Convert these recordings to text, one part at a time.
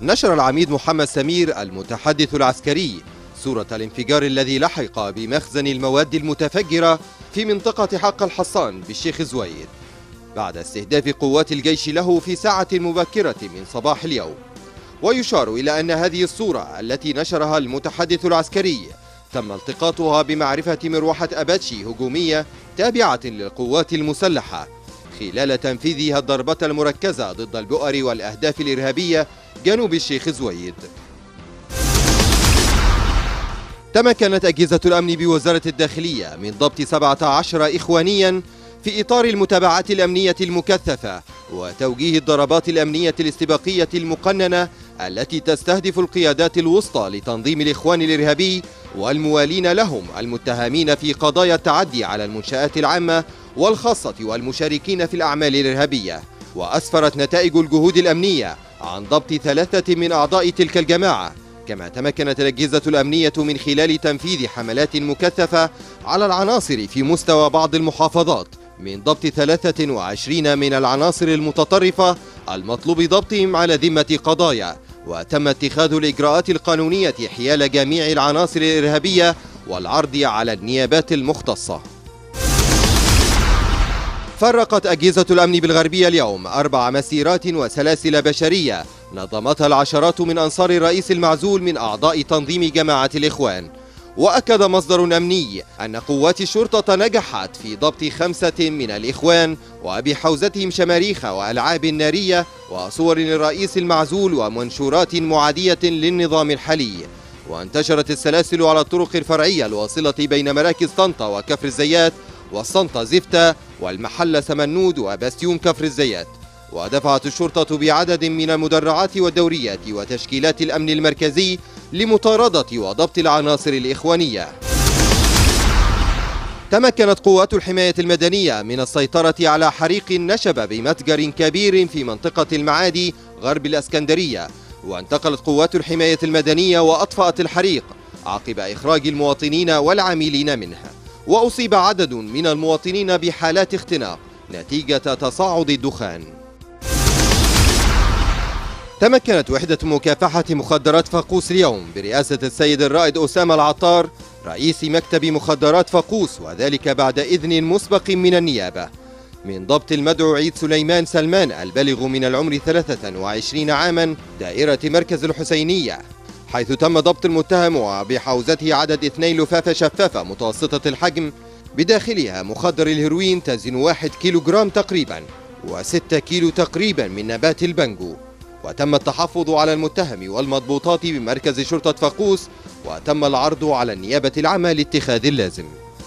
نشر العميد محمد سمير المتحدث العسكري صورة الانفجار الذي لحق بمخزن المواد المتفجرة في منطقة حق الحصان بالشيخ زويد بعد استهداف قوات الجيش له في ساعة مبكرة من صباح اليوم ويشار إلى أن هذه الصورة التي نشرها المتحدث العسكري تم التقاطها بمعرفة مروحة أباتشي هجومية تابعة للقوات المسلحة خلال تنفيذها الضربة المركزة ضد البؤر والأهداف الإرهابية جنوب الشيخ زويد تمكنت أجهزة الأمن بوزارة الداخلية من ضبط 17 إخوانيا في إطار المتابعات الأمنية المكثفة وتوجيه الضربات الأمنية الاستباقية المقننة التي تستهدف القيادات الوسطى لتنظيم الإخوان الإرهابي والموالين لهم المتهمين في قضايا التعدي على المنشآت العامة والخاصة والمشاركين في الأعمال الإرهابية وأسفرت نتائج الجهود الأمنية عن ضبط ثلاثة من أعضاء تلك الجماعة كما تمكنت الأجهزة الأمنية من خلال تنفيذ حملات مكثفة على العناصر في مستوى بعض المحافظات من ضبط 23 من العناصر المتطرفة المطلوب ضبطهم على ذمة قضايا وتم اتخاذ الإجراءات القانونية حيال جميع العناصر الإرهابية والعرض على النيابات المختصة فرقت أجهزة الأمن بالغربية اليوم أربع مسيرات وسلاسل بشرية نظمتها العشرات من أنصار الرئيس المعزول من أعضاء تنظيم جماعة الإخوان وأكد مصدر أمني أن قوات الشرطة نجحت في ضبط خمسة من الإخوان وبحوزتهم شماريخ وألعاب نارية وصور للرئيس المعزول ومنشورات معادية للنظام الحالي وانتشرت السلاسل على الطرق الفرعية الواصلة بين مراكز طنطا وكفر الزيات والصنطة زفتة والمحل سمنود وباستيون كفر الزيات ودفعت الشرطة بعدد من المدرعات والدوريات وتشكيلات الأمن المركزي لمطاردة وضبط العناصر الإخوانية تمكنت قوات الحماية المدنية من السيطرة على حريق نشب بمتجر كبير في منطقة المعادي غرب الأسكندرية وانتقلت قوات الحماية المدنية وأطفأت الحريق عقب إخراج المواطنين والعاملين منها وأصيب عدد من المواطنين بحالات اختناق نتيجة تصاعد الدخان تمكنت وحدة مكافحة مخدرات فاقوس اليوم برئاسة السيد الرائد أسامة العطار رئيس مكتب مخدرات فاقوس وذلك بعد إذن مسبق من النيابة من ضبط المدعو عيد سليمان سلمان البالغ من العمر 23 عاما دائرة مركز الحسينية حيث تم ضبط المتهم وبحوزته عدد اثنين لفافة شفافة متوسطة الحجم بداخلها مخدر الهيروين تزن واحد كيلو جرام تقريبا وستة كيلو تقريبا من نبات البنجو وتم التحفظ على المتهم والمضبوطات بمركز شرطة فاقوس وتم العرض على النيابة العامة لاتخاذ اللازم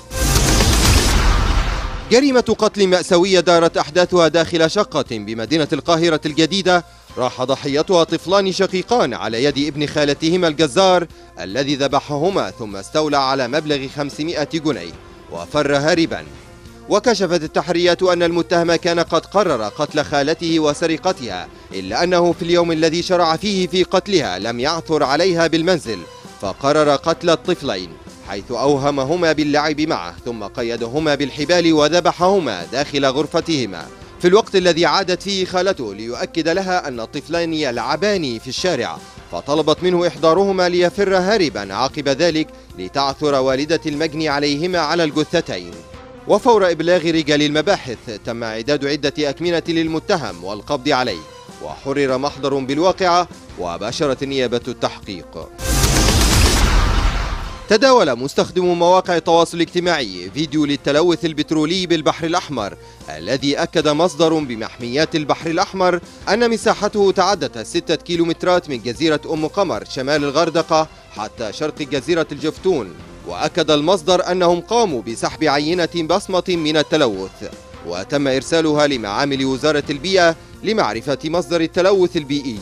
جريمة قتل مأساوية دارت أحداثها داخل شقة بمدينة القاهرة الجديدة راح ضحيتها طفلان شقيقان على يد ابن خالتهما الجزار الذي ذبحهما ثم استولى على مبلغ 500 جنيه وفر هاربا وكشفت التحريات أن المتهم كان قد قرر قتل خالته وسرقتها إلا أنه في اليوم الذي شرع فيه في قتلها لم يعثر عليها بالمنزل فقرر قتل الطفلين حيث أوهمهما باللعب معه ثم قيدهما بالحبال وذبحهما داخل غرفتهما في الوقت الذي عادت فيه خالته ليؤكد لها أن الطفلين يلعبان في الشارع فطلبت منه إحضارهما ليفر هاربا عقب ذلك لتعثر والدة المجني عليهما على الجثتين وفور إبلاغ رجال المباحث تم إعداد عدة أكمنة للمتهم والقبض عليه وحرر محضر بالواقعة وباشرت النيابة التحقيق تداول مستخدم مواقع التواصل الاجتماعي فيديو للتلوث البترولي بالبحر الأحمر الذي أكد مصدر بمحميات البحر الأحمر أن مساحته تعدت ستة كيلومترات من جزيرة أم قمر شمال الغردقة حتى شرق جزيرة الجفتون وأكد المصدر أنهم قاموا بسحب عينة بصمة من التلوث وتم إرسالها لمعامل وزارة البيئة لمعرفة مصدر التلوث البيئي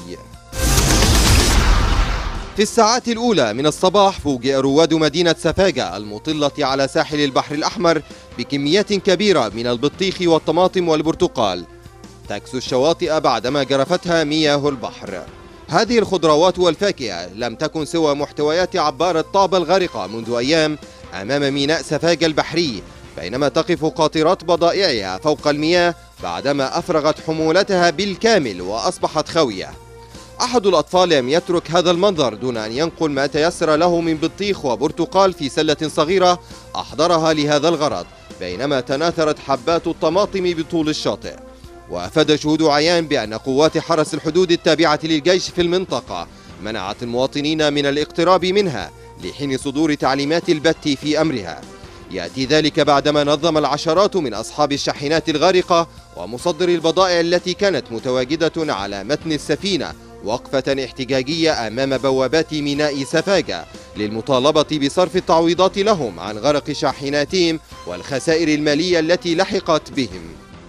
في الساعات الأولى من الصباح فوجئ رواد مدينة سفاجة المطلة على ساحل البحر الأحمر بكميات كبيرة من البطيخ والطماطم والبرتقال تكسو الشواطئ بعدما جرفتها مياه البحر هذه الخضروات والفاكهة لم تكن سوى محتويات عبارة طابة الغارقة منذ أيام أمام ميناء سفاجة البحري بينما تقف قاطرات بضائعها فوق المياه بعدما أفرغت حمولتها بالكامل وأصبحت خاوية أحد الأطفال لم يترك هذا المنظر دون أن ينقل ما تيسر له من بطيخ وبرتقال في سلة صغيرة أحضرها لهذا الغرض بينما تناثرت حبات الطماطم بطول الشاطئ وأفاد شهود عيان بأن قوات حرس الحدود التابعة للجيش في المنطقة منعت المواطنين من الاقتراب منها لحين صدور تعليمات البت في أمرها يأتي ذلك بعدما نظم العشرات من أصحاب الشاحنات الغارقة ومصدر البضائع التي كانت متواجدة على متن السفينة وقفة احتجاجية أمام بوابات ميناء سفاجة للمطالبة بصرف التعويضات لهم عن غرق شاحناتهم والخسائر المالية التي لحقت بهم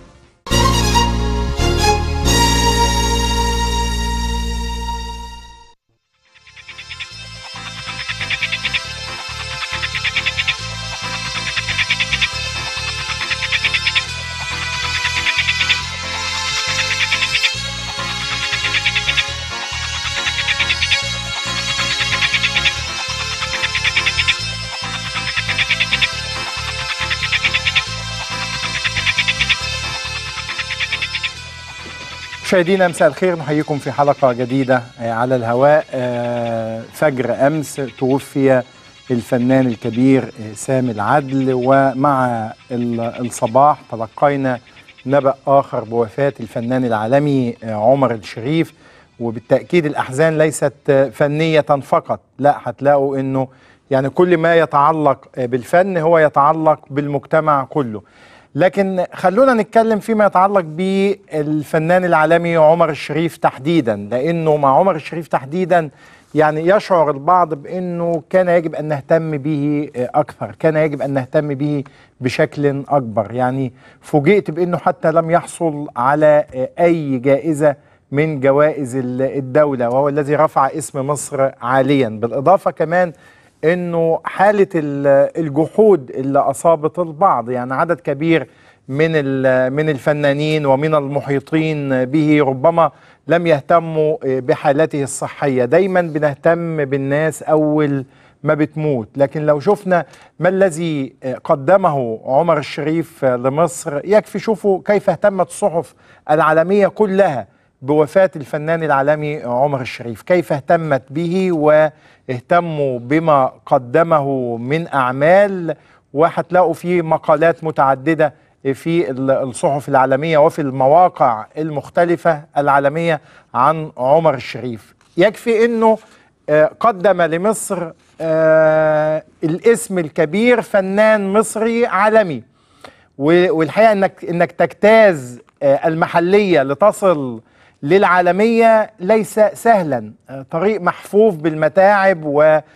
مشاهدينا مساء الخير نحييكم في حلقة جديدة على الهواء فجر أمس توفي الفنان الكبير سامي العدل ومع الصباح تلقينا نبأ آخر بوفاة الفنان العالمي عمر الشريف وبالتأكيد الأحزان ليست فنية فقط لا هتلاقوا أنه يعني كل ما يتعلق بالفن هو يتعلق بالمجتمع كله لكن خلونا نتكلم فيما يتعلق بالفنان العالمي عمر الشريف تحديدا لانه مع عمر الشريف تحديدا يعني يشعر البعض بانه كان يجب ان نهتم به اكثر، كان يجب ان نهتم به بشكل اكبر، يعني فوجئت بانه حتى لم يحصل على اي جائزه من جوائز الدوله وهو الذي رفع اسم مصر عاليا، بالاضافه كمان انه حاله الجحود اللي اصابت البعض يعني عدد كبير من من الفنانين ومن المحيطين به ربما لم يهتموا بحالته الصحيه دايما بنهتم بالناس اول ما بتموت لكن لو شفنا ما الذي قدمه عمر الشريف لمصر يكفي شوفوا كيف اهتمت الصحف العالميه كلها بوفاة الفنان العالمي عمر الشريف كيف اهتمت به واهتموا بما قدمه من أعمال وهتلاقوا فيه مقالات متعددة في الصحف العالمية وفي المواقع المختلفة العالمية عن عمر الشريف يكفي أنه قدم لمصر الاسم الكبير فنان مصري عالمي والحقيقة أنك, إنك تجتاز المحلية لتصل للعالمية ليس سهلا طريق محفوف بالمتاعب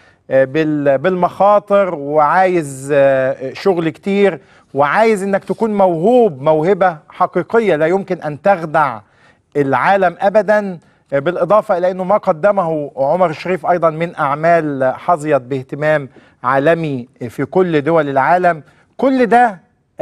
وبالمخاطر وعايز شغل كتير وعايز انك تكون موهوب موهبة حقيقية لا يمكن ان تخدع العالم ابدا بالاضافة الى انه ما قدمه عمر الشريف ايضا من اعمال حظيت باهتمام عالمي في كل دول العالم كل ده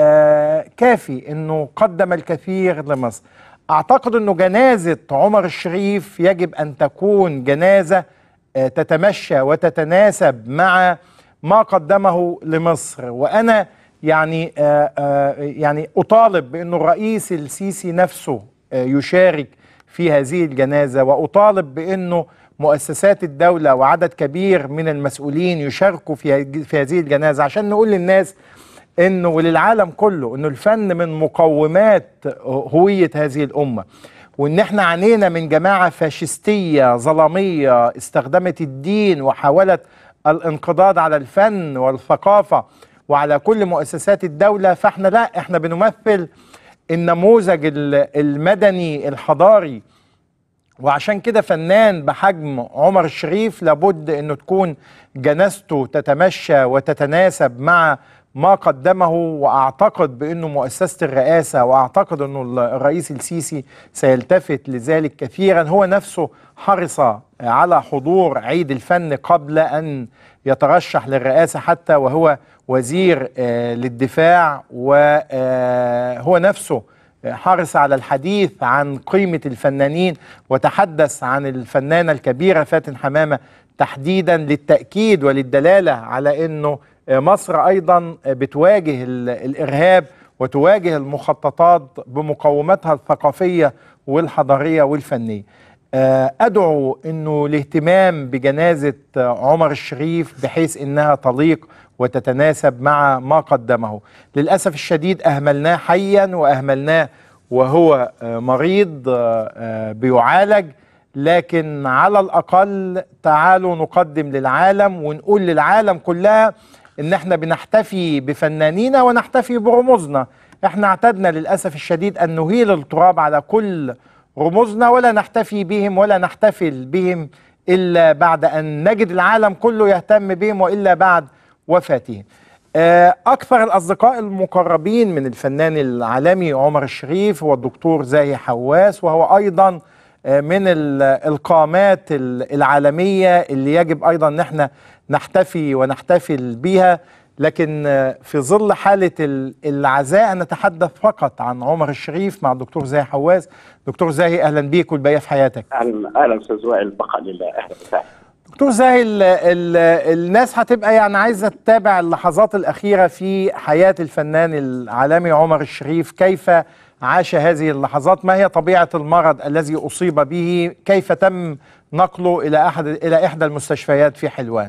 كافي انه قدم الكثير لمصر اعتقد انه جنازه عمر الشريف يجب ان تكون جنازه تتمشى وتتناسب مع ما قدمه لمصر وانا يعني يعني اطالب بانه الرئيس السيسي نفسه يشارك في هذه الجنازه واطالب بانه مؤسسات الدوله وعدد كبير من المسؤولين يشاركوا في في هذه الجنازه عشان نقول للناس انه وللعالم كله انه الفن من مقومات هويه هذه الامه وان احنا عانينا من جماعه فاشستيه ظلاميه استخدمت الدين وحاولت الانقضاض على الفن والثقافه وعلى كل مؤسسات الدوله فاحنا لا احنا بنمثل النموذج المدني الحضاري وعشان كده فنان بحجم عمر الشريف لابد انه تكون جنازته تتمشى وتتناسب مع ما قدمه واعتقد بانه مؤسسه الرئاسه واعتقد انه الرئيس السيسي سيلتفت لذلك كثيرا هو نفسه حرص على حضور عيد الفن قبل ان يترشح للرئاسه حتى وهو وزير للدفاع وهو نفسه حرص على الحديث عن قيمه الفنانين وتحدث عن الفنانه الكبيره فاتن حمامه تحديدا للتاكيد وللدلاله على انه مصر ايضا بتواجه الارهاب وتواجه المخططات بمقوماتها الثقافيه والحضاريه والفنيه. آه، ادعو انه الاهتمام بجنازه آه، عمر الشريف بحيث انها تليق وتتناسب مع ما قدمه للاسف الشديد اهملناه حيا واهملناه وهو آه، مريض آه، آه، بيعالج لكن على الاقل تعالوا نقدم للعالم ونقول للعالم كلها ان احنا بنحتفي بفنانينا ونحتفي برموزنا احنا اعتدنا للاسف الشديد ان نهيل التراب على كل رموزنا ولا نحتفي بهم ولا نحتفل بهم الا بعد ان نجد العالم كله يهتم بهم والا بعد وفاتهم. آه، اكثر الاصدقاء المقربين من الفنان العالمي عمر الشريف هو الدكتور زاهي حواس وهو ايضا آه، من ال- القامات ال- العالميه اللي يجب ايضا ان احنا نحتفي ونحتفل بها لكن آه، في ظل حاله ال- العزاء نتحدث فقط عن عمر الشريف مع الدكتور زاهي حواس دكتور زاهي اهلا بيك والباقي في حياتك اهلا اهلا استاذ وائل بقى لله اهلا وسهلا دكتور زاهي ال ال الناس هتبقى يعني عايزه تتابع اللحظات الاخيره في حياه الفنان العالمي عمر الشريف كيف عاش هذه اللحظات ما هي طبيعه المرض الذي اصيب به كيف تم نقله الى احد الى احدى المستشفيات في حلوان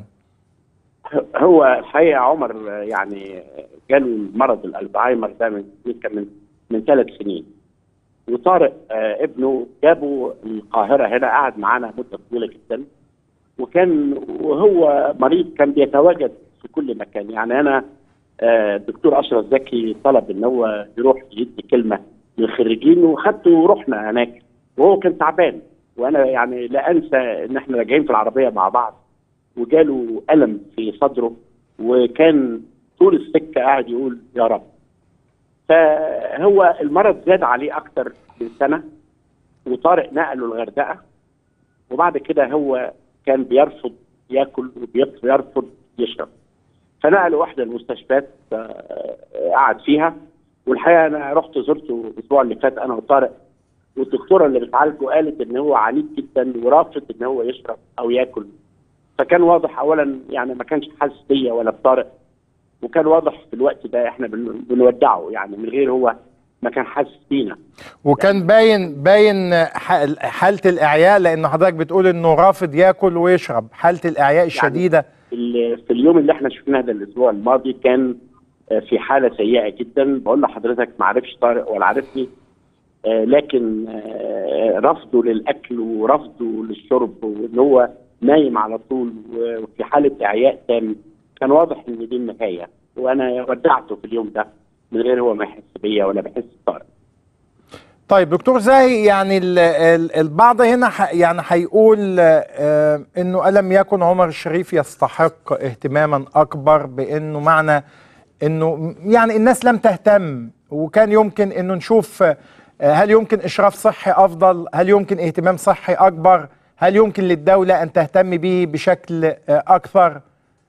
هو الحقيقه عمر يعني جاله مرض الالزهايمر ده من كان من من ثلاث سنين وطارق آه، ابنه جابه القاهره هنا قعد معانا مده طويله جدا وكان وهو مريض كان بيتواجد في كل مكان يعني انا آه، الدكتور اشرف زكي طلب ان هو يروح يدي كلمه للخريجين وخدته ورحنا هناك وهو كان تعبان وانا يعني لا انسى ان احنا راجعين في العربيه مع بعض وجاله الم في صدره وكان طول السكه قاعد يقول يا رب فهو المرض زاد عليه اكتر من سنه وطارق نقله الغردقه وبعد كده هو كان بيرفض ياكل وبيرفض يشرب فنقله واحده المستشفيات آه، قعد فيها والحقيقه انا رحت زرته الاسبوع اللي فات انا وطارق والدكتوره اللي بتعالجه قالت ان هو عنيد جدا ورافض ان هو يشرب او ياكل فكان واضح اولا يعني ما كانش حاسس بيا ولا بطارق وكان واضح في الوقت ده احنا بن- بنودعه يعني من غير هو ما كان حاسس بينا وكان باين باين ح- حاله الاعياء لان حضرتك بتقول انه رافض ياكل ويشرب حاله الاعياء الشديده ال- في اليوم اللي احنا شفناه ده الاسبوع الماضي كان آه، في حاله سيئه جدا بقول لحضرتك ما عرفش طارق ولا عرفني آه، لكن آه، رفضه للاكل ورفضه للشرب وان هو نايم على طول وفي حاله اعياء تام كان واضح ان دي النهايه وانا ودعته في اليوم ده من غير هو ما يحس بيا ولا بحس بطارق طيب دكتور زاهي يعني ال- ال- البعض هنا ح- يعني هيقول آه، انه الم يكن عمر الشريف يستحق اهتماما اكبر بانه معنى انه م- يعني الناس لم تهتم وكان يمكن انه نشوف آه، هل يمكن اشراف صحي افضل هل يمكن اهتمام صحي اكبر هل يمكن للدولة ان تهتم به بشكل آه، اكثر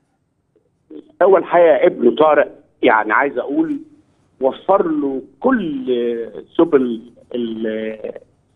هو الحقيقه ابنه طارق يعني عايز اقول وفر له كل سبل ال-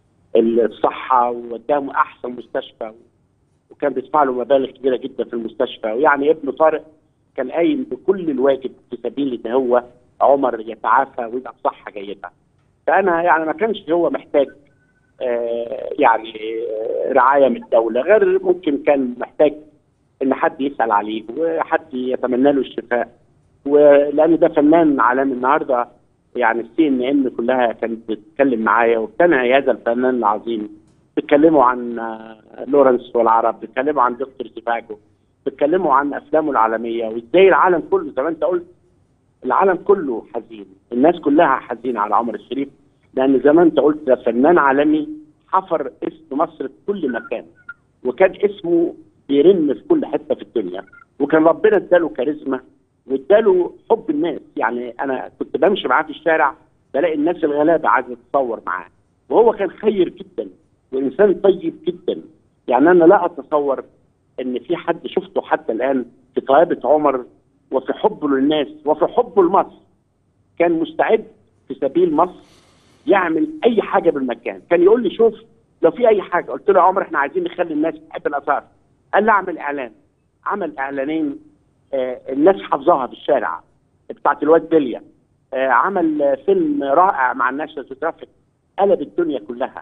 الصحه وقدامه احسن مستشفى وكان بيدفع له مبالغ كبيره جدا في المستشفى ويعني ابنه طارق كان قايم بكل الواجب في سبيل ان هو عمر يتعافى ويبقى بصحه جيده. فانا يعني ما كانش هو محتاج آه، يعني آه، رعايه من الدوله غير ممكن كان محتاج ان حد يسال عليه وحد يتمنى له الشفاء ولان ده فنان عالمي النهارده يعني السي ان ان كلها كانت بتتكلم معايا وبتنعي هذا الفنان العظيم بيتكلموا عن آه، لورنس والعرب بيتكلموا عن دكتور زيفاجو بيتكلموا عن افلامه العالميه وازاي العالم كله زي ما انت قلت العالم كله حزين الناس كلها حزينه على عمر الشريف لان زي ما انت قلت ده فنان عالمي حفر اسم مصر في كل مكان وكان اسمه بيرن في كل حته في الدنيا وكان ربنا اداله كاريزما واداله حب الناس يعني انا كنت بمشي معاه في الشارع بلاقي الناس الغلابه عايزه تتصور معاه وهو كان خير جدا وانسان طيب جدا يعني انا لا اتصور ان في حد شفته حتى الان في طيابه عمر وفي حبه للناس وفي حبه لمصر كان مستعد في سبيل مصر يعمل اي حاجه بالمكان كان يقول لي شوف لو في اي حاجه قلت له يا عمر احنا عايزين نخلي الناس تحب الاثار قال لي اعمل اعلان عمل اعلانين آه الناس حافظاها في الشارع بتاعت الواد بليا آه عمل آه فيلم رائع مع الناشونال جيوغرافيك قلب الدنيا كلها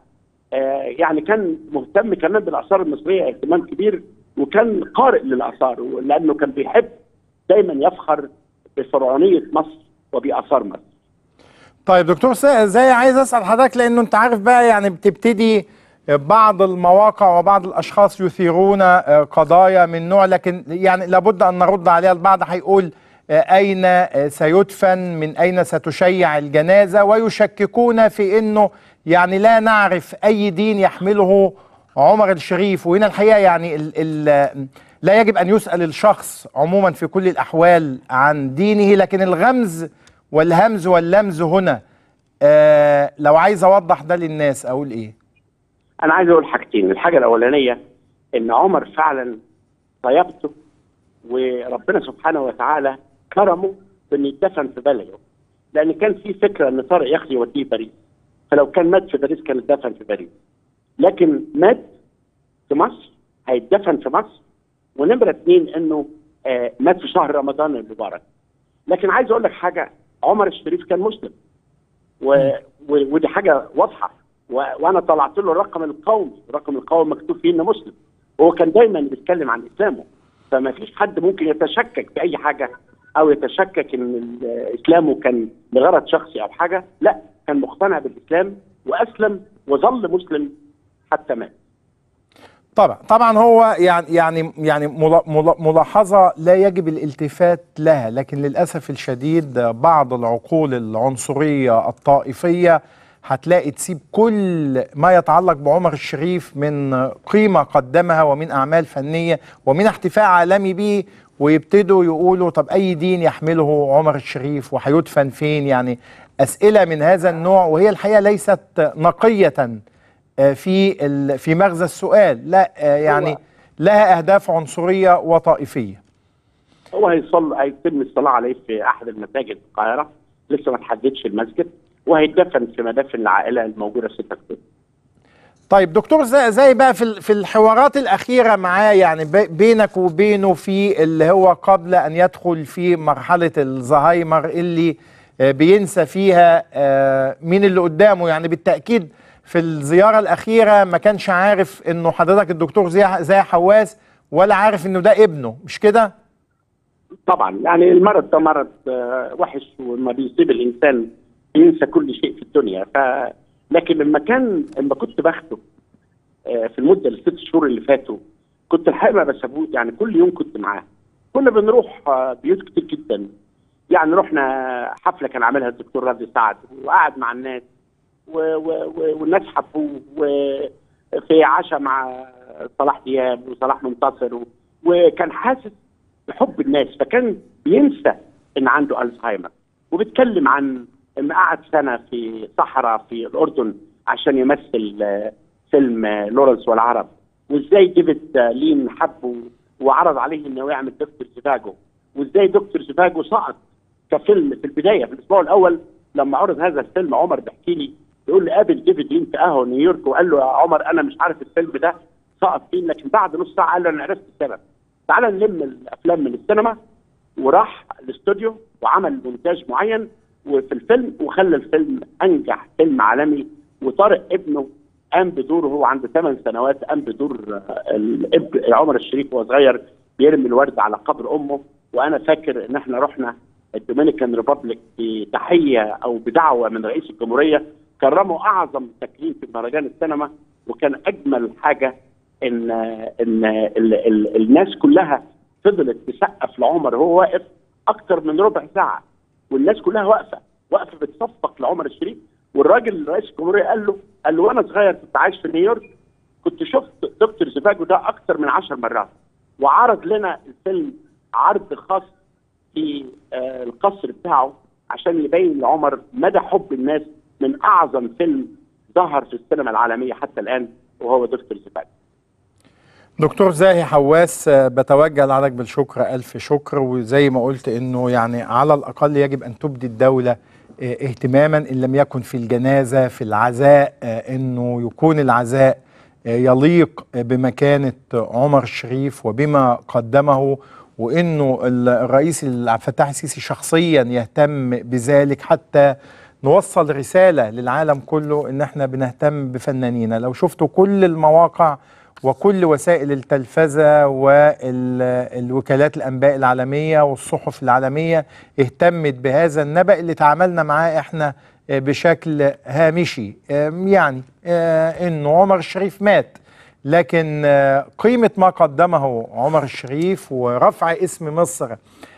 آه، يعني كان مهتم كمان بالاثار المصريه اهتمام كبير وكان قارئ للاثار لانه كان بيحب دايما يفخر بفرعونيه مصر وباثار مصر طيب دكتور سا- زي عايز اسال حضرتك لانه انت عارف بقى يعني بتبتدي بعض المواقع وبعض الاشخاص يثيرون آه، قضايا من نوع لكن يعني لابد ان نرد عليها البعض هيقول آه، اين آه، سيدفن من اين ستشيع الجنازه ويشككون في انه يعني لا نعرف اي دين يحمله عمر الشريف وهنا الحقيقه يعني ال ال لا يجب ان يسال الشخص عموما في كل الاحوال عن دينه لكن الغمز والهمز واللمز هنا آه لو عايز اوضح ده للناس اقول ايه انا عايز اقول حاجتين الحاجه الاولانيه ان عمر فعلا طيبته وربنا سبحانه وتعالى كرمه بانه يدفن في بلده لان كان في فكره ان طارق ياخده يوديه باريس فلو كان مات في باريس كان اتدفن في باريس لكن مات في مصر هيتدفن في مصر ونمره اثنين انه آه مات في شهر رمضان المبارك لكن عايز اقول لك حاجه عمر الشريف كان مسلم و... و... ودي حاجه واضحه و... وانا طلعت له الرقم القومي الرقم القومي مكتوب فيه انه مسلم هو كان دايما بيتكلم عن اسلامه فما فيش حد ممكن يتشكك في اي حاجه او يتشكك ان ال- اسلامه كان لغرض شخصي او حاجه لا كان مقتنع بالاسلام واسلم وظل مسلم حتى مات طبعا طبعا هو يعني يعني يعني ملا- ملا- ملاحظه لا يجب الالتفات لها لكن للاسف الشديد بعض العقول العنصريه الطائفيه هتلاقي تسيب كل ما يتعلق بعمر الشريف من قيمه قدمها ومن اعمال فنيه ومن احتفاء عالمي به ويبتدوا يقولوا طب اي دين يحمله عمر الشريف وهيدفن فين يعني اسئله من هذا النوع وهي الحقيقه ليست نقيه آه، في ال- في مغزى السؤال لا آه، يعني هو- لها اهداف عنصريه وطائفيه هو هيصل هيتم الصلاه عليه في احد المساجد في القاهره لسه ما تحددش المسجد وهيتدفن في مدافن العائله الموجوده في 6 اكتوبر طيب دكتور زي, زي بقى في ال- في الحوارات الاخيره معاه يعني بي- بينك وبينه في اللي هو قبل ان يدخل في مرحله الزهايمر اللي آه، بينسى فيها آه، مين اللي قدامه يعني بالتاكيد في الزياره الاخيره ما كانش عارف انه حضرتك الدكتور زي زي حواس ولا عارف انه ده ابنه مش كده؟ طبعا يعني المرض ده مرض آه، وحش وما بيصيب الانسان بينسى كل شيء في الدنيا ف لكن لما كان لما كنت باخده آه، في المده الست شهور اللي فاتوا كنت الحقيقه ما بسيبوش يعني كل يوم كنت معاه كنا بنروح آه، بيوت كتير جدا يعني رحنا حفله كان عاملها الدكتور رضي سعد وقعد مع الناس و و و والناس حبوه وفي عشاء مع صلاح دياب وصلاح منتصر و وكان حاسس بحب الناس فكان بينسى ان عنده الزهايمر وبيتكلم عن ان قعد سنه في صحراء في الاردن عشان يمثل آه، فيلم آه، لورنس والعرب وازاي ديفيد آه، لين حبه وعرض عليه انه يعمل دكتور سيفاجو وازاي دكتور سيفاجو سقط كفيلم في البدايه في الاسبوع الاول لما عرض هذا الفيلم عمر بيحكي لي يقول لي قابل ديفيد لين في قهوه نيويورك وقال له يا عمر انا مش عارف الفيلم ده سقط فين لكن بعد نص ساعه قال له انا عرفت السبب تعال نلم الافلام من السينما وراح الاستوديو وعمل مونتاج معين وفي الفيلم وخلى الفيلم انجح فيلم عالمي وطارق ابنه قام بدوره هو عنده 8 سنوات قام بدور آه، الاب عمر الشريف وهو صغير بيرمي الورد على قبر امه وانا فاكر ان احنا رحنا الدومينيكان ريبابليك بتحيه او بدعوه من رئيس الجمهوريه كرموا اعظم تكريم في مهرجان السينما وكان اجمل حاجه ان ان ال ال الناس كلها فضلت تسقف لعمر وهو واقف اكتر من ربع ساعه والناس كلها واقفه واقفه بتصفق لعمر الشريف والراجل رئيس الجمهوريه قال له قال له وانا صغير كنت عايش في نيويورك كنت شفت دكتور زفاجو ده اكتر من عشر مرات وعرض لنا الفيلم عرض خاص في آه، القصر بتاعه عشان يبين لعمر مدى حب الناس من اعظم فيلم ظهر في السينما العالميه حتى الان وهو دكتور زفاجو دكتور زاهي حواس آه، بتوجه لحضرتك بالشكر ألف شكر وزي ما قلت إنه يعني على الأقل يجب أن تبدي الدولة آه، اهتماما إن لم يكن في الجنازة في العزاء آه، إنه يكون العزاء آه، يليق آه، بمكانة عمر الشريف وبما قدمه وإنه الرئيس عبد الفتاح السيسي شخصيا يهتم بذلك حتى نوصل رسالة للعالم كله ان احنا بنهتم بفنانينا لو شفتوا كل المواقع وكل وسائل التلفزة والوكالات الأنباء العالمية والصحف العالمية اهتمت بهذا النبأ اللي تعاملنا معاه احنا آه، بشكل هامشي آه، يعني آه، انه عمر الشريف مات لكن آه، قيمة ما قدمه عمر الشريف ورفع اسم مصر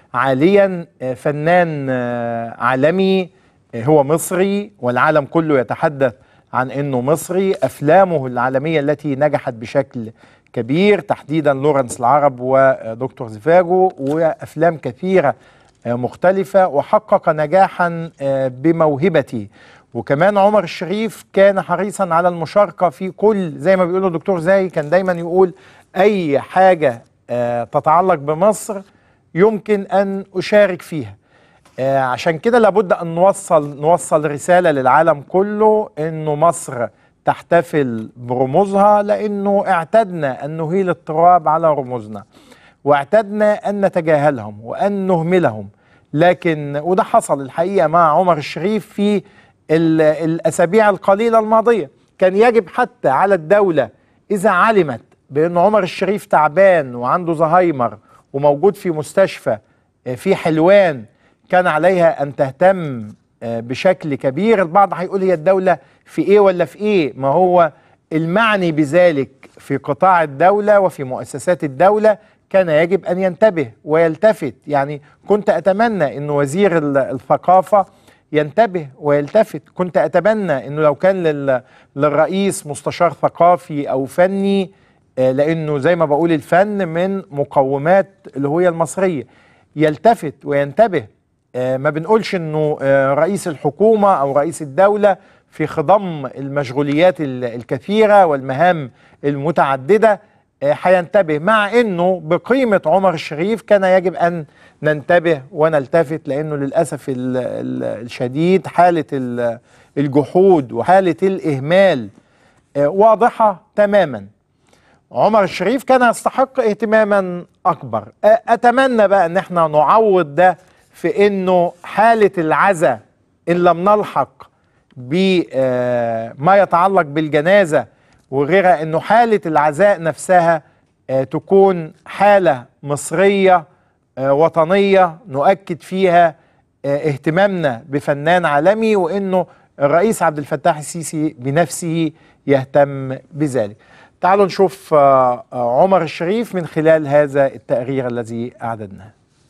عاليا آه، فنان آه، عالمي آه، هو مصري والعالم كله يتحدث عن انه مصري افلامه العالميه التي نجحت بشكل كبير تحديدا لورنس العرب ودكتور زيفاجو وافلام كثيره آه، مختلفه وحقق نجاحا آه، بموهبته وكمان عمر الشريف كان حريصا على المشاركه في كل زي ما بيقولوا الدكتور زاهي كان دايما يقول اي حاجه آه، تتعلق بمصر يمكن ان اشارك فيها آه، عشان كده لابد ان نوصل نوصل رساله للعالم كله انه مصر تحتفل برموزها لانه اعتدنا ان نهيل التراب على رموزنا واعتدنا ان نتجاهلهم وان نهملهم لكن وده حصل الحقيقه مع عمر الشريف في ال- الاسابيع القليله الماضيه كان يجب حتى على الدوله اذا علمت بان عمر الشريف تعبان وعنده زهايمر وموجود في مستشفى آه، في حلوان كان عليها ان تهتم آه، بشكل كبير البعض هيقول هي الدوله في ايه ولا في ايه ما هو المعني بذلك في قطاع الدوله وفي مؤسسات الدوله كان يجب ان ينتبه ويلتفت يعني كنت اتمنى ان وزير ال- الثقافه ينتبه ويلتفت كنت اتمنى انه لو كان لل- للرئيس مستشار ثقافي او فني آه، لانه زي ما بقول الفن من مقومات الهويه المصريه يلتفت وينتبه آه، ما بنقولش انه آه، رئيس الحكومه او رئيس الدوله في خضم المشغوليات ال- الكثيره والمهام المتعدده آه، هينتبه مع انه بقيمه عمر الشريف كان يجب ان ننتبه ونلتفت لانه للاسف ال- ال- الشديد حاله ال- الجحود وحاله الاهمال آه، واضحه تماما عمر الشريف كان يستحق اهتماما اكبر أ- اتمنى بقى ان احنا نعوض ده في انه حاله العزاء ان لم نلحق بما يتعلق بالجنازه وغيرها انه حاله العزاء نفسها آه، تكون حاله مصريه آه، وطنيه نؤكد فيها آه، اهتمامنا بفنان عالمي وانه الرئيس عبد الفتاح السيسي بنفسه يهتم بذلك. تعالوا نشوف آه، آه، عمر الشريف من خلال هذا التقرير الذي اعددناه.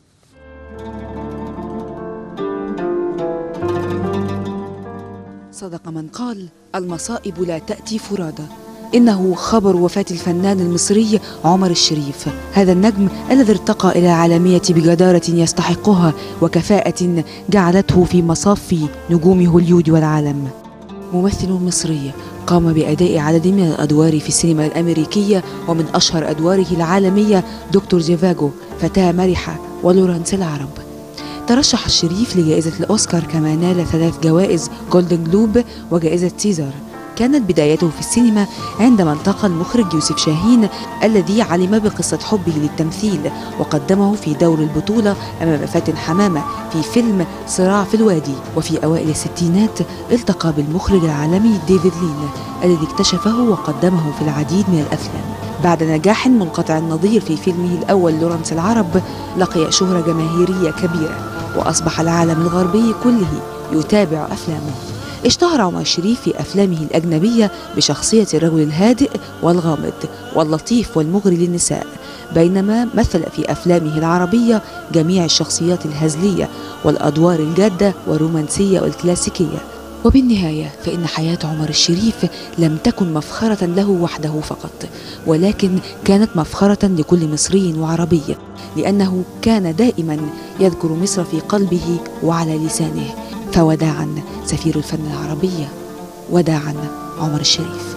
صدق من قال المصائب لا تأتي فرادى إنه خبر وفاة الفنان المصري عمر الشريف هذا النجم الذي ارتقى إلى العالمية بجدارة يستحقها وكفاءة جعلته في مصاف نجوم هوليود والعالم ممثل مصري قام بأداء عدد من الأدوار في السينما الأمريكية ومن أشهر أدواره العالمية دكتور زيفاجو فتاة مرحة ولورانس العرب ترشح الشريف لجائزة الأوسكار كما نال ثلاث جوائز جولدن جلوب وجائزة سيزار كانت بدايته في السينما عندما التقى المخرج يوسف شاهين الذي علم بقصة حبه للتمثيل وقدمه في دور البطولة أمام فاتن حمامة في فيلم صراع في الوادي وفي أوائل الستينات التقى بالمخرج العالمي ديفيد لين الذي اكتشفه وقدمه في العديد من الأفلام بعد نجاح منقطع النظير في فيلمه الأول لورنس العرب لقي شهرة جماهيرية كبيرة وأصبح العالم الغربي كله يتابع أفلامه اشتهر عمر الشريف في أفلامه الأجنبية بشخصية الرجل الهادئ والغامض واللطيف والمغري للنساء بينما مثل في أفلامه العربية جميع الشخصيات الهزلية والأدوار الجادة والرومانسية والكلاسيكية وبالنهاية فإن حياة عمر الشريف لم تكن مفخرة له وحده فقط ولكن كانت مفخرة لكل مصري وعربي لأنه كان دائما يذكر مصر في قلبه وعلى لسانه فوداعا سفير الفن العربي وداعا عمر الشريف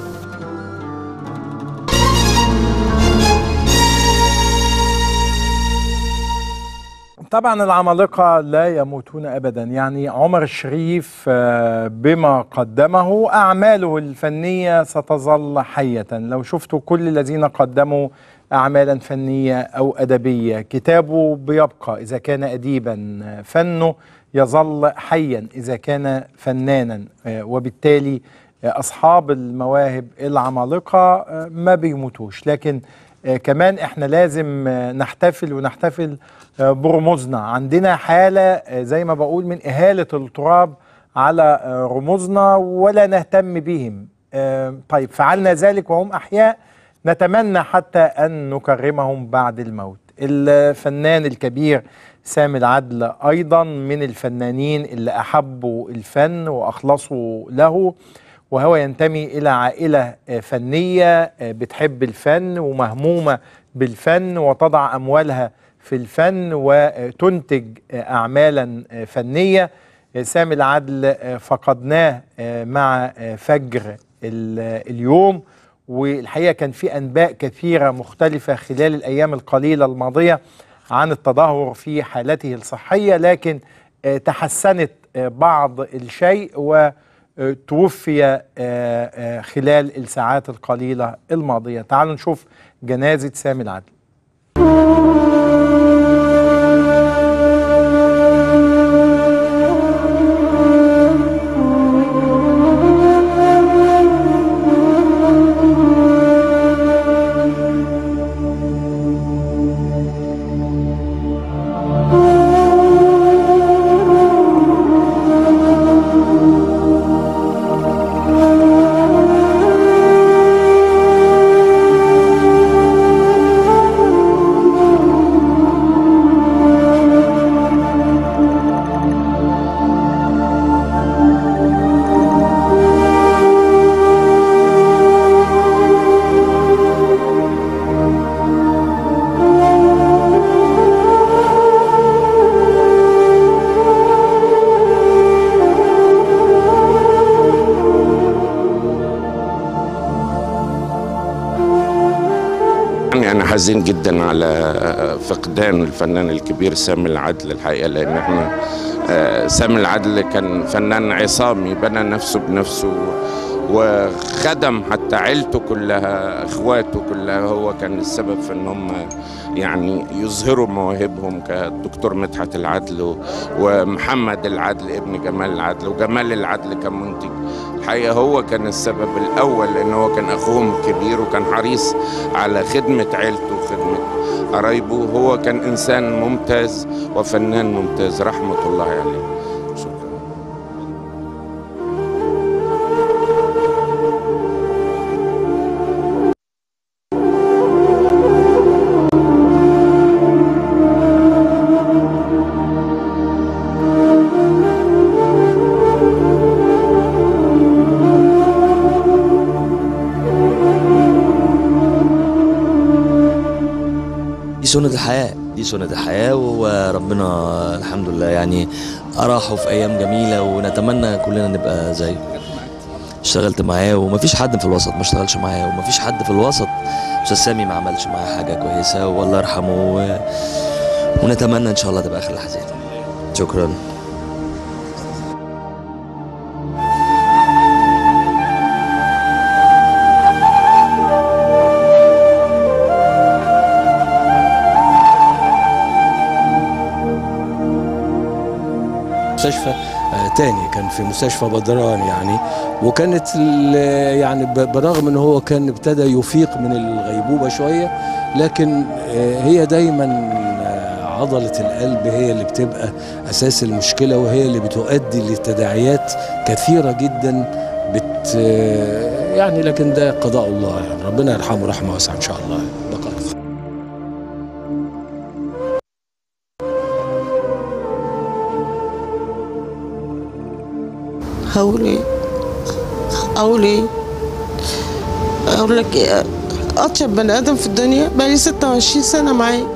طبعا العمالقة لا يموتون أبدا يعني عمر الشريف آه، بما قدمه أعماله الفنية ستظل حية لو شفتوا كل الذين قدموا أعمالا فنية أو أدبية كتابه بيبقى إذا كان أديبا آه، فنه يظل حيا إذا كان فنانا آه، وبالتالي آه، أصحاب المواهب العمالقة آه، ما بيموتوش لكن آه، كمان احنا لازم آه، نحتفل ونحتفل آه، برموزنا عندنا حالة آه، زي ما بقول من إهالة التراب على آه، رموزنا ولا نهتم بهم آه، طيب فعلنا ذلك وهم أحياء نتمنى حتى أن نكرمهم بعد الموت الفنان الكبير سامي العدل أيضا من الفنانين اللي أحبوا الفن وأخلصوا له وهو ينتمي إلى عائلة آه، فنية آه، بتحب الفن ومهمومة بالفن وتضع أموالها في الفن وتنتج آه، أعمالا آه، فنية آه، سامي العدل آه، فقدناه آه، مع آه، فجر ال- اليوم والحقيقه كان في انباء كثيره مختلفه خلال الايام القليله الماضيه عن التدهور في حالته الصحيه لكن آه، تحسنت آه، بعض الشيء وتوفي آه، آه، خلال الساعات القليله الماضيه تعالوا نشوف جنازه سامي العدل يعني انا حزين جدا على فقدان الفنان الكبير سامي العدل الحقيقه لان احنا آه، سامي العدل كان فنان عصامي بنى نفسه بنفسه وخدم حتى عيلته كلها اخواته كلها هو كان السبب في ان هم يعني يظهروا مواهبهم كالدكتور مدحت العدل و- ومحمد العدل ابن جمال العدل وجمال العدل كمنتج الحقيقه هو كان السبب الاول لان هو كان اخوهم الكبير وكان حريص على خدمه عيلته وخدمه قرايبه هو كان انسان ممتاز وفنان ممتاز رحمه الله عليه شكرا دي سنة الحياة دي سنة الحياة وربنا الحمد لله يعني أراحه في أيام جميلة ونتمنى كلنا نبقى زيه اشتغلت معاه ومفيش حد في الوسط ما اشتغلش معاه ومفيش حد في الوسط أستاذ سامي ما عملش معاه حاجة كويسة والله يرحمه و... ونتمنى إن شاء الله تبقى آخر لحظات شكرا مستشفى آه، تاني كان في مستشفى بدران يعني وكانت ال- يعني ب- برغم ان هو كان ابتدى يفيق من الغيبوبة شوية لكن آه، هي دايما آه، عضلة القلب هي اللي بتبقى أساس المشكلة وهي اللي بتؤدي لتداعيات كثيرة جدا بت آه، يعني لكن ده قضاء الله يعني ربنا يرحمه رحمة واسعة إن شاء الله بقى هقول ايه اقول ايه اقول لك ايه اطيب بني ادم في الدنيا بقالي 26 سنه معاه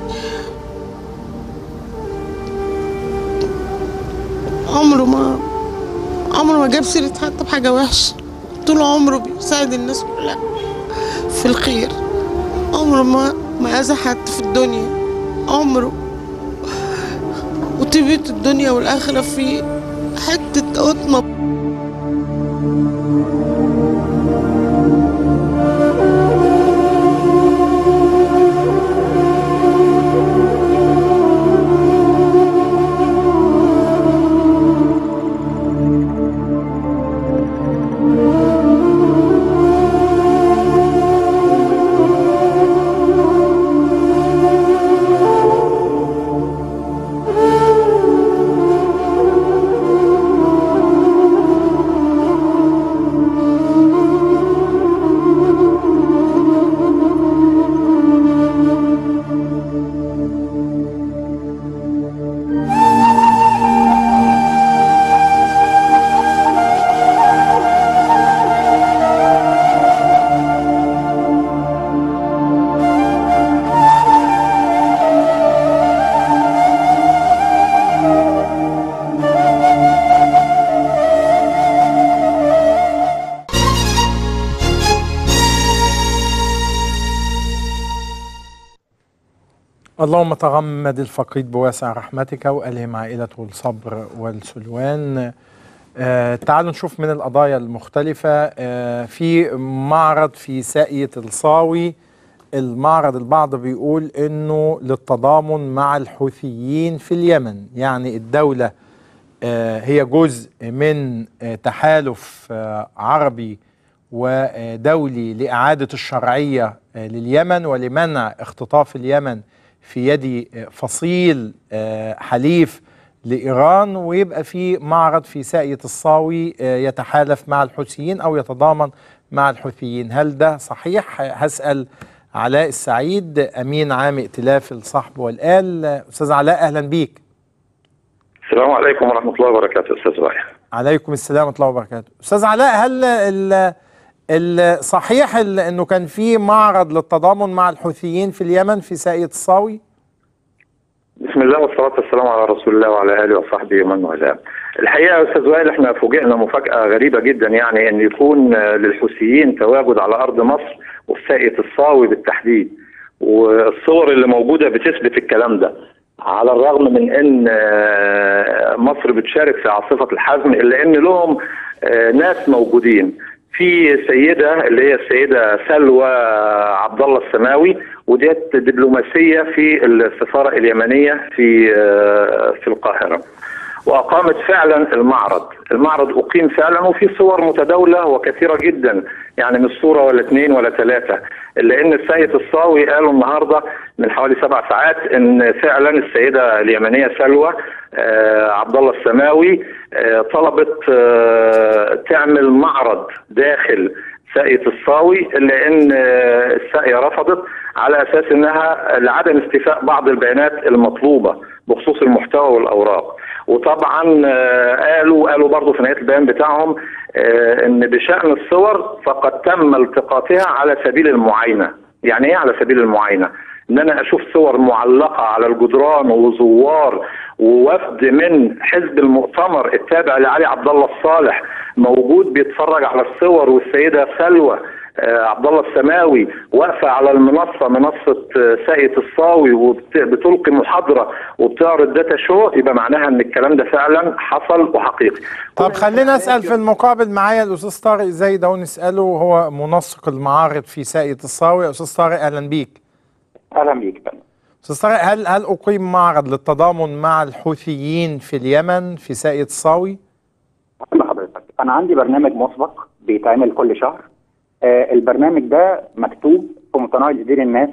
عمره ما عمره ما جاب سيرة حتى بحاجة وحشة طول عمره بيساعد الناس كلها في الخير عمره ما ما أذى حد في الدنيا عمره وطيبة الدنيا والآخرة فيه حتة قطمة اللهم تغمد الفقيد بواسع رحمتك والهم عائلته الصبر والسلوان آه تعالوا نشوف من القضايا المختلفة آه في معرض في ساقية الصاوي المعرض البعض بيقول انه للتضامن مع الحوثيين في اليمن يعني الدولة آه هي جزء من آه تحالف آه عربي ودولي لإعادة الشرعية آه لليمن ولمنع اختطاف اليمن في يد آه فصيل آه حليف لإيران ويبقى في معرض في ساقية الصاوي آه يتحالف مع الحوثيين أو يتضامن مع الحوثيين هل ده صحيح؟ هسأل علاء السعيد أمين عام ائتلاف الصحب والآل أستاذ علاء أهلا بيك السلام عليكم ورحمة الله وبركاته أستاذ وائل عليكم السلام ورحمة الله وبركاته أستاذ علاء هل ال ال صحيح ال أنه كان في معرض للتضامن مع الحوثيين في اليمن في ساقية الصاوي؟ بسم الله والصلاة والسلام على رسول الله وعلى آله وصحبه ومن والاه. الحقيقة يا أستاذ وائل احنا فوجئنا مفاجأة غريبة جدا يعني أن يكون للحوثيين تواجد على أرض مصر وفي ساقية الصاوي بالتحديد. والصور اللي موجودة بتثبت الكلام ده. على الرغم من ان مصر بتشارك في عاصفة الحزم الا ان لهم ناس موجودين في سيدة اللي هي السيدة سلوى عبد الله السماوي وديت دبلوماسية في السفارة اليمنية في في القاهرة وأقامت فعلا المعرض المعرض أقيم فعلا وفي صور متداولة وكثيرة جدا يعني مش صورة ولا اثنين ولا ثلاثة إلا إن السيد الصاوي قالوا النهاردة من حوالي سبع ساعات إن فعلا السيدة اليمنية سلوى آه عبد الله السماوي آه طلبت آه تعمل معرض داخل ساقية الصاوي إلا إن الساقية رفضت على أساس إنها لعدم استيفاء بعض البيانات المطلوبة بخصوص المحتوى والأوراق وطبعا قالوا قالوا برضه في نهايه البيان بتاعهم ان بشان الصور فقد تم التقاطها على سبيل المعاينه يعني ايه على سبيل المعاينه ان انا اشوف صور معلقه على الجدران وزوار ووفد من حزب المؤتمر التابع لعلي عبد الله الصالح موجود بيتفرج على الصور والسيده سلوى عبد الله السماوي واقفه على المنصه منصه ساقية الصاوي وبتلقي محاضره وبتعرض داتا شو يبقى معناها ان الكلام ده فعلا حصل وحقيقي. طب خلينا اسال في المقابل معايا الاستاذ طارق زايد اهو نساله هو منسق المعارض في ساقية الصاوي استاذ طارق اهلا بيك. اهلا بيك بنا. استاذ طارق هل هل اقيم معرض للتضامن مع الحوثيين في اليمن في ساقية الصاوي؟ حضرتك انا عندي برنامج مسبق بيتعمل كل شهر آه البرنامج ده مكتوب في متناول ايدين الناس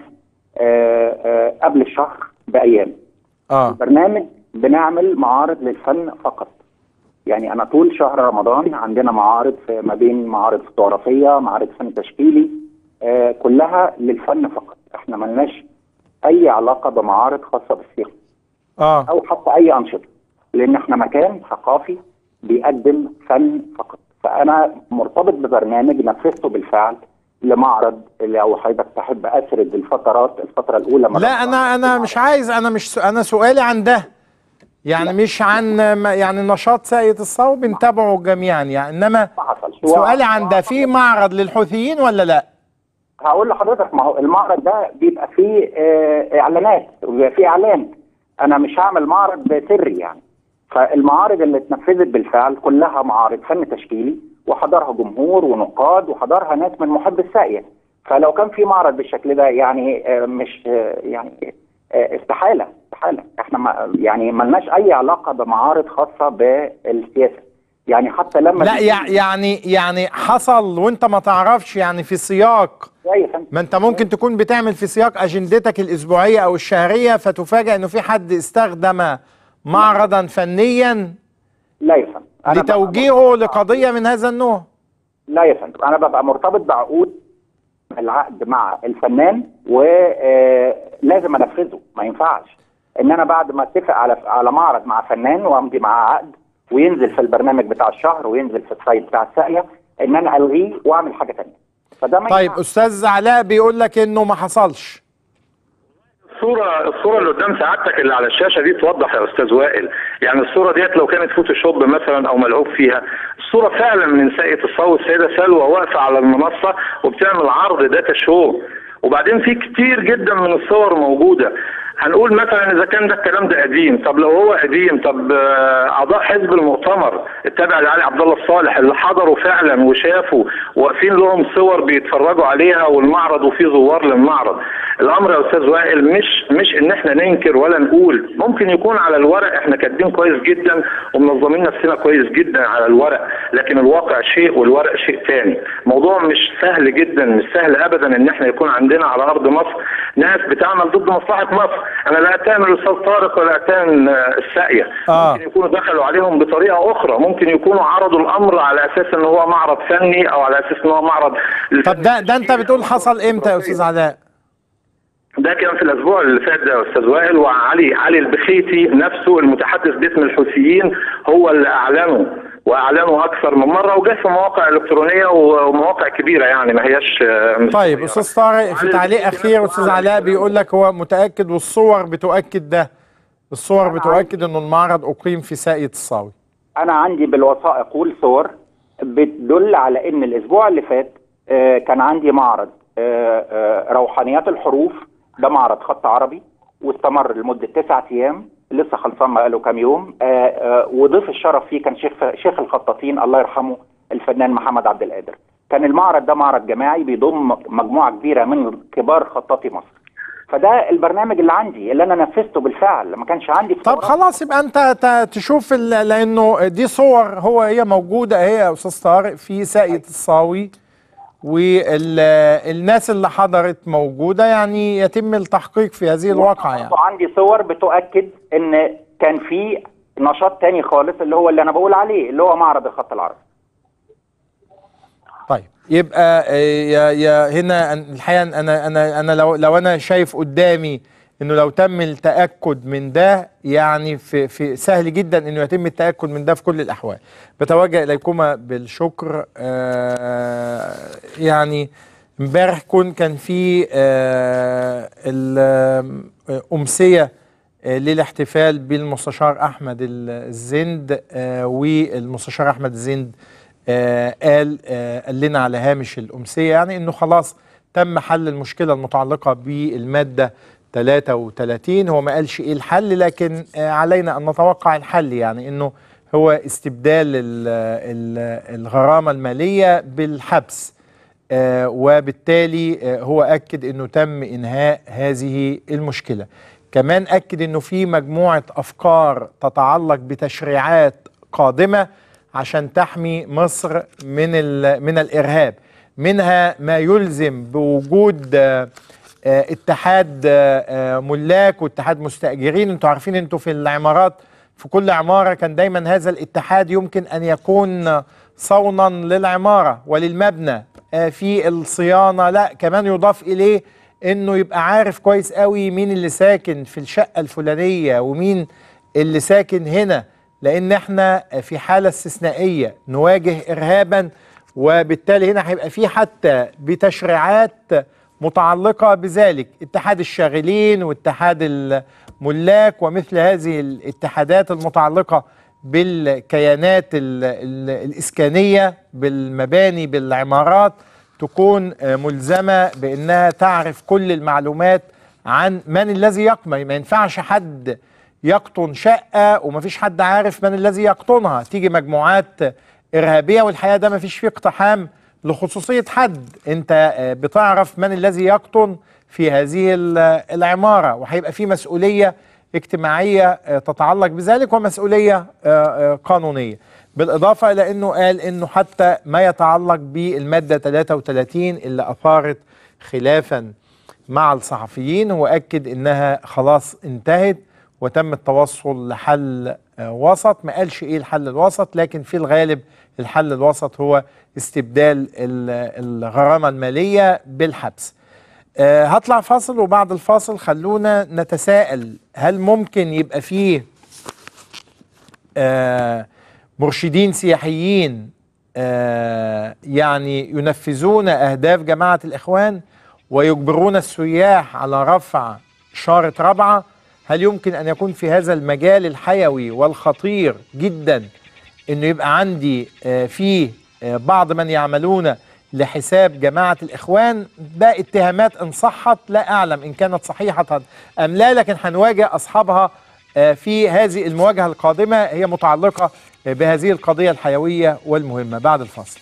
آه آه قبل الشهر بايام اه البرنامج بنعمل معارض للفن فقط يعني انا طول شهر رمضان عندنا معارض في ما بين معارض فوتوغرافيه معارض فن تشكيلي آه كلها للفن فقط احنا ملناش اي علاقه بمعارض خاصه بالسيرك اه او حتى اي انشطه لان احنا مكان ثقافي بيقدم فن فقط فانا مرتبط ببرنامج نفذته بالفعل لمعرض لو حضرتك تحب اسرد الفترات الفتره الاولى لا انا انا مش عايز انا مش انا سؤالي عن ده يعني مش عن يعني نشاط ساقية الصاوي بنتابعه جميعا يعني انما سؤالي عن ده في معرض للحوثيين ولا لا؟ هقول لحضرتك ما هو المعرض ده بيبقى فيه آه اعلانات وبيبقى فيه اعلان انا مش هعمل معرض سري يعني فالمعارض اللي اتنفذت بالفعل كلها معارض فن تشكيلي وحضرها جمهور ونقاد وحضرها ناس من محب الساقية فلو كان في معرض بالشكل ده يعني مش يعني استحالة استحالة احنا ما يعني ملناش اي علاقة بمعارض خاصة بالسياسة يعني حتى لما لا يعني يعني حصل وانت ما تعرفش يعني في سياق ما انت ممكن تكون بتعمل في سياق اجندتك الاسبوعيه او الشهريه فتفاجئ انه في حد استخدم معرضا فنيا لا يا فندم لتوجيهه لقضيه من هذا النوع لا يا فندم انا ببقى مرتبط بعقود العقد مع الفنان ولازم انفذه ما ينفعش ان انا بعد ما اتفق على على معرض مع فنان وامضي معاه عقد وينزل في البرنامج بتاع الشهر وينزل في السايت بتاع الساقيه ان انا الغيه واعمل حاجه ثانيه فده ما طيب ينفعش. استاذ علاء بيقول لك انه ما حصلش الصورة الصورة اللي قدام سعادتك اللي على الشاشة دي توضح يا أستاذ وائل، يعني الصورة ديت لو كانت فوتوشوب مثلا أو ملعوب فيها، الصورة فعلا من ساقية الصاوي السيدة سلوى واقفة على المنصة وبتعمل عرض داتا شو، وبعدين في كتير جدا من الصور موجودة. هنقول مثلا اذا كان ده الكلام ده قديم طب لو هو قديم طب آه، اعضاء حزب المؤتمر التابع لعلي عبد الله الصالح اللي حضروا فعلا وشافوا واقفين لهم صور بيتفرجوا عليها والمعرض وفي زوار للمعرض الامر يا استاذ وائل مش مش ان احنا ننكر ولا نقول ممكن يكون على الورق احنا كاتبين كويس جدا ومنظمين نفسنا كويس جدا على الورق لكن الواقع شيء والورق شيء تاني موضوع مش سهل جدا مش سهل ابدا ان احنا يكون عندنا على ارض مصر ناس بتعمل ضد مصلحه مصر انا لا اتهم الاستاذ طارق ولا اتهم آه، الساقيه آه. ممكن يكونوا دخلوا عليهم بطريقه اخرى ممكن يكونوا عرضوا الامر على اساس ان هو معرض فني او على اساس ان هو معرض طب ده ده انت بتقول حصل امتى يا استاذ علاء ده كان في الاسبوع اللي فات ده يا استاذ وائل وعلي علي البخيتي نفسه المتحدث باسم الحوثيين هو اللي اعلنه واعلنه اكثر من مره وجه في مواقع الكترونيه ومواقع كبيره يعني ما هياش آه، مش طيب استاذ طارق في تعليق اخير استاذ علاء بيقول لك هو متاكد والصور بتؤكد ده الصور بتؤكد انه المعرض اقيم في ساقية الصاوي انا عندي بالوثائق والصور بتدل على ان الاسبوع اللي فات آه، كان عندي معرض آه، آه، روحانيات الحروف ده معرض خط عربي واستمر لمده تسعة ايام لسه خلصان بقاله كام يوم آه، آه، وضيف الشرف فيه كان شيخ شيخ الخطاطين الله يرحمه الفنان محمد عبد القادر كان المعرض ده معرض جماعي بيضم مجموعه كبيره من كبار خطاطي مصر فده البرنامج اللي عندي اللي انا نفذته بالفعل ما كانش عندي طب خلاص يبقى انت ت- تشوف ال- لانه دي صور هو هي موجوده اهي يا استاذ طارق في ساقية الصاوي والناس اللي حضرت موجوده يعني يتم التحقيق في هذه الواقعه يعني برضه عندي صور بتؤكد ان كان في نشاط تاني خالص اللي هو اللي انا بقول عليه اللي هو معرض الخط العربي طيب يبقى آه، يا يا هنا أن- الحقيقه انا انا انا لو لو انا شايف قدامي انه لو تم التاكد من ده يعني في في سهل جدا انه يتم التاكد من ده في كل الاحوال بتوجه اليكما بالشكر آه يعني امبارح كون كان في آه الامسيه آه، للاحتفال بالمستشار احمد الزند آه، والمستشار احمد الزند آه، قال آه، قال لنا على هامش الامسيه يعني انه خلاص تم حل المشكله المتعلقه بالماده 33 هو ما قالش ايه الحل لكن آه، علينا ان نتوقع الحل يعني انه هو استبدال ال- ال- الغرامه الماليه بالحبس آه، وبالتالي آه، هو اكد انه تم انهاء هذه المشكله كمان اكد انه في مجموعه افكار تتعلق بتشريعات قادمه عشان تحمي مصر من ال- من الارهاب منها ما يلزم بوجود آه، آه، اتحاد آه، آه، ملاك واتحاد مستاجرين انتوا عارفين انتوا في العمارات في كل عماره كان دايما هذا الاتحاد يمكن ان يكون صونا للعماره وللمبنى آه، في الصيانه لا كمان يضاف اليه انه يبقى عارف كويس قوي مين اللي ساكن في الشقه الفلانيه ومين اللي ساكن هنا لان احنا في حاله استثنائيه نواجه ارهابا وبالتالي هنا هيبقى في حتى بتشريعات متعلقه بذلك اتحاد الشاغلين واتحاد الملاك ومثل هذه الاتحادات المتعلقه بالكيانات ال ال الاسكانيه بالمباني بالعمارات تكون آه، ملزمه بانها تعرف كل المعلومات عن من الذي يقمع ما ينفعش حد يقطن شقه ومفيش حد عارف من الذي يقطنها تيجي مجموعات ارهابيه والحقيقه ده مفيش فيه اقتحام لخصوصيه حد انت آه، بتعرف من الذي يقطن في هذه ال- العماره وهيبقى في مسؤوليه اجتماعيه آه، تتعلق بذلك ومسؤوليه آه، آه، قانونيه بالاضافه الى انه قال انه حتى ما يتعلق بالماده 33 اللي اثارت خلافا مع الصحفيين هو اكد انها خلاص انتهت وتم التوصل لحل آه، وسط ما قالش ايه الحل الوسط لكن في الغالب الحل الوسط هو استبدال ال- الغرامه الماليه بالحبس آه، هطلع فاصل وبعد الفاصل خلونا نتساءل هل ممكن يبقى فيه آه، مرشدين سياحيين آه، يعني ينفذون أهداف جماعة الإخوان ويجبرون السياح على رفع شارة رابعة هل يمكن أن يكون في هذا المجال الحيوي والخطير جدا أنه يبقى عندي آه، فيه آه، بعض من يعملون لحساب جماعة الإخوان ده اتهامات إن صحت لا أعلم إن كانت صحيحة أم لا لكن هنواجه أصحابها آه، في هذه المواجهة القادمة هي متعلقة آه، بهذه القضية الحيوية والمهمة بعد الفاصل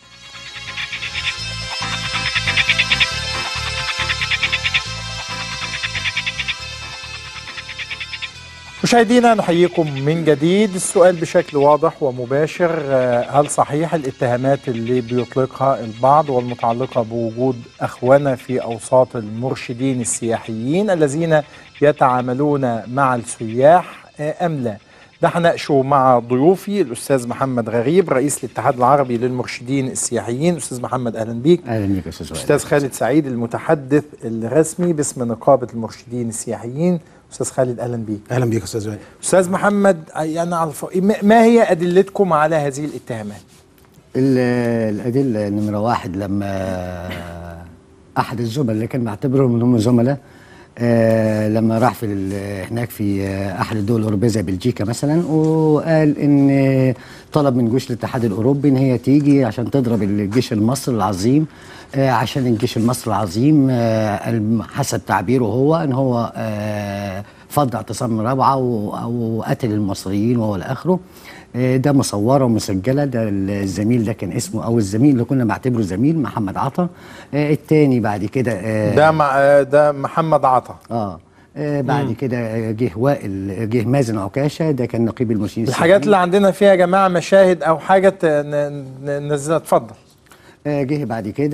مشاهدينا نحييكم من جديد السؤال بشكل واضح ومباشر آه، هل صحيح الاتهامات اللي بيطلقها البعض والمتعلقة بوجود أخوانة في أوساط المرشدين السياحيين الذين يتعاملون مع السياح آه، أم لا ده هناقشه مع ضيوفي الأستاذ محمد غريب رئيس الاتحاد العربي للمرشدين السياحيين أستاذ محمد أهلا بيك اهلا بيك يا استاذ وائل أستاذ خالد سعيد المتحدث الرسمي باسم نقابة المرشدين السياحيين أستاذ خالد أهلا بيك اهلا بيك يا استاذ وائل استاذ محمد يعني على الف... ما- ما هي ادلتكم على هذه الاتهامات؟ ال- الادله نمره واحد لما احد الزملاء اللي كان معتبرهم ان هم زملاء آه لما راح في ال- هناك في آه، احد الدول الاوروبيه زي بلجيكا مثلا وقال ان طلب من جيش الاتحاد الاوروبي ان هي تيجي عشان تضرب الجيش المصري العظيم آه عشان الجيش المصري العظيم آه الم- حسب تعبيره هو ان هو آه فض اعتصام رابعه و- او قتل المصريين وهو الى اخره آه، ده مصوره ومسجله ده الزميل ده كان اسمه او الزميل اللي كنا معتبره زميل محمد عطا آه، التاني بعد كده آه، ده مع... آه، ده محمد عطا اه آه، بعد مم. كده جه وائل جه مازن عكاشه ده كان نقيب المرشدين الحاجات اللي عندنا فيها يا جماعه مشاهد او حاجه ت- ن- ن- ننزلها اتفضل آه، جه بعد كده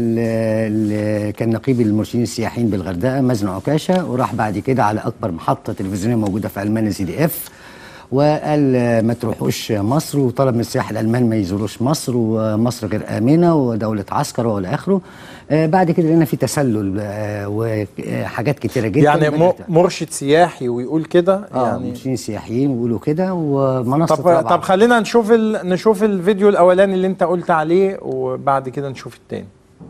اللي كان نقيب المرشدين السياحيين بالغردقه مازن عكاشه وراح بعد كده على اكبر محطه تلفزيونيه موجوده في المانيا سي دي اف وقال آه، ما تروحوش مصر وطلب من السياح الالمان ما يزوروش مصر ومصر غير امنه ودوله عسكر والى اخره آه، بعد كده لقينا في تسلل آه، وحاجات كتيره جدا يعني م... بدأت- مرشد سياحي ويقول كده اه يعني مرشدين سياحيين بيقولوا كده ومنصه طب رابعة. طب خلينا نشوف ال... نشوف الفيديو الاولاني اللي انت قلت عليه وبعد كده نشوف التاني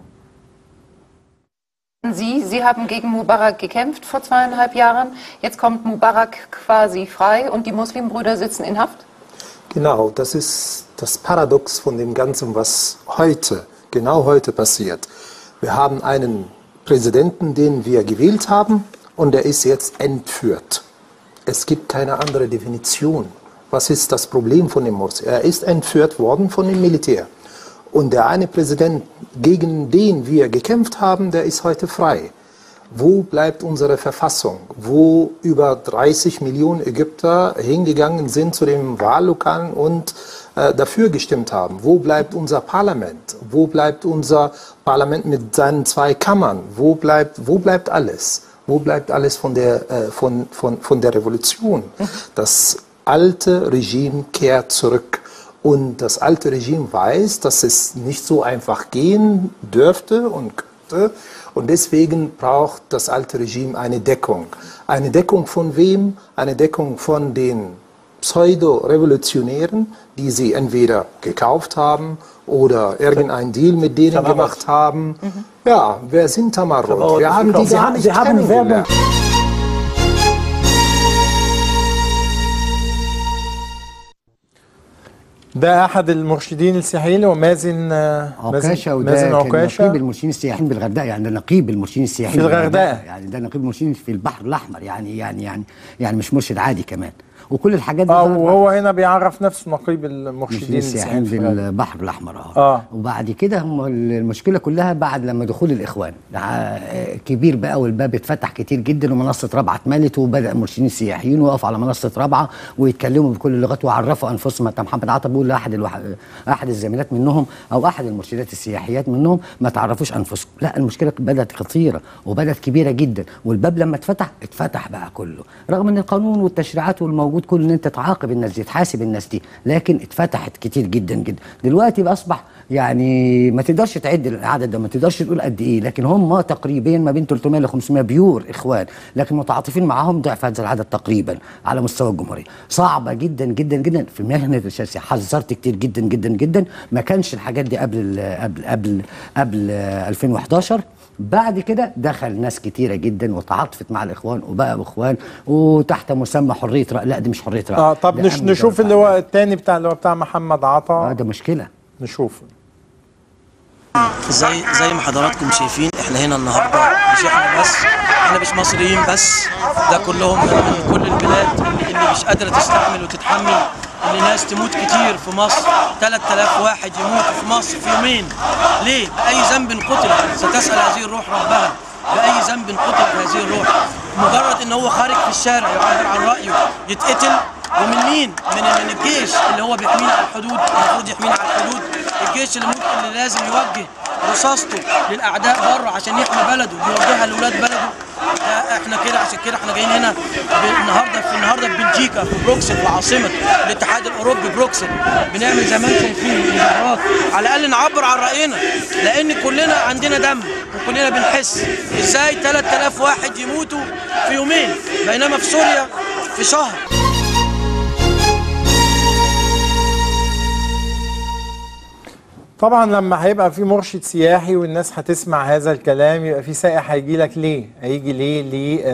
Sie, Sie haben gegen Mubarak gekämpft vor zweieinhalb Jahren. Jetzt kommt Mubarak quasi frei und die Muslimbrüder sitzen in Haft. Genau, das ist das Paradox von dem Ganzen, was heute, genau heute passiert. Wir haben einen Präsidenten, den wir gewählt haben, und er ist jetzt entführt. Es gibt keine andere Definition. Was ist das Problem von dem Morsi? Er ist entführt worden von dem Militär. Und der eine Präsident, gegen den wir gekämpft haben, der ist heute frei. Wo bleibt unsere Verfassung, wo über 30 Millionen Ägypter hingegangen sind zu den Wahllokalen und äh, dafür gestimmt haben? Wo bleibt unser Parlament? Wo bleibt unser Parlament mit seinen zwei Kammern? Wo bleibt, wo bleibt alles? Wo bleibt alles von der, äh, von, von, von der Revolution? Das alte Regime kehrt zurück. Und das alte Regime weiß, dass es nicht so einfach gehen dürfte und könnte. Und deswegen braucht das alte Regime eine Deckung. Eine Deckung von wem? Eine Deckung von den Pseudo-Revolutionären, die sie entweder gekauft haben oder irgendeinen Deal mit denen Tamarot. gemacht haben. Ja, wer sind Tamarot? Tamarot Wir ist haben die gekauft. Sie gar haben- nicht Sie haben kennengelernt. ده احد المرشدين السياحيين اللي هو مازن آه، مازن- عكاشه وده مازن كان عكاشه نقيب المرشدين السياحيين بالغردقه يعني ده نقيب المرشدين السياحيين في الغردقة. يعني ده نقيب المرشدين في البحر الاحمر يعني يعني يعني يعني مش مرشد عادي كمان وكل الحاجات دي اه ظهرت وهو هنا بيعرف نفسه نقيب المرشدين المرشدين السياحيين السياحيين في الغردقة. بالبحر الاحمر اه اه وبعد كده هم المشكله كلها بعد لما دخول الاخوان ده كبير بقى والباب اتفتح كتير جدا ومنصه رابعه اتملت وبدا المرشدين السياحيين وقفوا على منصه رابعه ويتكلموا بكل اللغات وعرفوا انفسهم حتى محمد عطا بيقول لاحد الوح... احد الزميلات منهم او احد المرشدات السياحيات منهم ما تعرفوش انفسكم لا المشكله بدات خطيره وبدات كبيره جدا والباب لما اتفتح اتفتح بقى كله رغم ان القانون والتشريعات والموجود كله ان انت تعاقب الناس دي تحاسب الناس دي لكن اتفتحت كتير جدا جدا دلوقتي بقى اصبح يعني ما تقدرش تعد العدد ده ما تقدرش تقول قد ايه لكن هم تقريبا ما بين 300 ل 500 بيور اخوان لكن متعاطفين معاهم ضعف هذا العدد تقريبا على مستوى الجمهوريه صعبه جدا جدا جدا في مهنه السياسه حذرت كتير جدا جدا جدا ما كانش الحاجات دي قبل ال- قبل قبل قبل آه، 2011 بعد كده دخل ناس كتيره جدا وتعاطفت مع الاخوان وبقى اخوان وتحت مسمى حريه راي لا دي مش حريه راي اه طب ده نش أمن نشوف دولة. اللي هو التاني بتاع اللي هو بتاع محمد عطا اه ده مشكله نشوف زي زي ما حضراتكم شايفين احنا هنا النهارده مش احنا بس احنا مش مصريين بس ده كلهم من من كل البلاد اللي, اللي مش قادره تستحمل وتتحمل ان ناس تموت كتير في مصر 3000 واحد يموتوا في مصر في يومين ليه؟ بأي ذنب قتل ستسأل هذه الروح ربها بأي ذنب قتل هذه الروح مجرد ان هو خارج في الشارع يعبر عن رأيه يتقتل ومن مين؟ من من الجيش اللي هو بيحمينا على الحدود المفروض يحمينا على الحدود الجيش اللي ممكن اللي لازم يوجه رصاصته للاعداء بره عشان يحمي بلده يوجهها لاولاد بلده ده احنا كده عشان كده احنا جايين هنا ب- النهارده في النهارده في بلجيكا في بروكسل في عاصمه الاتحاد الاوروبي بروكسل بنعمل زي ما انتم شايفين مظاهرات على الاقل نعبر عن راينا لان كلنا عندنا دم وكلنا بنحس ازاي 3000 واحد يموتوا في يومين بينما في سوريا في شهر طبعا لما هيبقى في مرشد سياحي والناس هتسمع هذا الكلام يبقى في سائح هيجي لك ليه؟ هيجي ليه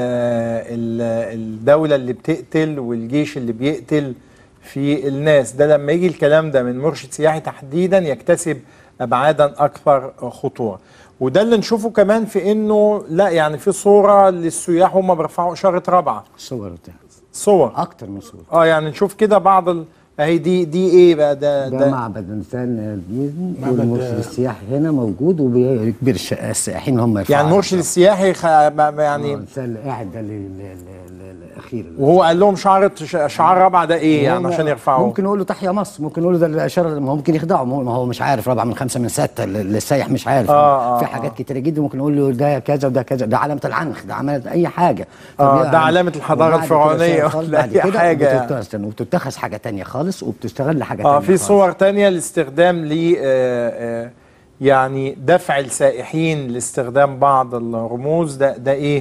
للدولة اللي بتقتل والجيش اللي بيقتل في الناس ده لما يجي الكلام ده من مرشد سياحي تحديدا يكتسب ابعادا اكثر خطوره وده اللي نشوفه كمان في انه لا يعني في صوره للسياح هم بيرفعوا اشاره رابعه صور ده صور اكتر من صور اه يعني نشوف كده بعض ال... اهي دي دي ايه بقى ده ده معبد انسان باذن معبد- والمرشد السياحي هنا موجود وبيجبر الش- السائحين هم يرفعوا يعني المرشد السياحي خ... ما- ما يعني الانسان اللي قاعد ده ال- ال- ال- ال- الاخير وهو قال لهم شعار شعار رابعه ده ايه يعني هم- عشان يرفعوه ممكن نقول له تحيا مصر ممكن نقول له ده الاشاره ما هو ممكن يخدعه ما هو- ما هو مش عارف رابعه من خمسه من سته ال- السايح مش عارف آه، آه، في حاجات كتيره جدا ممكن نقول له ده كذا وده كذا ده علامه العنخ ده علامه اي حاجه آه، فبيبقى ده عن- علامة الحضارة وبعد كده الفرعونية خالص ولا بعد أي كده حاجة يعني. بتتوزن وبتتخذ حاجه تانية خالص وبتستغل حاجه اه تانية في خالص. صور تانية لاستخدام ل آه، آه، يعني دفع السائحين لاستخدام بعض الرموز ده ده ايه؟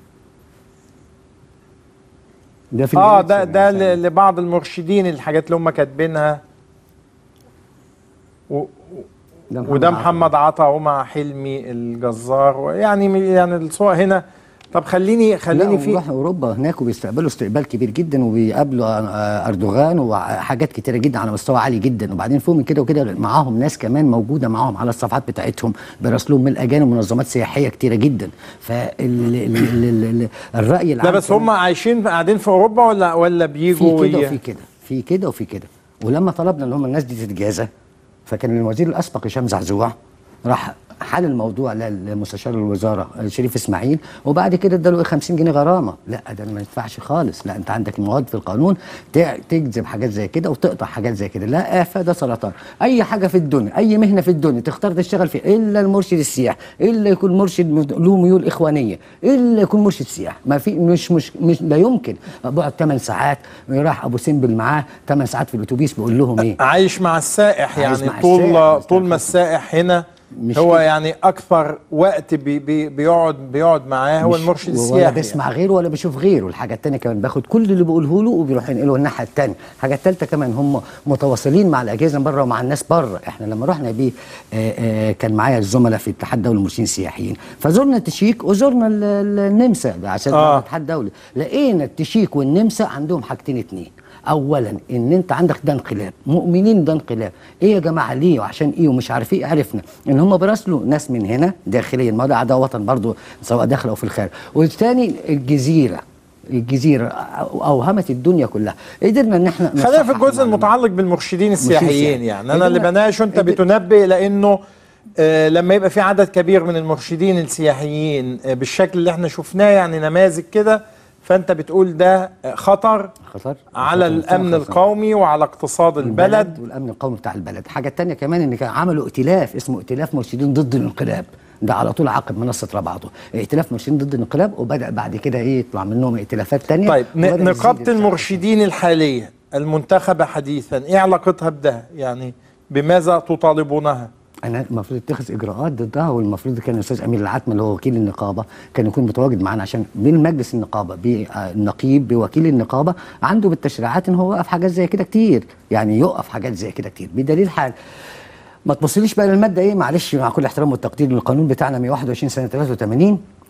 ده في اه الجنوب ده ده ل- لبعض المرشدين الحاجات اللي هم كاتبينها و- ده محمد وده عطا. محمد عطا ومع حلمي الجزار يعني يعني الصور هنا طب خليني خليني لا في وراح اوروبا هناك وبيستقبلوا استقبال كبير جدا وبيقابلوا آه، اردوغان وحاجات كتيره جدا على مستوى عالي جدا وبعدين فوق من كده وكده معاهم ناس كمان موجوده معاهم على الصفحات بتاعتهم بيراسلوهم من الاجانب منظمات سياحيه كتيره جدا فالراي العام لا بس هم عايشين قاعدين في اوروبا ولا ولا بيجوا في كده وي- وفي كده في كده وفي كده ولما طلبنا ان هم الناس دي تتجازى فكان الوزير الاسبق هشام زعزوع راح حل الموضوع لمستشار الوزاره شريف اسماعيل وبعد كده اداله إيه 50 جنيه غرامه لا ده ما ينفعش خالص لا انت عندك مواد في القانون تع- تجذب حاجات زي كده وتقطع حاجات زي كده لا آفة ده سرطان اي حاجه في الدنيا اي مهنه في الدنيا تختار تشتغل فيها الا المرشد السياحي الا يكون مرشد مد- له ميول اخوانيه الا يكون مرشد سياحي ما في مش مش, مش لا يمكن بقعد 8 ساعات راح ابو سمبل معاه 8 ساعات في الاتوبيس بيقول لهم ايه عايش مع السائح عايش يعني مع طول السائح، طول ما السائح هنا مش هو كده. يعني اكثر وقت بي بي بيقعد بيقعد معاه هو مش- المرشد ولا السياحي بيسمع غيره ولا بيشوف غيره الحاجه التانية كمان باخد كل اللي بقوله له وبيروح ينقله الناحيه التانية الحاجه التالتة كمان هم متواصلين مع الاجهزه بره ومع الناس بره احنا لما رحنا بيه آه، آه، كان معايا الزملاء في الاتحاد الدولي للمرشدين السياحيين فزرنا التشيك وزرنا ال- ال- النمسا عشان آه. آه. الاتحاد الدولي لقينا التشيك والنمسا عندهم حاجتين اتنين اولا ان انت عندك ده انقلاب مؤمنين ده انقلاب ايه يا جماعه ليه وعشان ايه ومش عارف ايه عرفنا ان هم بيراسلوا ناس من هنا داخليا ما ده ده وطن برضه سواء داخل او في الخارج والثاني الجزيره الجزيره أو- اوهمت الدنيا كلها قدرنا ان احنا خلينا في نصحح الجزء المتعلق بالمرشدين السياحيين السياحي. يعني انا اللي قدرنا- بناقش وانت قدر- بتنبه لانه آه لما يبقى في عدد كبير من المرشدين السياحيين آه بالشكل اللي احنا شفناه يعني نماذج كده فانت بتقول ده آه، خطر خطر على خطر الامن خطر. القومي وعلى اقتصاد البلد والامن القومي بتاع البلد حاجه تانية كمان ان كان عملوا ائتلاف اسمه ائتلاف مرشدين ضد الانقلاب ده على طول عقب منصه رابعته ائتلاف مرشدين ضد الانقلاب وبدا بعد كده ايه يطلع منهم ائتلافات تانية طيب ن- وبدأ نقابه يزيد المرشدين الحاليه المنتخبه حديثا ايه علاقتها بده يعني بماذا تطالبونها انا المفروض اتخذ اجراءات ضدها والمفروض كان الاستاذ امير العتمه اللي هو وكيل النقابه كان يكون متواجد معانا عشان بين مجلس النقابه بالنقيب بوكيل النقابه عنده بالتشريعات ان هو وقف حاجات زي كده كتير يعني يوقف حاجات زي كده كتير بدليل حال ما تبصليش بقى للماده ايه معلش مع كل احترام والتقدير للقانون بتاعنا 121 سنه 83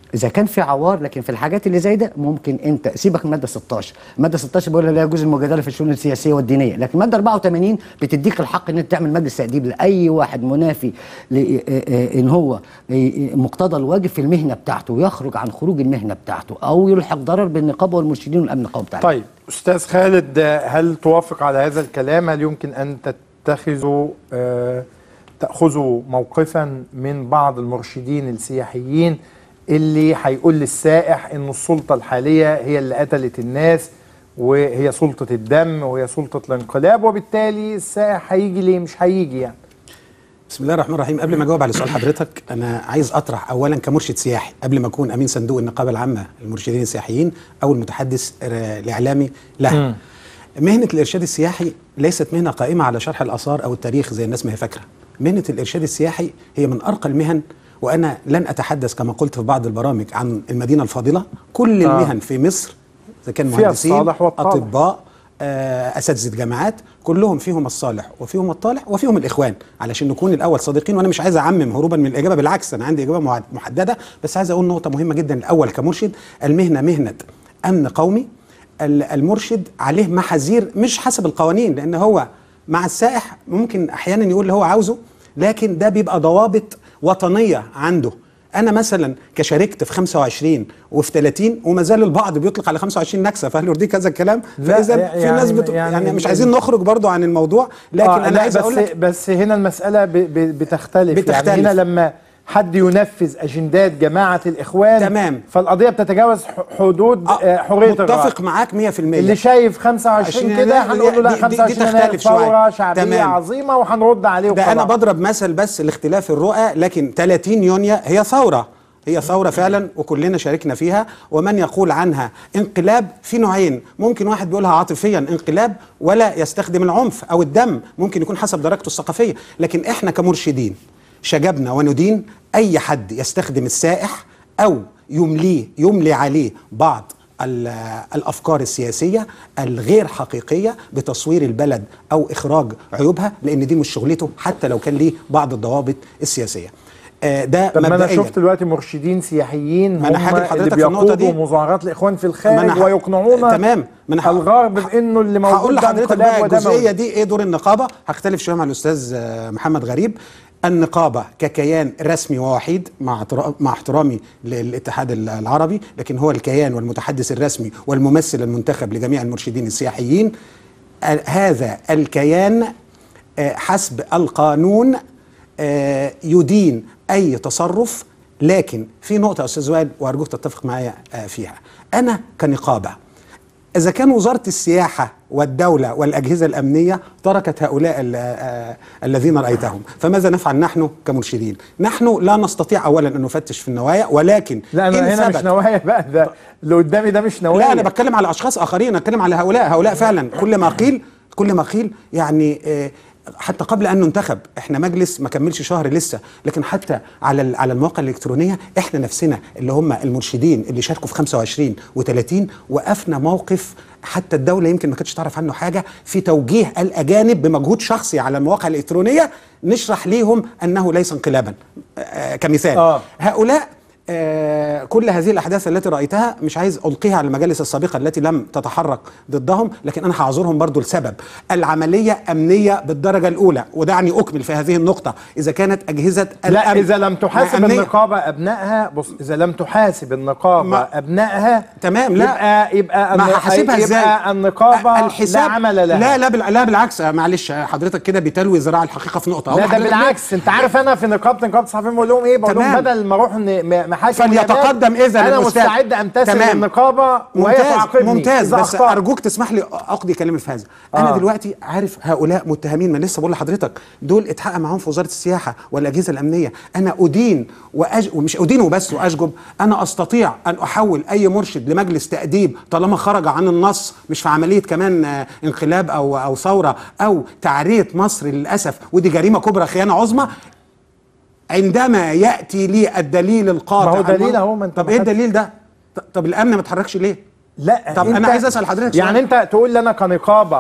اذا كان في عوار لكن في الحاجات اللي زي ده ممكن انت سيبك من الماده 16 الماده 16 بيقول لا يجوز المجادله في الشؤون السياسيه والدينيه لكن الماده 84 بتديك الحق ان انت تعمل مجلس تاديب لاي واحد منافي ل- آه، آه، ان هو آه، مقتضى الواجب في المهنه بتاعته ويخرج عن خروج المهنه بتاعته او يلحق ضرر بالنقابه والمرشدين والامن القومي بتاعته طيب استاذ خالد آه، هل توافق على هذا الكلام هل يمكن ان تتخذوا آه، تاخذوا موقفا من بعض المرشدين السياحيين اللي هيقول للسائح ان السلطه الحاليه هي اللي قتلت الناس وهي سلطه الدم وهي سلطه الانقلاب وبالتالي السائح هيجي ليه مش هيجي يعني بسم الله الرحمن الرحيم قبل ما اجاوب على سؤال حضرتك انا عايز اطرح اولا كمرشد سياحي قبل ما اكون امين صندوق النقابه العامه للمرشدين السياحيين او المتحدث آه، الاعلامي لها مهنه الارشاد السياحي ليست مهنه قائمه على شرح الاثار او التاريخ زي الناس ما هي فاكره مهنه الارشاد السياحي هي من ارقى المهن وانا لن اتحدث كما قلت في بعض البرامج عن المدينه الفاضله كل آه. المهن في مصر اذا كان فيها مهندسين الصالح والطالح. اطباء آه، اساتذه جامعات كلهم فيهم الصالح وفيهم الطالح وفيهم الاخوان علشان نكون الاول صادقين وانا مش عايز اعمم هروبا من الاجابه بالعكس انا عندي اجابه معد- محدده بس عايز اقول نقطه مهمه جدا الاول كمرشد المهنه مهنه امن قومي ال- المرشد عليه محاذير مش حسب القوانين لان هو مع السائح ممكن احيانا يقول اللي هو عاوزه لكن ده بيبقى ضوابط وطنيه عنده انا مثلا كشاركت في 25 وفي 30 وما زال البعض بيطلق على 25 نكسه فهل يرضيك هذا الكلام لا، فاذا في يعني- ناس بت... يعني, يعني يعني مش عايزين نخرج برضو عن الموضوع لكن آه انا لا عايز بس اقول لك بس هنا المساله ب ب بتختلف. بتختلف. يعني هنا لما حد ينفذ اجندات جماعه الاخوان تمام. فالقضيه بتتجاوز ح- حدود آه حريه الرأي. متفق معاك 100% اللي شايف 25 عشان كده دي- هنقول له لا دي- دي- دي 25 يناير تختلف شوية. ثوره شعبيه تمام. عظيمه وهنرد عليه ده انا وخلاص. بضرب مثل بس لاختلاف الرؤى لكن 30 يونيو هي ثوره هي ثوره فعلا وكلنا شاركنا فيها ومن يقول عنها انقلاب في نوعين ممكن واحد بيقولها عاطفيا انقلاب ولا يستخدم العنف او الدم ممكن يكون حسب درجته الثقافيه لكن احنا كمرشدين شجبنا وندين اي حد يستخدم السائح او يمليه يملي عليه بعض ال- الافكار السياسيه الغير حقيقيه بتصوير البلد او اخراج عيوبها لان دي مش شغلته حتى لو كان ليه بعض الضوابط السياسيه آه، ده طب ما انا مبدئيا شفت دلوقتي مرشدين سياحيين ما أنا هم هاجي اللي لحضرتك في النقطة دي. بيقودوا مظاهرات الاخوان في ما الخارج أنا ه- ويقنعون تمام ما أنا ه- الغرب بانه اللي موجود هقول ده لحضرتك انقلاب بقى ودموي. الجزئيه دي ايه دور النقابه هختلف شويه مع الاستاذ آه، محمد غريب النقابه ككيان رسمي ووحيد مع اعترا- مع احترامي للاتحاد العربي لكن هو الكيان والمتحدث الرسمي والممثل المنتخب لجميع المرشدين السياحيين ال- هذا الكيان آه، حسب القانون آه، يدين اي تصرف لكن في نقطه يا استاذ وائل وارجوك تتفق معايا آه، فيها انا كنقابه إذا كان وزارة السياحة والدولة والأجهزة الأمنية تركت هؤلاء ال- آه، الذين رأيتهم فماذا نفعل نحن كمرشدين نحن لا نستطيع أولا أن نفتش في النوايا ولكن لا إن انا هنا مش ثبت- نوايا بقى ده اللي قدامي ده مش نوايا لا أنا بتكلم على أشخاص آخرين أنا بتكلم على هؤلاء هؤلاء فعلا كل ما قيل كل ما قيل يعني آه، حتى قبل ان ننتخب احنا مجلس ما كملش شهر لسه لكن حتى على ال- على المواقع الالكترونيه احنا نفسنا اللي هم المرشدين اللي شاركوا في 25 و30 وقفنا موقف حتى الدوله يمكن ما كانتش تعرف عنه حاجه في توجيه الاجانب بمجهود شخصي على المواقع الالكترونيه نشرح ليهم انه ليس انقلابا آه، كمثال آه. هؤلاء آه، كل هذه الاحداث التي رايتها مش عايز القيها على المجالس السابقه التي لم تتحرك ضدهم لكن انا هعذرهم برضو لسبب العمليه امنيه بالدرجه الاولى ودعني اكمل في هذه النقطه اذا كانت اجهزه لا الأمن اذا لم تحاسب أمنية. النقابه ابنائها بص اذا لم تحاسب النقابه ما- ابنائها تمام لا يبقى يبقى ما الن- هحاسبها ازاي يبقى النقابه الحساب لا عمل لها لا لا بال- لا بالعكس آه، معلش آه، حضرتك كده بتلوي ذراع الحقيقه في نقطه لا أقول ده لحضرتك بالعكس انت عارف انا في نقابه نقابه الصحفيين بقول لهم ايه بقول لهم تمام. بدل ما اروح ن- م- محاكم فليتقدم ونيابات، إذن انا الأستاذ. مستعد امتثل تمام. للنقابه وهي ممتاز تعاقبني ممتاز إذا بس أخطأت. ارجوك تسمح لي اقضي كلامي في هذا انا آه. دلوقتي عارف هؤلاء متهمين ما لسه بقول لحضرتك دول اتحقق معاهم في وزاره السياحه والاجهزه الامنيه انا ادين وأج... ومش ادين وبس واشجب انا استطيع ان احول اي مرشد لمجلس تاديب طالما خرج عن النص مش في عمليه كمان آه، انقلاب او او ثوره او تعريه مصر للاسف ودي جريمه كبرى خيانه عظمى عندما ياتي لي الدليل القاطع ما هو دليل المن- أهو، ما أنت طب ما ايه خدتش. الدليل ده ط- طب الامن ما اتحركش ليه لا طب أنت- انا عايز اسال حضرتك يعني سؤال. انت تقول لي انا كنقابه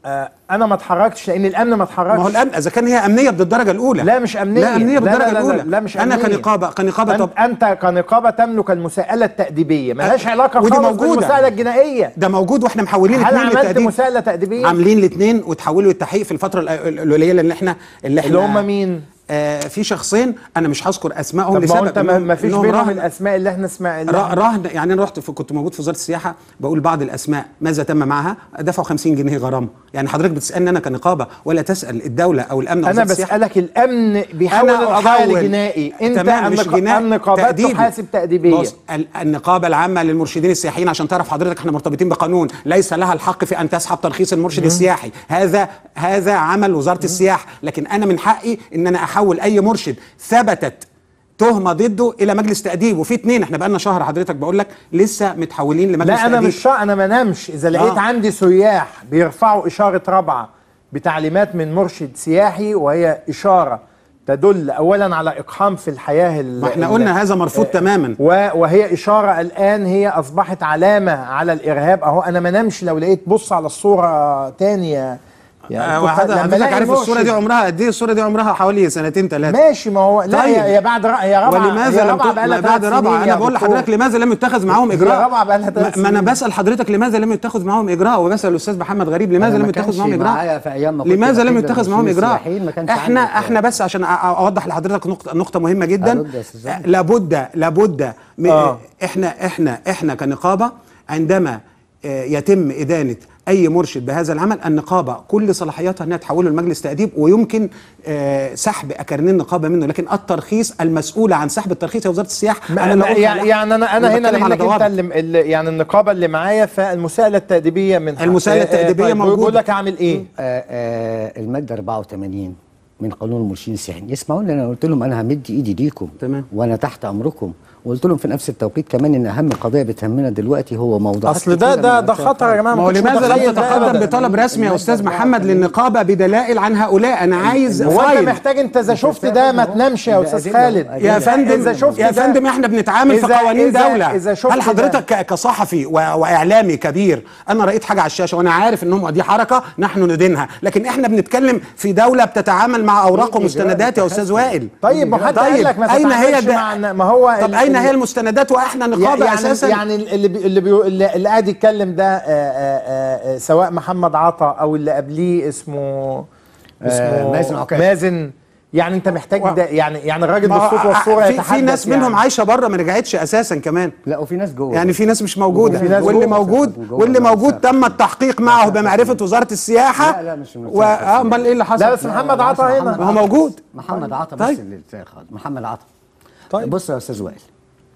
آه انا ما اتحركتش لان الامن ما اتحركش ما هو الامن اذا كان هي امنيه بالدرجه الاولى لا مش امنيه لا امنيه لا بالدرجه لا لا الاولى لا, لا مش انا أمنية. كنقابه كنقابه طب أنت, انت كنقابه تملك المساءله التاديبيه ملهاش أه، علاقه ودي خالص موجودة. بالمساءله الجنائيه ده موجود واحنا محولين هل الاثنين عملت للتأديب مساءله تاديبيه عاملين الاثنين وتحولوا للتحقيق في الفتره الأ- القليله اللي احنا اللي احنا اللي هم مين آه في شخصين انا مش هذكر اسمائهم طب ما لسبب هو انت ما إنهم- ما فيش إنهم بينهم رهن- الاسماء اللي احنا اسماء اللي ر- رهن يعني انا رحت في كنت موجود في وزاره السياحه بقول بعض الاسماء ماذا تم معها دفعوا 50 جنيه غرامه يعني حضرتك بتسالني انا كنقابه ولا تسال الدوله او الامن أو انا وزارة السياحة؟ بسالك الامن بيحول أنا القضايا أحول. لجنائي انت تمام مش النق- جنائي النقابات تأديبي. تحاسب تاديبيه بص ال- النقابه العامه للمرشدين السياحيين عشان تعرف حضرتك احنا مرتبطين بقانون ليس لها الحق في ان تسحب ترخيص المرشد السياحي هذا هذا عمل وزاره السياحه لكن انا من حقي ان انا احول اي مرشد ثبتت تهمه ضده الى مجلس تاديب وفي اتنين احنا بقالنا شهر حضرتك بقول لك لسه متحولين لمجلس لا انا تأديب. مش شا... انا ما نامش اذا لقيت آه. عندي سياح بيرفعوا اشاره رابعه بتعليمات من مرشد سياحي وهي اشاره تدل اولا على اقحام في الحياه ال- ما احنا ال- قلنا هذا مرفوض تماما و- وهي اشاره الان هي اصبحت علامه على الارهاب اهو انا ما نامش لو لقيت بص على الصوره تانية آه، كنت- وحضرتك لما حضرتك ألاقي عارف الصوره مرشد- دي عمرها قد ايه الصوره دي عمرها حوالي سنتين ثلاثه ماشي ما هو لا طيب. هي هي بعد رأ... هي رابعه ولماذا هي لم رابعه ت- بقى لها بعد رابعه انا بقول لحضرتك لماذا لم يتخذ معاهم هي اجراء رابعه بقى لها ما, ثلاث ما انا سنين. بسال حضرتك لماذا لم يتخذ معاهم اجراء وبسال الاستاذ محمد غريب لماذا أنا لم ما يتخذ كانش معاهم معايا اجراء في أيام ما كنت لماذا لم وكيل يتخذ معاهم للمسؤولين اجراء السياحيين ما كانش احنا عندي احنا بس عشان أ- اوضح لحضرتك نقطه نقطه مهمه جدا أرد يا أستاذ آه، لابد لابد م- آه. احنا احنا احنا كنقابه عندما آه، يتم ادانه اي مرشد بهذا العمل النقابه كل صلاحياتها انها تحوله لمجلس تاديب ويمكن آه، سحب اكارنيه النقابه منه لكن الترخيص المسؤوله عن سحب الترخيص هي وزاره السياحه ما اللي أنا قلت يعني, عليها. يعني انا انا هنا بتكلم على لانك انت ضوابط. اللي, اللي يعني النقابه اللي معايا فالمساءله التاديبيه من حق- المساءلة آه، آه، التأديبية طيب موجودة. بقول لك اعمل ايه آه آه الماده 84 من قانون المرشدين السياحيين يسمعوني انا قلت لهم انا همد ايدي ليكم تمام وانا تحت امركم وقلت لهم في نفس التوقيت كمان ان اهم قضيه بتهمنا دلوقتي هو موضوع اصل ده ده ده خطر يا جماعه ما هو كنتش لماذا متخيل لم ده تتقدم أبداً. بطلب رسمي يا استاذ محمد للنقابه بدلائل عن هؤلاء انا عايز هو انت فايل محتاج انت اذا شفت ده ما تنامش يا استاذ خالد يا فندم اذا شفت يا ده- فندم احنا بنتعامل في إذا- قوانين إذا- دوله اذا شفت هل حضرتك ده- ك- كصحفي و- واعلامي كبير انا رايت حاجه على الشاشه وانا عارف انهم دي حركه نحن ندينها لكن احنا بنتكلم في دوله بتتعامل مع اوراق ومستندات يا استاذ وائل طيب ما حد قال لك ما اين هي تتعاملش ده مع ما هو طب ال- اين ال- هي المستندات واحنا نقابه يعني اساسا يعني اللي بي اللي, بي اللي, اللي قاعد يتكلم ده آه، آه، آه، سواء محمد عطا او اللي قبليه اسمه اسمه مازن عكاش. مازن يعني انت محتاج ده يعني يعني الراجل ما هو بالصوت والصوره في, يتحدث في ناس يعني. منهم عايشه بره ما رجعتش اساسا كمان لا وفي ناس جوه يعني في ناس مش موجوده وفي ناس واللي جوه. موجود جوه واللي لا، موجود تم التحقيق معه بمعرفه وزاره السياحه لا لا مش من و- آه، امال ايه اللي حصل لا بس محمد عطا هنا ما هو موجود محمد عطا بس طيب. اللي اتاخد محمد عطا طيب بص يا استاذ وائل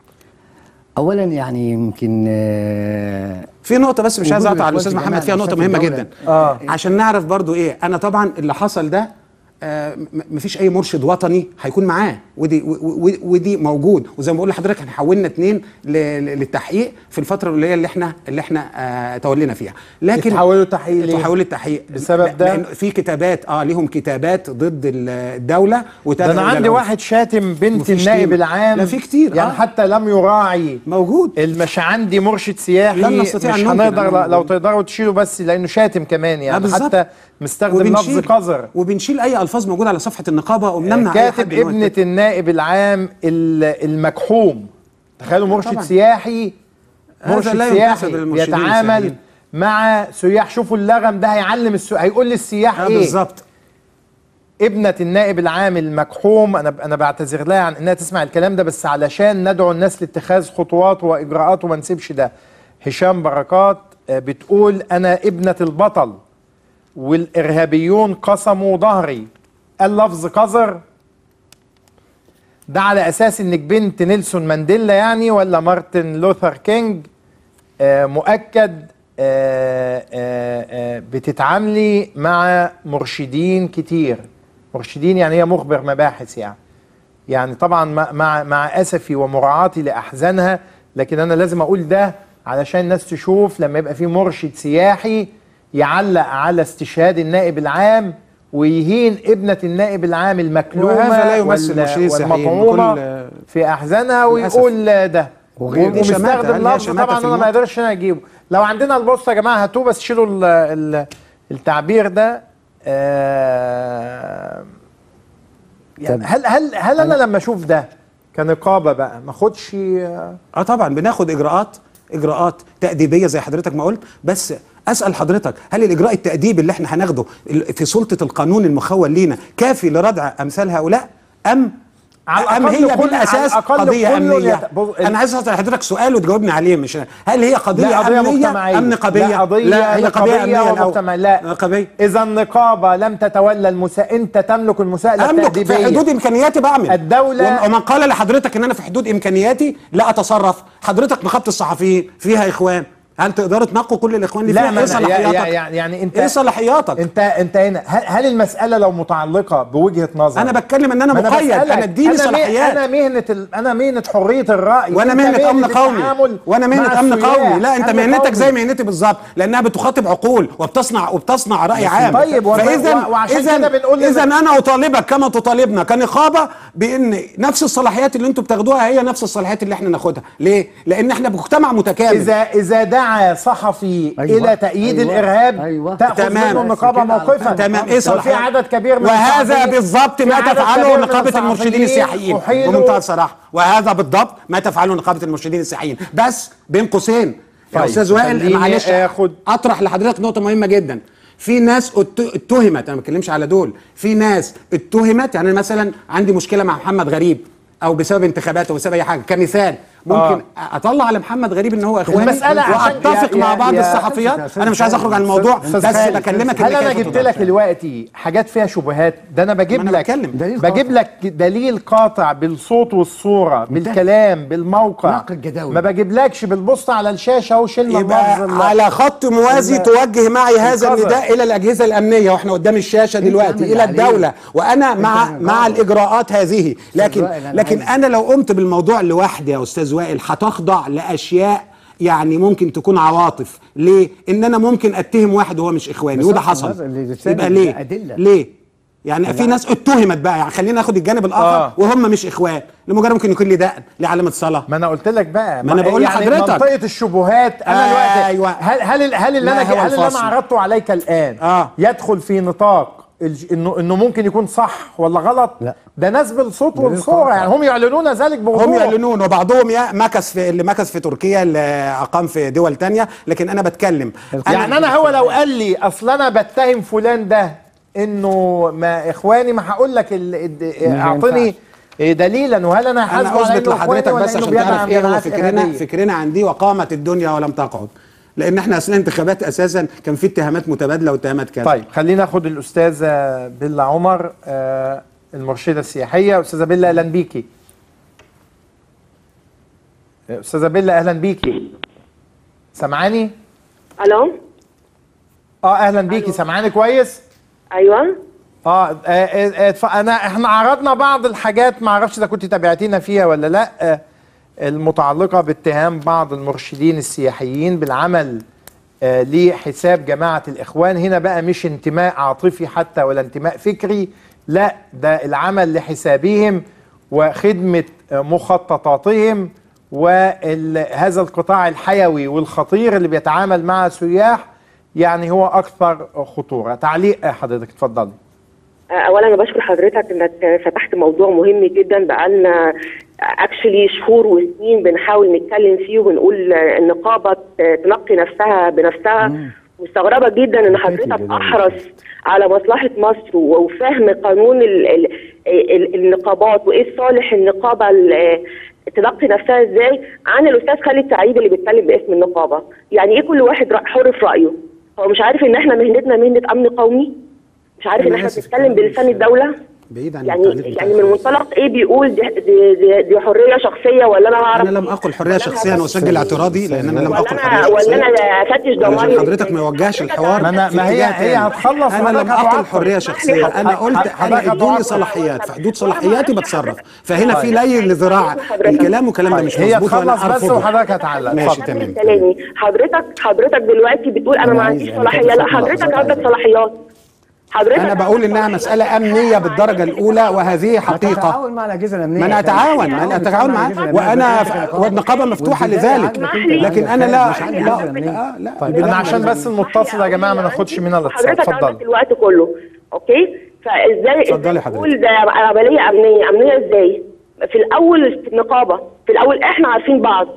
اولا يعني يمكن آه، في نقطه بس مش عايز وجود اقطع على الإخوان الاستاذ في محمد جميع فيها نقطه المؤسسات مهمه الدولة. جدا آه. عشان نعرف برضو ايه انا طبعا اللي حصل ده آه، م- مفيش اي مرشد وطني هيكون معاه ودي و- و- ودي موجود وزي ما بقول لحضرتك احنا حولنا اتنين ل- ل- للتحقيق في الفتره اللي هي اللي احنا اللي احنا آه تولينا فيها لكن اتحولوا تحقيق ليه؟ تحولوا التحقيق بسبب لا، ده؟ لأن في كتابات اه ليهم كتابات ضد ال- الدوله ده انا عندي واحد شاتم بنت مفيش النائب شتيمة. العام لا، في كتير، يعني آه. حتى لم يراعي موجود مش عندي مرشد سياحي لن نستطيع مش أن ننكر هنقدر أنه لا- لو موجود. تقدروا تشيلوا بس لانه شاتم كمان آه، يعني بالظبط. حتى مستخدم لفظ وبنشيل- قذر وبنشيل اي الفاظ موجوده على صفحه النقابه وبنمنع أي كاتب حد إن هو ابنة يكتب. النائب العام ال- المكحوم تخيلوا مرشد طبعاً. سياحي هذا مرشد لا سياحي ينتسب للمرشدين يتعامل السياحيين. مع سياح شوفوا اللغم ده هيعلم السياح هيقول للسياح آه، ايه بالظبط ابنة النائب العام المكحوم انا انا بعتذر لها عن انها تسمع الكلام ده بس علشان ندعو الناس لاتخاذ خطوات واجراءات وما نسيبش ده هشام بركات آه، بتقول انا ابنة البطل والارهابيون قسموا ظهري اللفظ قذر ده على اساس انك بنت نيلسون مانديلا يعني ولا مارتن لوثر كينج آه مؤكد آه آه آه بتتعاملي مع مرشدين كتير مرشدين يعني هي مخبر مباحث يعني يعني طبعا مع مع, مع اسفي ومراعاتي لاحزانها لكن انا لازم اقول ده علشان الناس تشوف لما يبقى في مرشد سياحي يعلق على استشهاد النائب العام ويهين ابنة النائب العام المكلومة وهذا لا يمثل وال- مرشدين سياحيين والمطعومة بكل- في احزانها للأسف. ويقول ده وغير دي شماتة، ومستخدم هل هي لفظ شماتة طبعا في انا ما الموقف؟ اقدرش انا اجيبه لو عندنا البوست يا جماعه هاتوه بس شيلوا ال ال التعبير ده آه يعني طب- هل هل هل انا لما اشوف ده كنقابه بقى ما اخدش آه، اه طبعا بناخد اجراءات اجراءات تاديبيه زي حضرتك ما قلت بس اسال حضرتك هل الاجراء التاديبي اللي احنا هناخده ال- في سلطه القانون المخول لينا كافي لردع امثال هؤلاء ام على ام الأقل هي كل- بالاساس على الأقل قضيه كل امنيه يت- بص- انا عايز اسال حضرتك سؤال وتجاوبني عليه مش هل هي قضيه, لا قضيه امنيه مجتمعيه ام نقابيه لا قضيه لا هي قضيه امنيه الأول. ومجتمعيه لا نقابيه اذا النقابه لم تتولى المسا انت تملك المساءله املك في التاديبيه حدود امكانياتي بعمل الدولة- ومن قال لحضرتك ان انا في حدود امكانياتي لا اتصرف حضرتك نقابه الصحفيين فيها اخوان هل تقدروا تنقوا كل الاخوان اللي لا فيها ما ايه أنا- صلاحياتك يعني, يعني, يعني انت ايه صلاحياتك انت انت هنا هل, هل المساله لو متعلقه بوجهه نظر انا بتكلم ان انا ما مقيد بسألك، انا اديني أنا مي- صلاحيات انا مهنه ال... انا مهنه حريه الراي وانا أنت مهنه امن التعامل قومي وانا مع مهنه امن السياح. قومي لا انت أمن مهنتك قومي. زي مهنتي بالظبط لانها بتخاطب عقول وبتصنع وبتصنع راي عام طيب، وب- فاذا و- وعشان اذا كده بنقول اذا إن- انا اطالبك كما تطالبنا كنقابه بان نفس الصلاحيات اللي انتم بتاخدوها هي نفس الصلاحيات اللي احنا ناخدها ليه لان احنا مجتمع متكامل اذا اذا دعا صحفي أيوة. الى تأييد أيوة. الارهاب أيوة. تاخذ تمام. منه النقابه موقفا تمام ايه وفي صلاحيات عدد كبير من وهذا الصحفيين- بالضبط في ما عدد تفعله كبير من نقابه المرشدين الصحفيين السياحيين أحيلوا- بمنتهى الصراحه وهذا بالضبط ما تفعله نقابه المرشدين السياحيين بس بين قوسين يا طيب، استاذ وائل خليني معلش آخد- اطرح لحضرتك نقطه مهمه جدا في ناس ات- اتهمت انا ما بتكلمش على دول في ناس اتهمت يعني أنا مثلا عندي مشكله مع محمد غريب او بسبب انتخاباته او بسبب اي حاجه كمثال ممكن اطلع على محمد غريب ان هو اخواني المسألة عشان واتفق يا- مع يا- بعض يا- الصحفيات انا مش عايز اخرج عن الموضوع أستاذ بس خالد، بكلمك هل إن انا كيف جبت تدار. لك دلوقتي حاجات فيها شبهات ده انا بجيب ما أنا لك بتكلم. دليل بجيب لك دليل قاطع بالصوت والصوره بالكلام بالموقع ناقل جداول. ما بجيبلكش بالبوست على الشاشه وشلنا يبقى اللفظ ال- على خط موازي ال- توجه معي هذا القذر. النداء الى الاجهزه الامنيه واحنا قدام الشاشه دلوقتي عامل الى عليه. الدوله وانا أنت مع من مع جوه. الاجراءات هذه لكن وائل، أنا لكن عايز- انا لو قمت بالموضوع لوحدي يا استاذ وائل هتخضع لاشياء يعني ممكن تكون عواطف ليه ان انا ممكن اتهم واحد وهو مش اخواني وده بالظبط، حصل هذا اللي يساند يبقى ليه بأدلة. ليه يعني في ناس اتهمت بقى يعني خلينا ناخد الجانب الاخر آه. وهم مش اخوان لمجرد ممكن يكون لي دقن ليه علامه صلاه ما انا قلت لك بقى ما أنا بقول يعني لحضرتك. منطقه الشبهات انا دلوقتي أيوة. هل هل هل اللي ما انا هو هل اللي انا الفصل؟ عرضته عليك الان آه. يدخل في نطاق الج- انه انه ممكن يكون صح ولا غلط لا. ده ناس بالصوت دليل والصوره قاطع. يعني هم يعلنون ذلك بوضوح هم يعلنون وبعضهم يا مكث في اللي مكث في تركيا اللي اقام في دول تانية لكن انا بتكلم يعني انا هو لو قال لي اصل انا بتهم فلان ده انه ما اخواني ما هقول لك ال- ال- ما اعطني ينفعش. دليلا وهل انا حاسبه انا على اثبت انه لحضرتك إخواني بس ولا إنه عشان بيدعم تعرف ايه هو جماعات فكرنا إرهابية؟ فكرنا عندي وقامت الدنيا ولم تقعد لان احنا اثناء الانتخابات اساسا كان في اتهامات متبادله واتهامات كذا طيب خلينا ناخد الاستاذه بيلا عمر آه، المرشده السياحيه استاذه بيلا اهلا بيكي استاذه بيلا اهلا بيكي سامعاني الو اه اهلا بيكي سامعاني كويس ايوه اه, آه, آه, آه انا احنا عرضنا بعض الحاجات ما اعرفش اذا كنت تابعتينا فيها ولا لا آه المتعلقه باتهام بعض المرشدين السياحيين بالعمل آه لحساب جماعه الاخوان هنا بقى مش انتماء عاطفي حتى ولا انتماء فكري لا ده العمل لحسابهم وخدمه آه مخططاتهم وهذا القطاع الحيوي والخطير اللي بيتعامل مع السياح يعني هو اكثر خطوره تعليق حضرتك اتفضلي اولا انا بشكر حضرتك انك فتحت موضوع مهم جدا بقالنا اكشلي شهور وسنين بنحاول نتكلم فيه وبنقول النقابه تنقي نفسها بنفسها مستغربه جدا ان حضرتك احرص على مصلحه مصر وفهم قانون ال ال ال النقابات وايه صالح النقابه ال- تنقي نفسها ازاي عن الاستاذ خالد سعيد اللي بيتكلم باسم النقابه يعني ايه كل واحد رأ- حر في رايه هو مش عارف ان احنا مهنتنا مهنه امن قومي مش عارف ان احنا بنتكلم بلسان الدوله بعيد عن يعني التعليق يعني من منطلق ايه بيقول دي, دي, دي, دي حريه شخصيه ولا انا هعرف انا لم اقل حريه شخصيه انا اسجل اعتراضي لان انا لم ولا اقل انا حريه ولا شخصيه انا افتش علشان ضمائري حضرتك ما يوجهش الحوار ما أنا- في ما هي- اتجاه هي تاني. هتخلص انا وحضرتك لم اقل هتعطل. حريه شخصيه انا قلت انا حضرتك ادوني هتعطل. صلاحيات في حدود صلاحياتي بتصرف فهنا في طيب. لي لذراع الكلام والكلام ده مش هي مظبوط وانا تخلص بس ارفضه وحضرتك هتعلق ماشي اتفضل. تمام كلامي حضرتك حضرتك دلوقتي بتقول انا ما عايز- عنديش أنا صلاحيه كده لا صح، حضرتك لحظات عندك عايز- صلاحيات حضرتك انا بقول انها مساله امنيه بالدرجه الاولى وهذه حقيقه تتعاون مع الاجهزه الامنيه ما انا اتعاون ما انا اتعاون معاه وانا ف- والنقابه مفتوحه لذلك لكن انا لا لا لا طيب انا عشان بس المتصل يا جماعه ما ناخدش منها الاتصال حضرتك اتفضل عندك الوقت كله اوكي فازاي اتفضلي إزاي تقول ده عمليه امنيه امنيه ازاي في الاول في النقابه في الاول احنا عارفين بعض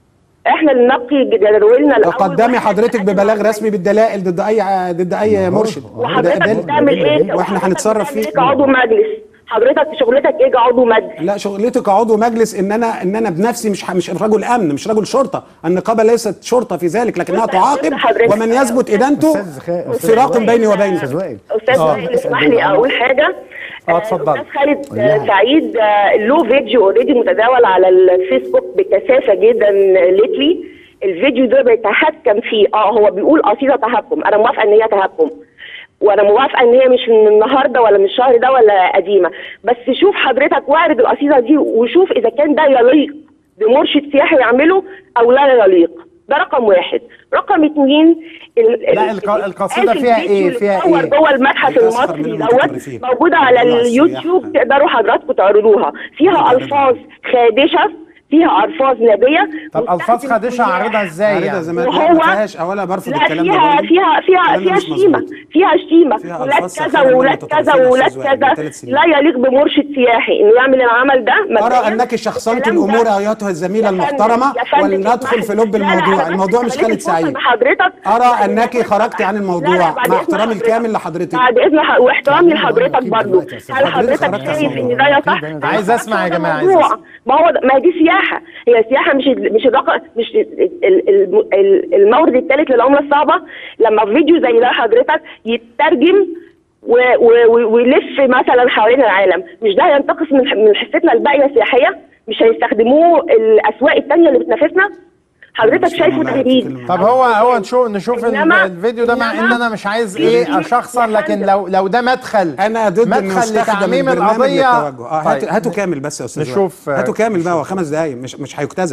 احنا اللي ننقي جدولنا الاول تقدمي حضرتك ببلاغ رسمي بالدلائل ضد اي ضد اي مرشد وحضرتك ده- ده- بتعمل ايه واحنا هنتصرف فيه إيه كعضو مجلس حضرتك شغلتك ايه كعضو مجلس لا شغلتي كعضو مجلس ان انا ان انا بنفسي مش ح- مش رجل امن مش رجل شرطه النقابه ليست شرطه في ذلك لكنها تعاقب ومن يثبت ادانته فراق بيني وبينه استاذ آه. وائل اسمح لي اقول حاجه اه اتفضل استاذ خالد آه، سعيد آه، له فيديو اوريدي متداول على الفيسبوك بكثافه جدا ليتلي الفيديو ده بيتهكم فيه اه هو بيقول قصيده تهكم انا موافقه ان هي تهكم وانا موافقه ان هي مش من النهارده ولا من الشهر ده ولا قديمه بس شوف حضرتك واعرض القصيده دي وشوف اذا كان ده يليق بمرشد سياحي يعمله او لا يليق ده رقم واحد رقم اتنين ال- لا، ال- الق- القصيدة آخر فيها فيديو إيه؟ اللي فيها اتصور إيه؟ جوه المتحف بتسخر المصري من دوت المتطرفين. موجوده على الله اليوتيوب تقدروا حضراتكم تعرضوها فيها الفاظ خادشه فيها الفاظ نابيه طب الفاظ خادشه اعرضها ازاي عارضها يعني زي ما وهو- ما فيهاش اولا برفض لا الكلام ده فيها برضه. فيها فيها الكلام ده فيها مش شتيمه مظبوط. فيها شتيمه فيها ولاد ألفاظ كذا سخيفة من وولاد المتطرفين كذا يا وولاد أستاذ وائل من كذا ثلاث سنين. لا يليق بمرشد سياحي انه يعمل العمل ده أرى مبدئياً أنك شخصنت الكلام ده- الأمور أيتها الزميلة يا فندم- المحترمة يا فندم ولندخل اسمح في لي. لب لا، لا، الموضوع أنا الموضوع بس مش خليني خالد فرصة سعيد لحضرتك أرى أنك خرجت عن لا، الموضوع لا، بعد مع إذن احترامي حضرتك. الكامل لحضرتك بعد اذن ح- واحترامي لحضرتك برضه هل حضرتك حضرتك خرجت عن شايف ان الموضوع. ده يصح عايز اسمع يا جماعه عايز موضوع اسمع ما هو ده- ما هي دي سياحه هي سياحه مش ال- مش الرقم مش ال- ال- ال- ال- المورد الثالث للعمله الصعبه لما فيديو زي ده حضرتك يترجم و- و- و- ويلف مثلا حوالين العالم مش ده هينتقص من من حصتنا الباقيه السياحيه مش هيستخدموه الاسواق الثانيه اللي بتنافسنا حضرتك شايفه تهديد طب هو هو نشوف نشوف ال- إنما- الفيديو ده مع ان إنما- انا مش عايز ايه اشخصا لكن لو لو ده مدخل انا ضد انه مدخل يستخدم لتعميم البرنامج القضيه للتوجه اه هاتوا هاتوا كامل بس يا استاذ وائل. نشوف آه، هاتوا كامل بقى هو خمس دقايق مش مش هيجتزأ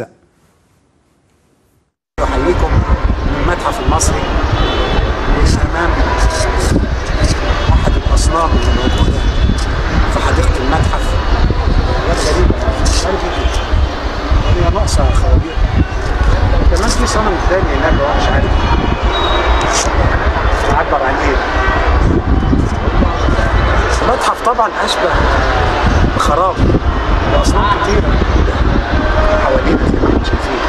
أحييكم من المتحف المصري أمام أحد الأصنام اللي موجودة في حديقة المتحف حاجات غريبة عارف إيه؟ هي ناقصة خوابير كمان في صنم تاني هناك هو مش عارف يعبر عن إيه المتحف طبعا أشبه بخراب وأصنام كتيرة موجودة حوالينا زي ما احنا شايفين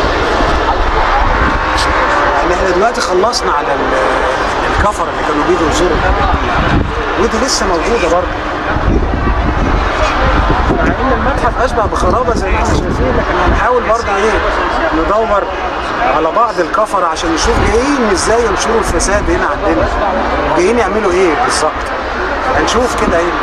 يعني احنا دلوقتي خلصنا على ال- الكفر اللي كانوا بيجوا يزوروا الاماكن ودي لسه موجوده برضه مع ان المتحف اشبه بخرابه زي ما احنا شايفين لكن هنحاول برضه ايه ندور على بعض الكفر عشان نشوف جايين ازاي ينشروا الفساد هنا عندنا جايين يعملوا ايه بالظبط هنشوف كده ايه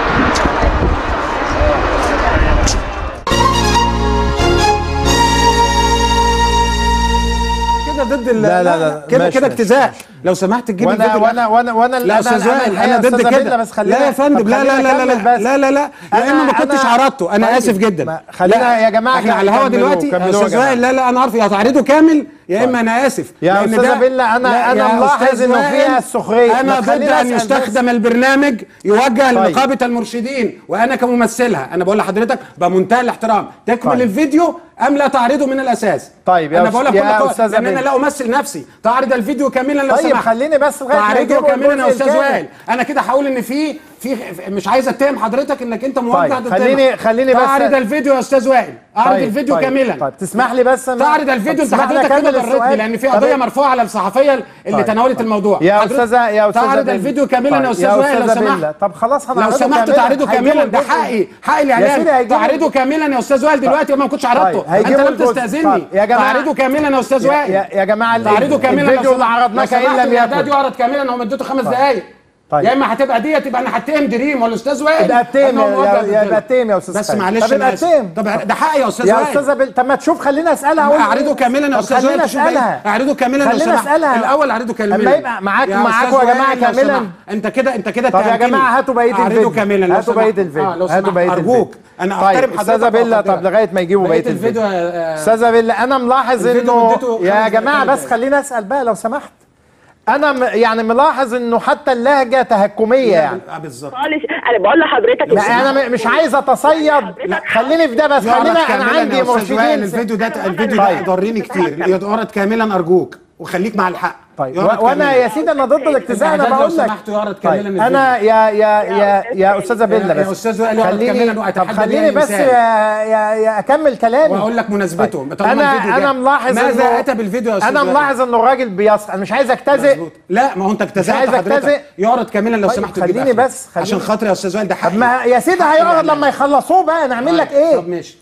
كده ضد ال- لا، لا، لا، كده ماشي، كده ماشي، اجتزاء لو سمحت تجيب وانا الفيديو وانا وانا وانا لا أنا- استاذ أنا وائل الحقيقة انا ضد أستاذة كده بيلا بس خلينا لا يا فندم طب لا لا خلينا لا لا أكمل لا بس. لا لا لا يا أنا- اما ما كنتش أنا- عرضته انا طيب، اسف جدا ما- خلينا لا، يا جماعة احنا على الهوا كملوا- دلوقتي يا كملوا يا استاذ جماعة. وائل لا لا انا عارف يا تعرضه كامل يا اما انا اسف يا لأن أستاذة ده- بيلا، أنا- لا، أنا يا ملاحظ أستاذ إنه وائل، فيها السخرية. انا ما ضد خلينا ان أسأل بس. يستخدم البرنامج يوجه طيب. لنقابه المرشدين وانا كممثلها انا بقول لحضرتك بمنتهى الاحترام تكمل طيب. الفيديو ام لا تعرضه من الاساس طيب يا انا أس- بقول لك يا كل قول- أستاذة لان انا بيلا. لا امثل نفسي تعرض الفيديو كاملا لو طيب سمحت خليني بس لغايه ما تعرضه يجيبوا كاملا يا الجزء استاذ الكامل. وائل انا كده هقول ان في في مش عايز اتهم حضرتك انك انت موجه طيب، ضدنا. خليني- خليني بس- تعرض الفيديو يا استاذ وائل اعرض طيب، الفيديو طيب، كاملا طيب تسمح لي بس أنا- تعرض الفيديو انت تسمح لي حضرتك كده أكمل ضرتني السؤال؟ لان في طب- قضيه مرفوعه على الصحفيه اللي طيب. تناولت الموضوع يا حضرتك استاذه يا استاذه تعرض بيلا. الفيديو كاملا طيب، يا استاذ وائل لو أستاذة سمحت بيلا. طب خلاص لو هنعرضه سمحت كاملا. تعرضه هيجيبوا كاملا ده الجزء- حقي حقي يا سيدي الاعلام هيجيبوا تعرضه كاملا يا استاذ وائل دلوقتي ما كنتش عرضته طيب، انت هيجيبوا لم الجزء. تستاذني طيب، يا جماعة- تعرضه كاملا يا استاذ يا- وائل يا- يا جماعة تعرضه كاملا الفيديو لو اللي سمحت. عرضناه لو كإن سمحت لم الإعداد يكن. يعرض كاملا هو مدته خمس طيب. دقائق طيب. يا اما هتبقى ديت يبقى انا هتهم دريم ولا استاذ وائل يبقى اتهم لأن هو يا- موجه يا- ضدنا. يبقى اتهم يا استاذ بس خالد. معلش طب يبقى أنا آسف. اتهم. طب ده حقي يا استاذ يا وائل استاذه بيلا طب ما تشوف خلينا اسالها أقول اعرضه إيه. كاملا يا طب استاذ خلينا وائل تشوف اسالها إيه. اعرضه كاملا لو خلينا سمحت اسالها الاول اعرضه كاملا اما يبقى معاك يا معاكم أستاذ يا جماعه وائل لو كاملا سمحت. انت كده انت كده طب يا اتهمتني. جماعه هاتوا بقيه اعرضه الفيديو كاملا لو هاتوا بقيه سمحت. الفيديو آه، لو هاتوا سمحت. بقيه الفيديو ارجوك انا احترم طيب حضرتك استاذه بيلا وأقدرك. طب لغايه ما يجيبوا بقيه بقية الفيديو الفيديو آه، استاذه بيلا انا ملاحظ الفيديو انه مدته يا خمس جماعه دقايق. بس خلينا اسال بقى لو سمحت انا م- يعني ملاحظ انه حتى اللهجه تهكميه يعني بالظبط خالص انا بقول لحضرتك لا انا م- مش عايز اتصيد لا خليني في ده بس يعرض خلينا انا كاملاً عندي يا أستاذ وائل، مرشدين الفيديو ده الفيديو ده طيب. ضرني كتير يعرض كاملا ارجوك وخليك مع الحق طيب يعرض و- وانا كاملاً. يا سيدي انا ضد الاجتزاء انا الإعداد لو بقول لك سمحتوا يعرض كاملاً طيب الفيديو. انا يا يا يا يا استاذه بيلا يا بس أستاذ وائل يعرض خليني كاملاً طب وأتحدى خليني بها بس المثال. يا يا يا اكمل كلامي واقول لك مناسبته طيب. طالما انا الفيديو انا جاء. ملاحظ ماذا إنه- اتى بالفيديو يا استاذ انا وائل؟ ملاحظ انه الراجل بيسخر انا مش عايز اجتزئ لا ما هو انت مش اجتزأت عايز حضرتك أجتزئ. يعرض كاملا لو طيب، سمحت تجيب خليني آخره. بس، خليني. عشان خاطر يا استاذ وائل ده طب حقي ما يا سيدي هيقعد لما يخلصوه بقى نعمل لك ايه طب ماشي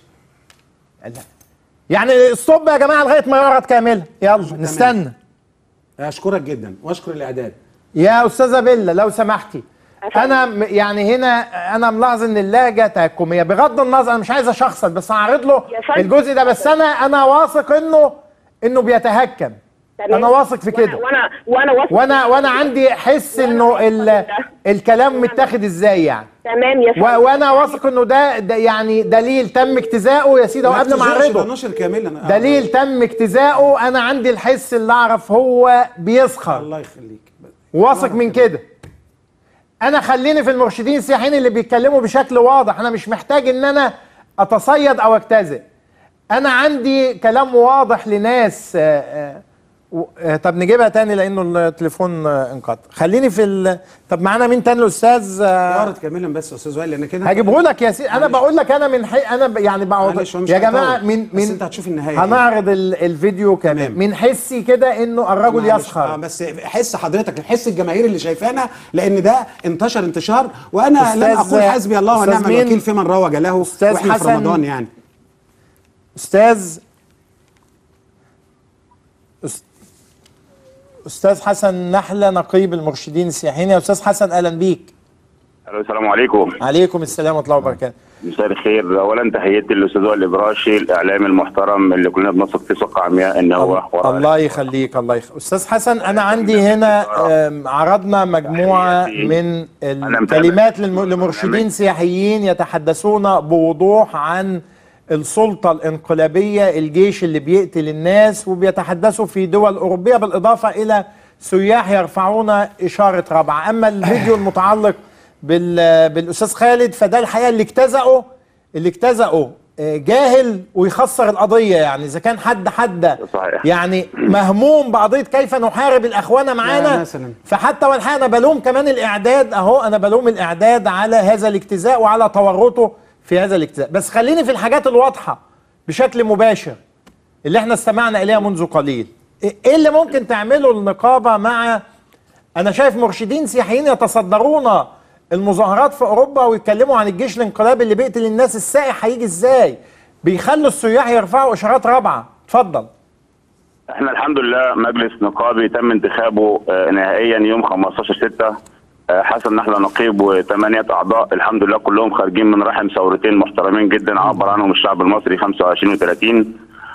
يعني ستوب يا جماعه لغايه ما يعرض كاملا يلا نستنى اشكرك جدا واشكر الاعداد يا استاذه بيلا لو سمحتي انا م- يعني هنا انا ملاحظ ان اللهجه تهكميه بغض النظر انا مش عايز اشخصن بس هعرض له فندم. الجزء ده بس انا انا واثق انه انه بيتهكم تمام. انا واثق في كده وانا وانا واثق وانا وانا عندي حس انه ال- الكلام متاخد ازاي يعني تمام يا و- فندم وانا واثق انه ده, ده يعني دليل تم اجتزاؤه يا سيدي وقبل ما تجزئش، ده اعرضه نشر كاملا دليل تم اجتزاؤه انا عندي الحس اللي اعرف هو بيسخر الله يخليك واثق من كده انا خليني في المرشدين السياحيين اللي بيتكلموا بشكل واضح انا مش محتاج ان انا اتصيد او اجتزئ انا عندي كلام واضح لناس آه، آه، و- آه، طب نجيبها تاني لانه التليفون آه، انقطع خليني في ال... طب معانا مين تاني الاستاذ آه، يعرض كاملا بس يا استاذ وائل لان كده هجيبه لك يا سيدي انا بقول لك انا من حي... انا ب... يعني بقعد معلش، هو مش يا جماعه هيطول. من بس من انت هتشوف النهايه إيه. هنعرض ال... الفيديو كمان من حسي كده انه الرجل معلش. يسخر آه بس حس حضرتك حس الجماهير اللي شايفانا لان ده انتشر انتشار وانا لن أستاذ- اقول حسبي الله أستاذ ونعم مين؟ الوكيل في من روج له أستاذ واحنا في حسن. رمضان يعني استاذ أس- استاذ حسن نحله نقيب المرشدين السياحيين يا استاذ حسن اهلا بيك الو السلام عليكم عليكم السلام ورحمه الله وبركاته مساء الخير اولا تحياتي للاستاذ وائل الابراشي الاعلامي المحترم اللي كلنا بنثق فيه ثقه عمياء ان هو وراء الله يخليك الله يخليك استاذ حسن انا عندي هنا آم، عرضنا مجموعه من الكلمات للم- لمرشدين سياحيين يتحدثون بوضوح عن السلطة الانقلابية الجيش اللي بيقتل الناس وبيتحدثوا في دول أوروبية بالإضافة إلى سياح يرفعون إشارة رابعة أما الفيديو المتعلق بال- بالأستاذ خالد فده الحقيقة اللي اجتزأوا اللي اجتزأوا آه، جاهل ويخسر القضية يعني إذا كان حد حد صحيح يعني مهموم بقضية كيف نحارب الأخوان لا، معانا مثلا. فحتى والحقيقة أنا بلوم كمان الإعداد أهو أنا بلوم الإعداد على هذا الاجتزاء وعلى تورطه في هذا الاجتزاء بس خليني في الحاجات الواضحة بشكل مباشر اللي احنا استمعنا إليها منذ قليل إيه اللي ممكن تعمله النقابة مع أنا شايف مرشدين سياحيين يتصدرون المظاهرات في أوروبا ويتكلموا عن الجيش الانقلابي اللي بيقتل الناس السائح هيجي إزاي بيخلوا السياح يرفعوا إشارات رابعة اتفضل احنا الحمد لله مجلس نقابي تم انتخابه آه، نهائيا يوم 15 6 حسن نحله نقيب وثمانيه اعضاء الحمد لله كلهم خارجين من رحم ثورتين محترمين جدا عبر عنهم الشعب المصري 25 و30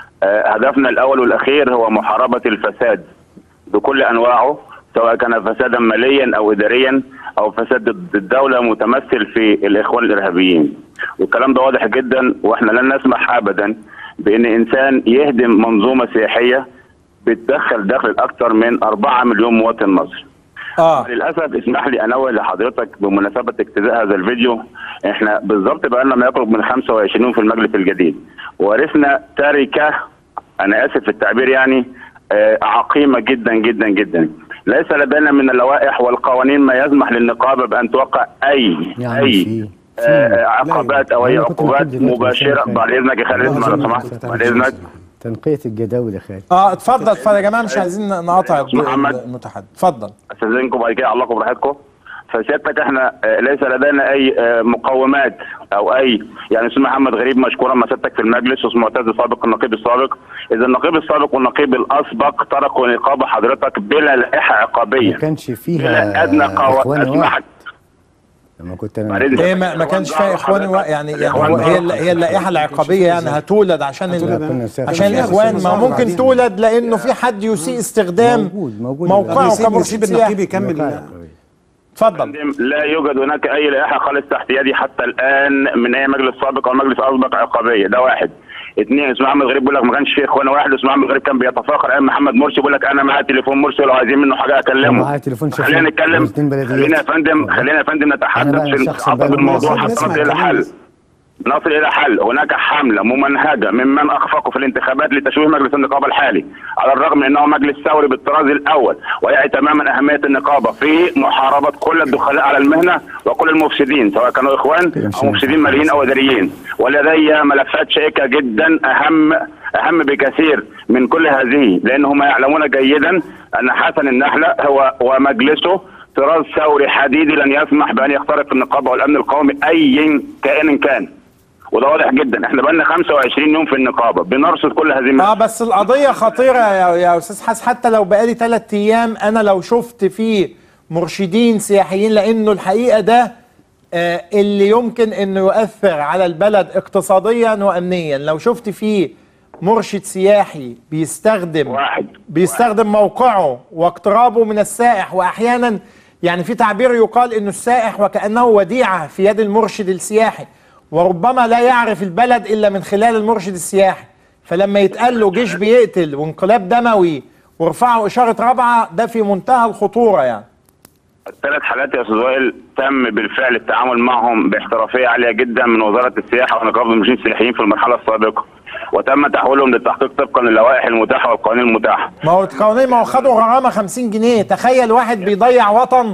هدفنا الاول والاخير هو محاربه الفساد بكل انواعه سواء كان فسادا ماليا او اداريا او فساد ضد الدوله متمثل في الاخوان الارهابيين والكلام ده واضح جدا واحنا لن نسمح ابدا بان انسان يهدم منظومه سياحيه بتدخل دخل اكثر من 4 مليون مواطن مصري آه. للاسف اسمح لي انوه لحضرتك بمناسبه اجتزاء هذا الفيديو احنا بالظبط بقى لنا ما يقرب من 25 في المجلس الجديد ورثنا تركه انا اسف في التعبير يعني آه، عقيمه جدا جدا جدا ليس لدينا من اللوائح والقوانين ما يسمح للنقابه بان توقع اي يعني اي في- آه، عقبات او اي أنا كنت عقوبات بكتب دلوقتي مباشره عشان- بعد اذنك يا خالد اسمع لو سمحت بعد اذنك تنقية الجداول يا خالد اه اتفضل اتفضل يا جماعه مش عايزين نقاطع محمد. المتحدث اتفضل استاذنكم بعد كده علقوا براحتكم فسيادتك احنا آه، ليس لدينا اي آه، مقومات او اي يعني استاذ محمد غريب مشكورا ما سيادتك في المجلس استاذ معتز سابق النقيب السابق اذا النقيب السابق والنقيب الاسبق تركوا نقابه حضرتك بلا لائحه عقابيه ما كانش بلا فيها ادنى قوانين إخوان اسمح واحد لما كنت انا ايه ما, ما كانش فيها اخوان و... يعني يعني هو هي الل- هي اللائحه العقابيه يعني هتولد عشان ال... عشان الاخوان ما ممكن تولد لانه في حد يسيء استخدام موقعه نسيب- كمرشد نسيب سياحي النقيب يكمل اتفضل لا يوجد هناك اي لائحه خالص تحت يدي حتى الان من اي مجلس سابق او مجلس اسبق عقابيه ده واحد اثنين اسمه محمد غريب بيقول لك ما كانش في اخوان واحد اسمه محمد غريب كان بيتفاخر ايام محمد مرسي بيقول لك انا معايا تليفون مرسي لو عايزين منه حاجه اكلمه معايا تليفون شيخ خلينا نتكلم وزيرتين بلديات. خلينا يا فندم خلينا يا فندم نتحدث بقى في شخص عطب بقى الموضوع الموضوع. حتى نسمع نصل الى كلام حل نصل الى حل هناك حمله ممنهجه ممن اخفقوا في الانتخابات لتشويه مجلس النقابه الحالي على الرغم من انه مجلس ثوري بالطراز الاول ويعي تماما اهميه النقابه في محاربه كل الدخلاء على المهنه وكل المفسدين سواء كانوا اخوان او مفسدين ماليين او اداريين ولدي ملفات شائكه جدا اهم اهم بكثير من كل هذه لانهم يعلمون جيدا ان حسن النحله هو ومجلسه طراز ثوري حديدي لن يسمح بان يخترق النقابه والامن القومي اي كائن كان وده واضح جدا احنا بقالنا 25 يوم في النقابه بنرصد كل هذه اه بس القضيه خطيره يا, يا استاذ حسن حتى لو بقالي ثلاث ايام انا لو شفت فيه مرشدين سياحيين لانه الحقيقه ده آه اللي يمكن انه يؤثر على البلد اقتصاديا وامنيا لو شفت فيه مرشد سياحي بيستخدم واحد بيستخدم موقعه واقترابه من السائح واحيانا يعني في تعبير يقال انه السائح وكانه وديعه في يد المرشد السياحي وربما لا يعرف البلد الا من خلال المرشد السياحي فلما يتقال له جيش بيقتل وانقلاب دموي ورفعوا اشاره رابعه ده في منتهى الخطوره يعني الثلاث حالات يا استاذ وائل تم بالفعل التعامل معهم باحترافيه عاليه جدا من وزاره السياحه ونقابه المرشدين السياحيين في المرحله السابقه وتم تحويلهم للتحقيق طبقا للوائح المتاحه والقوانين المتاحه ما هو القوانين ما هو خدوا غرامه 50 جنيه تخيل واحد بيضيع وطن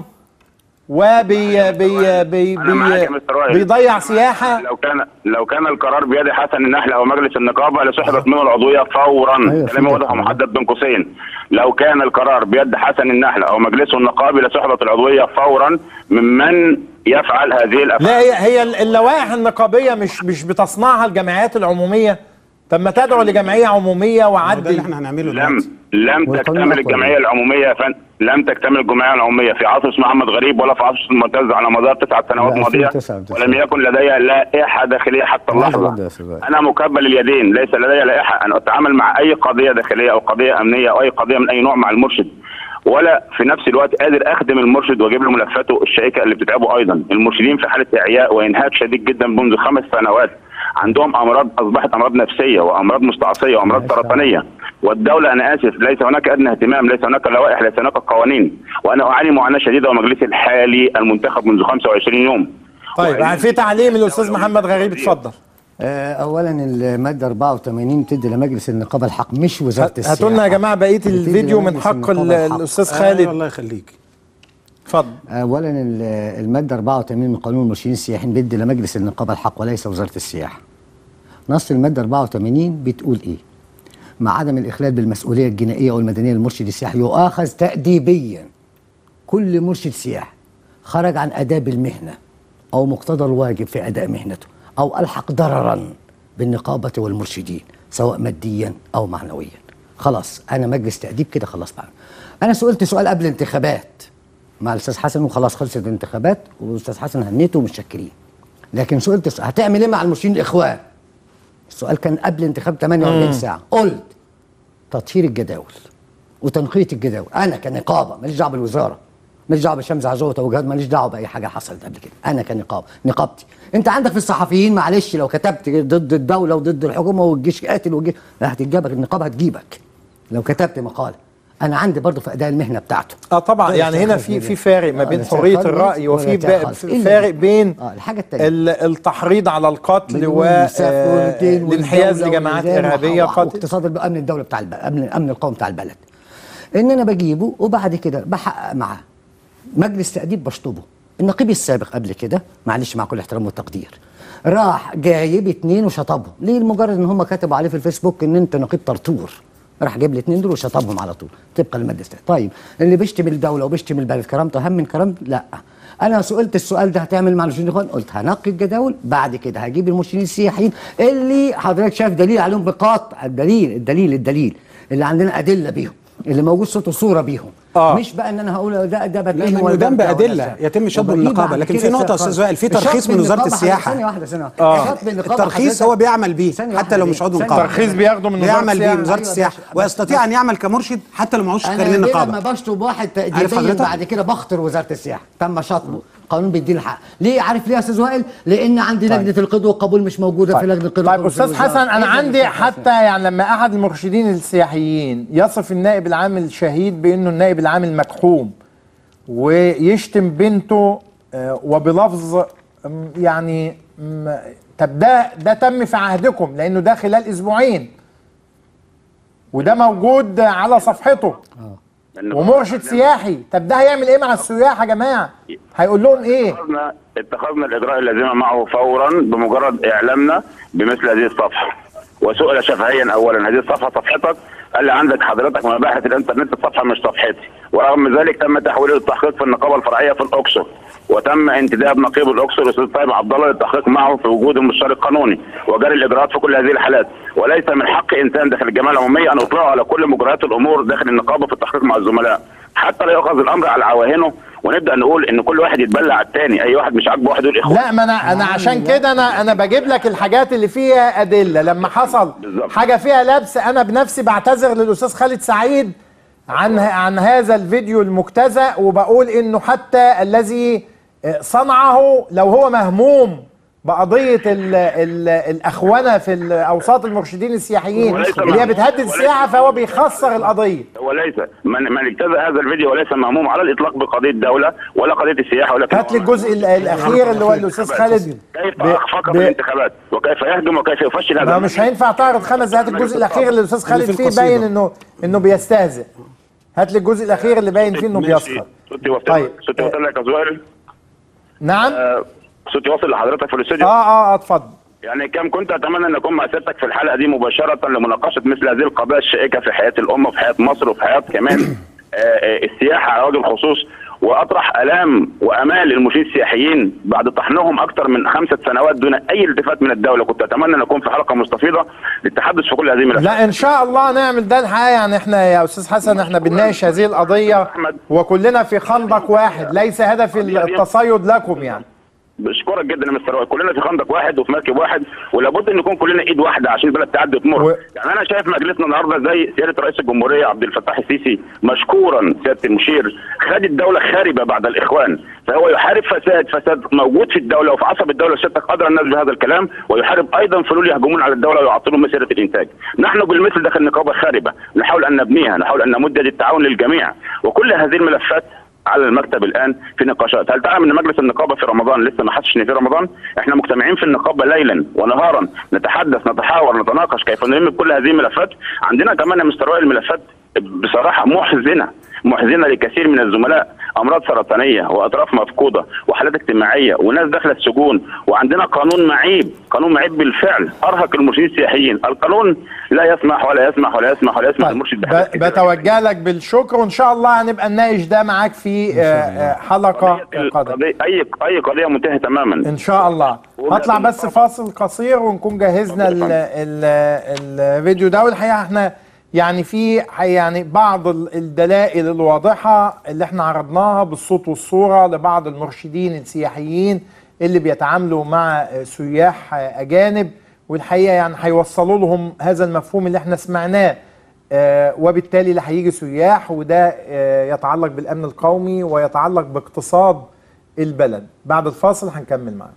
وبي بي بي انا معاك يا بي مستر وائل بيضيع سياحه لو كان لو كان القرار بيد حسن النحله او مجلس النقابه لسحبت منه العضويه فورا كلامي واضح ومحدد بين قوسين لو كان القرار بيد حسن النحله او مجلسه النقابي لسحبت العضويه فورا ممن يفعل هذه الافعال لا هي هي اللوائح النقابيه مش مش بتصنعها الجمعيات العموميه طب ما تدعو لجمعيه عموميه وعدل احنا هنعمله لم لم تكتمل الجمعيه العموميه يا فندم لم تكتمل الجمعيه العموميه في عصر اسمه محمد غريب ولا في عصر المعتز على مدار تسعة سنوات لا، ماضيه 2009 ولم يكن لدي لائحه داخليه حتى اللحظه انا مكبل اليدين ليس لدي لائحه ان اتعامل مع اي قضيه داخليه او قضيه امنيه او اي قضيه من اي نوع مع المرشد ولا في نفس الوقت قادر اخدم المرشد واجيب له ملفاته الشائكه اللي بتتعبه ايضا المرشدين في حاله اعياء وانهاك شديد جدا منذ خمس سنوات عندهم امراض اصبحت امراض نفسيه وامراض مستعصيه وامراض سرطانيه والدوله انا اسف ليس هناك ادنى اهتمام ليس هناك لوائح ليس هناك قوانين وانا اعاني معاناه شديده ومجلسي الحالي المنتخب منذ 25 يوم طيب يعني في تعليق من الاستاذ محمد غريب اتفضل آه، اولا الماده 84 بتدي لمجلس النقابه الحق مش وزاره السياحه هاتوا لنا يا جماعه بقيه بتدي الفيديو من لمجلس حق النقابة ال- الحق. الاستاذ آه، خالد الله يخليك اتفضل اولا ال- الماده 84 من قانون المرشدين السياحيين بيدي لمجلس النقابه الحق وليس وزاره السياحه نص الماده 84 بتقول ايه مع عدم الاخلال بالمسؤوليه الجنائيه والمدنيه للمرشد السياحي يؤاخذ تاديبيا كل مرشد سياحي خرج عن اداب المهنه او مقتضى الواجب في اداء مهنته او الحق ضررا بالنقابه والمرشدين سواء ماديا او معنويا خلاص انا مجلس تاديب كده خلاص بقى انا سئلت سؤال قبل الانتخابات مع الاستاذ حسن وخلاص خلصت الانتخابات والاستاذ حسن هنيته ومتشكرين لكن سئلت سؤال هتعمل ايه مع المرشدين الاخوان السؤال كان قبل انتخاب 48 مم. ساعه قلت تطهير الجداول وتنقيه الجداول انا كنقابه ماليش دعوه بالوزاره ماليش دعوه بشمس عزوه وتوجيهات ماليش دعوه باي حاجه حصلت قبل كده انا كنقابه نقابتي انت عندك في الصحفيين معلش لو كتبت ضد الدوله وضد الحكومه والجيش قاتل والجيش لا هتتجابك النقابه هتجيبك لو كتبت مقاله انا عندي برضه في اداء المهنه بتاعته اه طبعا ده يعني لا هنا شيء في خالص في جدا. فارق ما آه، بين لا شيء حريه خالص الراي ولا وفي شيء ب- خالص. في إلا فارق بين اه الحاجه الثانيه ال- التحريض على القتل بدون إنساف والدين والانحياز والدولة لجماعات والنظام ارهابيه وح- قتل واقتصاد امن الدوله بتاع البلد امن الامن القومي بتاع البلد ان انا بجيبه وبعد كده بحقق معاه مجلس تاديب بشطبه النقيب السابق قبل كده معلش مع كل احترام والتقدير راح جايب اتنين وشطبهم ليه لمجرد ان هم كتبوا عليه في الفيسبوك ان انت نقيب طرطور راح جايب الاثنين دول وشطبهم على طول طبقا للماده الثانية. طيب اللي بيشتم الدوله وبيشتم البلد كرامته اهم من كرامته لا انا سئلت السؤال ده هتعمل مع المرشدين الاخوان قلت هنقي الجداول بعد كده هجيب المرشدين السياحيين اللي حضرتك شايف دليل عليهم بقاطع الدليل الدليل الدليل اللي عندنا ادله بيهم اللي موجود صوت وصوره بيهم آه. مش بقى ان انا هقول ده ده لا بتهم ما ولا يدام ده بتاع ولا بادله بتاع. يتم شطب وبجيب النقابه بعد لكن كده في نقطه يا شطب- استاذ وائل في شطب ترخيص من وزاره النقابة السياحه ثانيه واحده ثانيه واحده اه شطب النقابة الترخيص حضرتك- هو بيعمل بيه ثانية حتى لو واحدة مش عضو ثانية نقابه واحدة. ترخيص بياخده من وزارة بيعمل بيه السياحة. من وزاره أيوة السياحه باشا. ويستطيع ان يعمل كمرشد حتى لو معهوش انا كارنيه ليه نقابه لما بشطب واحد عارف تأديبيا حضرتك؟ بعد كده بخطر وزاره السياحه تم شطبه قانون بيديني الحق ليه عارف ليه يا استاذ وائل لان عندي طيب. لجنه القيد والقبول مش موجوده في لجنه القيد طيب والقبول في استاذ الوزارة. حسن انا إذن عندي أستاذ حسن. حتى يعني لما احد المرشدين السياحيين يصف النائب العام الشهيد بانه النائب العام المكحوم ويشتم بنته آه، وبلفظ أم، يعني أم، طب ده ده تم في عهدكم لانه ده خلال اسبوعين وده موجود على صفحته ومرشد سياحي طب ده هيعمل ايه مع السياح يا جماعه هيقول لهم ايه اتخذنا اتخذنا الاجراء اللازم معه فورا بمجرد اعلامنا بمثل هذه الصفحه وسئل شفهيا اولا هذه الصفحه صفحتك قال لي عندك حضرتك مباحث الانترنت الصفحه مش صفحتي ورغم ذلك تم تحويله للتحقيق في النقابه الفرعيه في الاقصر وتم انتداب نقيب الاقصر الاستاذ طيب عبد الله للتحقيق معه في وجود المستشار القانوني وجري الاجراءات في كل هذه الحالات وليس من حق انسان داخل الجمعيه العموميه ان يطلعوا على كل مجريات الامور داخل النقابه في التحقيق مع الزملاء حتى لا يؤخذ الامر على عواهنه ونبدا نقول ان كل واحد يتبلع على الثاني اي واحد مش عاجبه واحد يقول اخوان لا ما انا انا عشان كده انا انا بجيب لك الحاجات اللي فيها ادله لما حصل حاجه فيها لبس انا بنفسي بعتذر للاستاذ خالد سعيد عن عن هذا الفيديو المجتزأ وبقول انه حتى الذي صنعه لو هو مهموم بقضيه ال ال الاخونه في ال- اوساط المرشدين السياحيين وليس اللي هي مهموم. بتهدد السياحه فهو بيخسر القضيه وليس من من اجتزأ هذا الفيديو وليس مهموم على الاطلاق بقضيه الدوله ولا قضيه السياحه ولكن هات لي الجزء ال- الاخير اللي هو الاستاذ خالد كيف ب- اخفق ب- الانتخابات وكيف يهجم وكيف يفشل هذا ما مش هينفع تعرض خمس هات الجزء الاخير اللي الاستاذ خالد فيه باين انه انه بيستهزئ هات لي الجزء الاخير اللي باين فيه انه بيسخر صوتي وصل طيب. صوتي وصل لك يا زويل نعم آه، صوتي وصل لحضرتك في الاستوديو اه اه اتفضل يعني كم كنت اتمنى ان اكون مع سيادتك في الحلقه دي مباشره لمناقشه مثل هذه القضايا الشائكه في حياه الامه وفي حياه مصر وفي حياه كمان آه، آه، السياحه على وجه الخصوص واطرح الام وامال المرشدين السياحيين بعد طحنهم اكثر من خمسه سنوات دون اي التفات من الدوله كنت اتمنى ان اكون في حلقه مستفيضه للتحدث في كل هذه الملفات لا ان شاء الله نعمل ده الحقيقه يعني احنا يا استاذ حسن احنا بنناقش هذه القضيه وكلنا في خندق واحد ليس هدف التصيد لكم يعني بشكرك جدا يا مستر وائل كلنا في خندق واحد وفي مركب واحد ولابد ان نكون كلنا ايد واحده عشان البلد تعدي وتمر و- يعني انا شايف مجلسنا النهارده زي سياده رئيس الجمهوريه عبد الفتاح السيسي مشكورا سياده المشير خد الدوله خاربه بعد الاخوان فهو يحارب فساد فساد موجود في الدوله وفي عصب الدوله سيادتك ادرى الناس بهذا الكلام ويحارب ايضا فلول يهجمون على الدوله ويعطلون مسيره الانتاج نحن بالمثل داخل نقابه خاربه نحاول ان نبنيها نحاول ان نمد يد التعاون للجميع وكل هذه الملفات على المكتب الان في نقاشات، هل تعلم ان مجلس النقابه في رمضان لسه ما حسش ان في رمضان؟ احنا مجتمعين في النقابه ليلا ونهارا نتحدث نتحاور نتناقش كيف نلم كل هذه الملفات، عندنا كمان يا مستر وائل الملفات بصراحه محزنه محزنه لكثير من الزملاء امراض سرطانيه واطراف مفقوده وحالات اجتماعيه وناس داخله السجون وعندنا قانون معيب قانون معيب بالفعل ارهق المرشدين السياحيين القانون لا يسمح ولا يسمح ولا يسمح ولا يسمح المرشد بحاجة ب- بتوجه لك بالشكر وان شاء الله هنبقى نناقش ده معاك في آه، آه، حلقه قادمه قضية- اي اي قضيه منتهيه تماما ان شاء الله هطلع بس فاصل قصير ونكون جهزنا ال ال الفيديو ده والحقيقه احنا يعني في يعني بعض ال- الدلائل الواضحه اللي احنا عرضناها بالصوت والصوره لبعض المرشدين السياحيين اللي بيتعاملوا مع سياح اجانب والحقيقه يعني هيوصلوا لهم هذا المفهوم اللي احنا سمعناه آه، وبالتالي لا هيجي سياح وده آه، يتعلق بالامن القومي ويتعلق باقتصاد البلد بعد الفاصل هنكمل معاك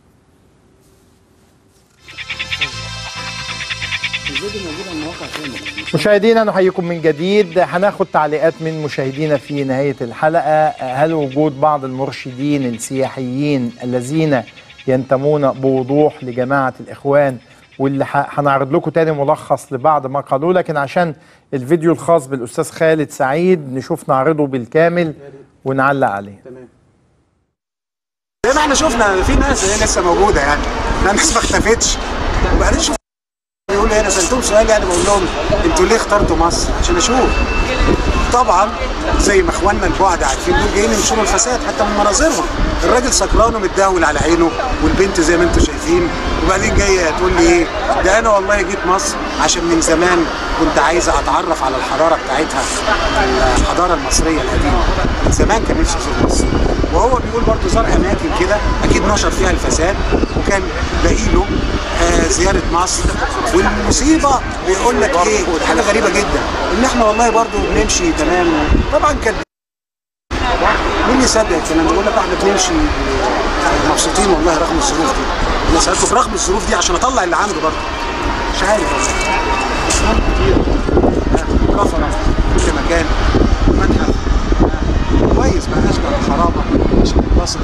مشاهدينا نحييكم من جديد هناخد تعليقات من مشاهدينا في نهاية الحلقة هل وجود بعض المرشدين السياحيين الذين ينتمون بوضوح لجماعة الإخوان واللي ح- هنعرض لكم تاني ملخص لبعض ما قالوه لكن عشان الفيديو الخاص بالأستاذ خالد سعيد نشوف نعرضه بالكامل ونعلق عليه زي ما احنا شفنا في ناس هي لسه موجوده يعني لا الناس ما اختفتش وبعدين شوف بيقول ايه انا سالتهم سؤال يعني بقول لهم انتوا ليه اخترتوا مصر عشان اشوف طبعا زي ما اخواننا البعد عارفين دول جايين ينشروا الفساد حتى من مناظرهم الراجل سكران ومتداول على عينه والبنت زي ما انتم شايفين وبعدين جايه تقول لي ايه ده انا والله جيت مصر عشان من زمان كنت عايزه اتعرف على الحضاره بتاعتها الحضاره المصريه القديمه من زمان كان نفسي ازور مصر وهو بيقول برضه زار اماكن كده اكيد نشر فيها الفساد وكان باقي له آه زياره مصر والمصيبه بيقول لك ايه حاجه غريبه جدا ان احنا والله برضه بنمشي تمام طبعا كان مين يصدق الكلام ده؟ بيقول لك احنا بنمشي مبسوطين والله رغم الظروف دي انا سالته برغم الظروف دي عشان اطلع اللي عنده برضه مش عارف والله اسنان كتير آه، كفره في كل مكان متحف آه، كويس ما اشبه الخرابه عشان ينبسط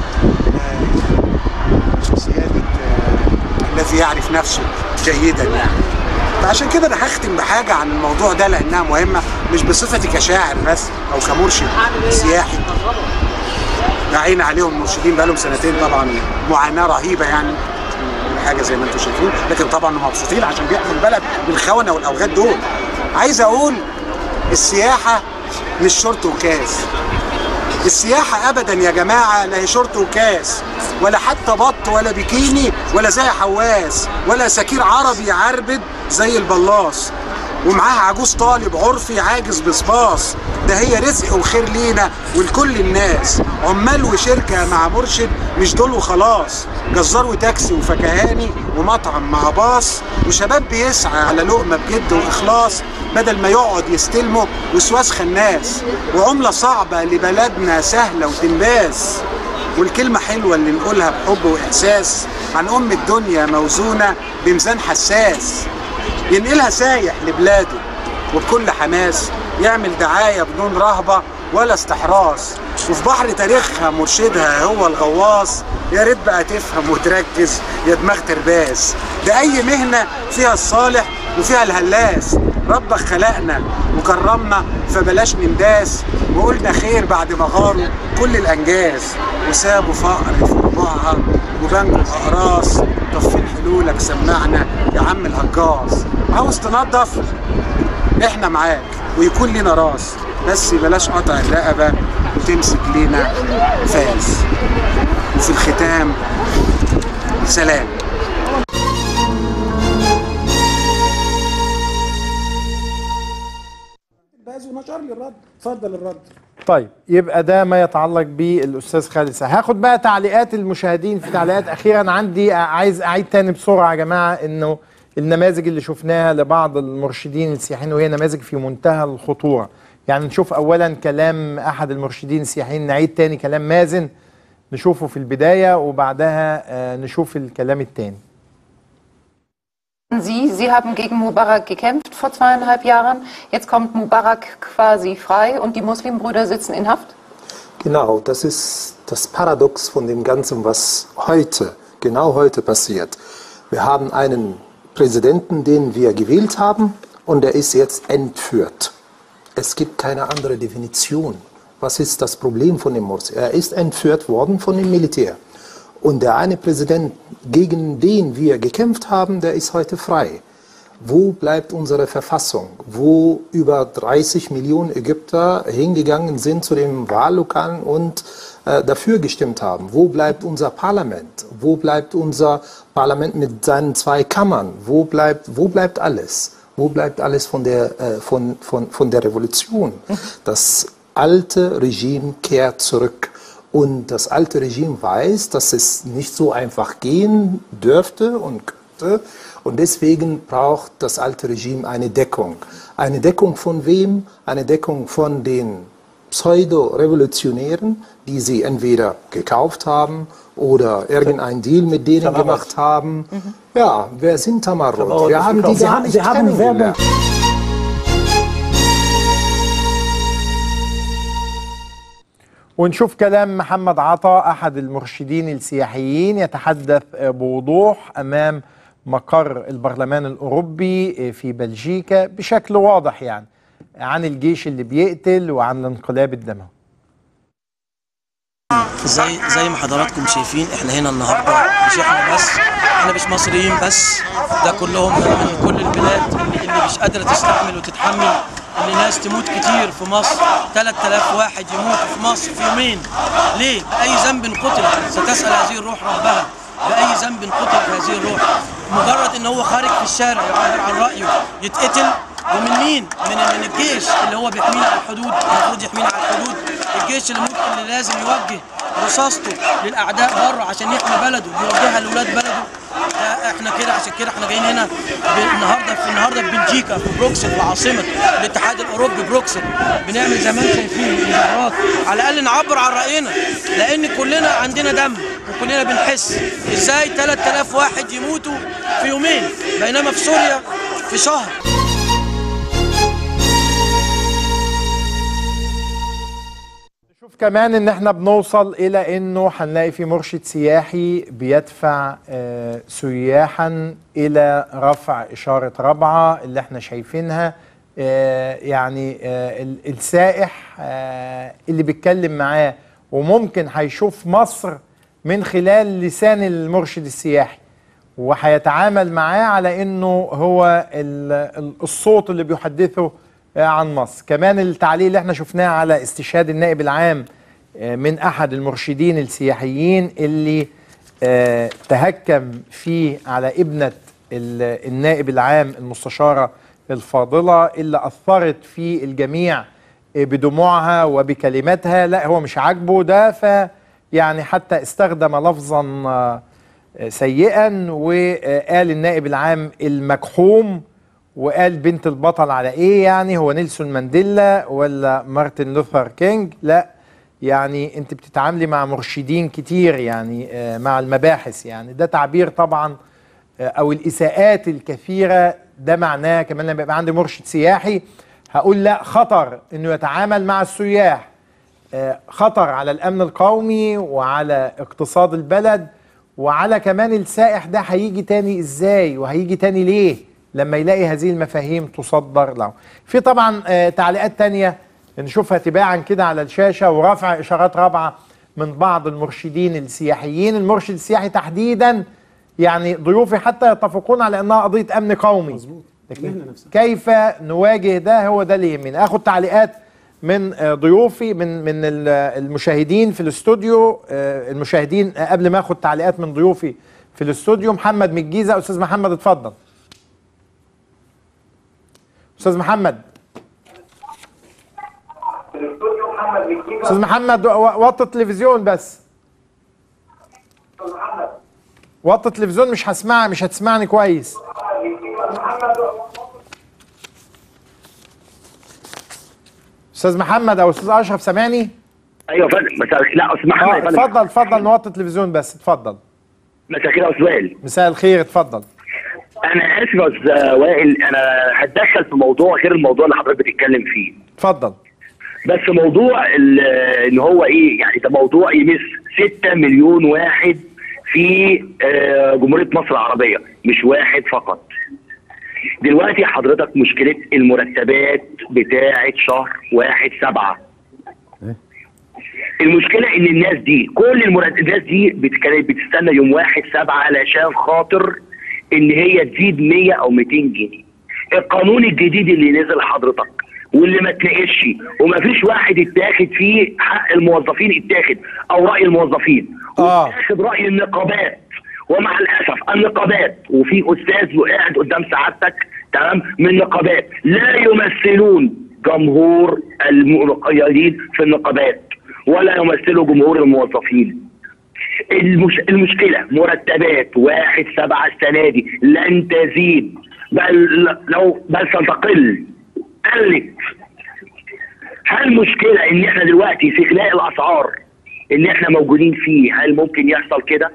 آه، سياده آه، الذي يعرف نفسه جيدا يعني فعشان كده انا هختم بحاجه عن الموضوع ده لانها مهمه مش بصفتي كشاعر بس او كمرشد سياحي عين عليهم المرشدين بقالهم سنتين طبعا معاناه رهيبه يعني حاجه زي ما انتم شايفين لكن طبعا هم مبسوطين عشان بيحموا البلد بالخونه والاوغاد دول عايز اقول السياحه مش شرط وكاس السياحة أبدا يا جماعة لا هي شورت وكاس ولا حتى بط ولا بيكيني ولا زي حواس ولا سكير عربي عربد زي البلاص ومعاها عجوز طالب عرفي عاجز بصباص ده هي رزق وخير لينا ولكل الناس عمال وشركة مع مرشد مش دول وخلاص جزار وتاكسي وفكهاني ومطعم مع باص وشباب بيسعى على لقمة بجد وإخلاص بدل ما يقعد يستلمه وسواس خناس وعملة صعبة لبلدنا سهلة وتنباس والكلمة حلوة اللي نقولها بحب وإحساس عن أم الدنيا موزونة بميزان حساس ينقلها سايح لبلاده وبكل حماس يعمل دعاية بدون رهبة ولا استحراس وفي بحر تاريخها مرشدها هو الغواص يا ريت بقى تفهم وتركز يا دماغ ترباس ده أي مهنة فيها الصالح وفيها الهلاس ربك خلقنا وكرمنا فبلاش ننداس وقلنا خير بعد ما غاروا كل الأنجاز وسابوا فقر في ربوعها وبنجوا الأقراص طب فين حلولك سمعنا يا عم الهجاص عاوز تنظف احنا معاك ويكون لنا راس بس بلاش قطع الرقبة وتمسك لينا فاس وفي الختام سلام باز ونشر لي الرد اتفضل الرد طيب يبقى ده ما يتعلق بالاستاذ خالد سعد هاخد بقى تعليقات المشاهدين في تعليقات اخيرا عندي عايز اعيد تاني بسرعه يا جماعه انه النماذج اللي شفناها لبعض المرشدين السياحيين وهي نماذج في منتهى الخطوره يعني نشوف اولا كلام احد المرشدين السياحيين نعيد تاني كلام مازن نشوفه في البدايه وبعدها آه، نشوف الكلام التاني Sie, Sie haben gegen Mubarak gekämpft vor zweieinhalb Jahren. Jetzt kommt Mubarak quasi frei und die Muslimbrüder sitzen in Haft. Genau, das ist das Paradox von dem Ganzen, was heute, genau heute passiert. Wir haben einen Präsidenten, den wir gewählt haben, und er ist jetzt entführt. Es gibt keine andere Definition. Was ist das Problem von dem Morsi? Er ist entführt worden von dem Militär. Und der eine Präsident, gegen den wir gekämpft haben, der ist heute frei. Wo bleibt unsere Verfassung, wo über 30 Millionen Ägypter hingegangen sind zu den Wahllokalen und äh, dafür gestimmt haben? Wo bleibt unser Parlament? Wo bleibt unser Parlament mit seinen zwei Kammern? Wo bleibt, wo bleibt alles? Wo bleibt alles von der, äh, von, von, von der Revolution? Das alte Regime kehrt zurück. Und das alte Regime weiß, dass es nicht so einfach gehen dürfte und könnte. Und deswegen braucht das alte Regime eine Deckung. Eine Deckung von wem? Eine Deckung von den Pseudo-Revolutionären, die sie entweder gekauft haben oder irgendeinen Deal mit denen Tamarot. gemacht haben. Ja, wer sind Tamarot? Tamarot Wir ist haben die gekauft. Sie gar haben- nicht Sie haben kennengelernt. ونشوف كلام محمد عطا احد المرشدين السياحيين يتحدث بوضوح امام مقر البرلمان الاوروبي في بلجيكا بشكل واضح يعني عن الجيش اللي بيقتل وعن الانقلاب الدموي زي زي ما حضراتكم شايفين احنا هنا النهارده مش احنا بس احنا مش مصريين بس ده كلهم من كل البلاد اللي, اللي مش قادره تستحمل وتتحمل ان ناس تموت كتير في مصر 3000 واحد يموتوا في مصر في يومين ليه باي ذنب قتل ستسال هذه الروح ربها باي ذنب قتلت هذه الروح مجرد ان هو خارج في الشارع يعبر عن رايه يتقتل ومن مين؟ من من الجيش اللي هو بيحمينا على الحدود المفروض يحمينا على الحدود الجيش اللي ممكن اللي لازم يوجه رصاصته للاعداء بره عشان يحمي بلده بيوجهها لاولاد بلده ده احنا كده عشان كده احنا جايين هنا ب- النهارده في النهارده في بلجيكا في بروكسل في عاصمه الاتحاد الاوروبي بروكسل بنعمل زي ما انتم شايفين مظاهرات على الاقل نعبر عن راينا لان كلنا عندنا دم وكلنا بنحس ازاي 3000 واحد يموتوا في يومين بينما في سوريا في شهر شوف كمان ان احنا بنوصل الى انه هنلاقي في مرشد سياحي بيدفع آه، سياحا الى رفع اشاره رابعه اللي احنا شايفينها آه، يعني آه، ال- السائح آه، اللي بيتكلم معاه وممكن هيشوف مصر من خلال لسان المرشد السياحي وهيتعامل معاه على انه هو ال- ال- الصوت اللي بيحدثه آه، عن مصر كمان التعليق اللي احنا شفناه على استشهاد النائب العام آه، من احد المرشدين السياحيين اللي آه، تهكم فيه على ابنة ال- النائب العام المستشارة الفاضلة اللي أثرت في الجميع آه، بدموعها وبكلماتها لا هو مش عاجبه ده ف يعني حتى استخدم لفظا آه، سيئا وقال النائب العام المكحوم وقال بنت البطل على ايه يعني هو نيلسون مانديلا ولا مارتن لوثر كينج لا يعني انت بتتعاملي مع مرشدين كتير يعني آه، مع المباحث يعني ده تعبير طبعا آه، او الاساءات الكثيره ده معناه كمان لما يبقى عندي مرشد سياحي هقول لا خطر انه يتعامل مع السياح آه، خطر على الامن القومي وعلى اقتصاد البلد وعلى كمان السائح ده هيجي تاني ازاي وهيجي تاني ليه لما يلاقي هذه المفاهيم تصدر له في طبعا آه، تعليقات تانية نشوفها تباعا كده على الشاشة ورفع إشارات رابعة من بعض المرشدين السياحيين المرشد السياحي تحديدا يعني ضيوفي حتى يتفقون على أنها قضية أمن قومي لكن كيف نواجه ده هو ده اللي يهمني اخد تعليقات من آه، ضيوفي من من ال- المشاهدين في الاستوديو آه، المشاهدين آه، قبل ما اخد تعليقات من ضيوفي في الاستوديو محمد من الجيزه استاذ محمد اتفضل استاذ محمد استاذ محمد و- وطي التلفزيون بس وطي التلفزيون مش هسمع مش هتسمعني كويس استاذ محمد او استاذ اشرف سامعني ايوه فندم مساء الخير لا اسمح لي اه يا فندم اتفضل اتفضل نوطي التلفزيون بس اتفضل مساء الخير يا استاذ وائل مساء الخير اتفضل انا اسف يا استاذ وائل انا هتدخل في موضوع غير الموضوع اللي حضرتك بتتكلم فيه اتفضل بس موضوع ال- ان هو ايه يعني ده موضوع يمس 6 مليون واحد في آه، جمهوريه مصر العربيه مش واحد فقط دلوقتي حضرتك مشكله المرتبات بتاعه شهر واحد سبعة المشكله ان الناس دي كل المرتبات الناس دي بت- كانت بتستنى يوم واحد سبعة علشان خاطر ان هي تزيد 100 او 200 جنيه القانون الجديد اللي نزل حضرتك واللي ما اتناقش وما فيش واحد اتاخد فيه حق الموظفين اتاخد او راي الموظفين واتاخد راي النقابات ومع الاسف النقابات وفي استاذ وقاعد قدام سعادتك تمام من النقابات لا يمثلون جمهور المقيدين في النقابات ولا يمثلوا جمهور الموظفين المش... المشكله مرتبات واحد سبعة السنه دي لن تزيد بل لو بل ستقل قلت هل مشكله ان احنا دلوقتي في غلاء الاسعار اللي احنا موجودين فيه هل ممكن يحصل كده؟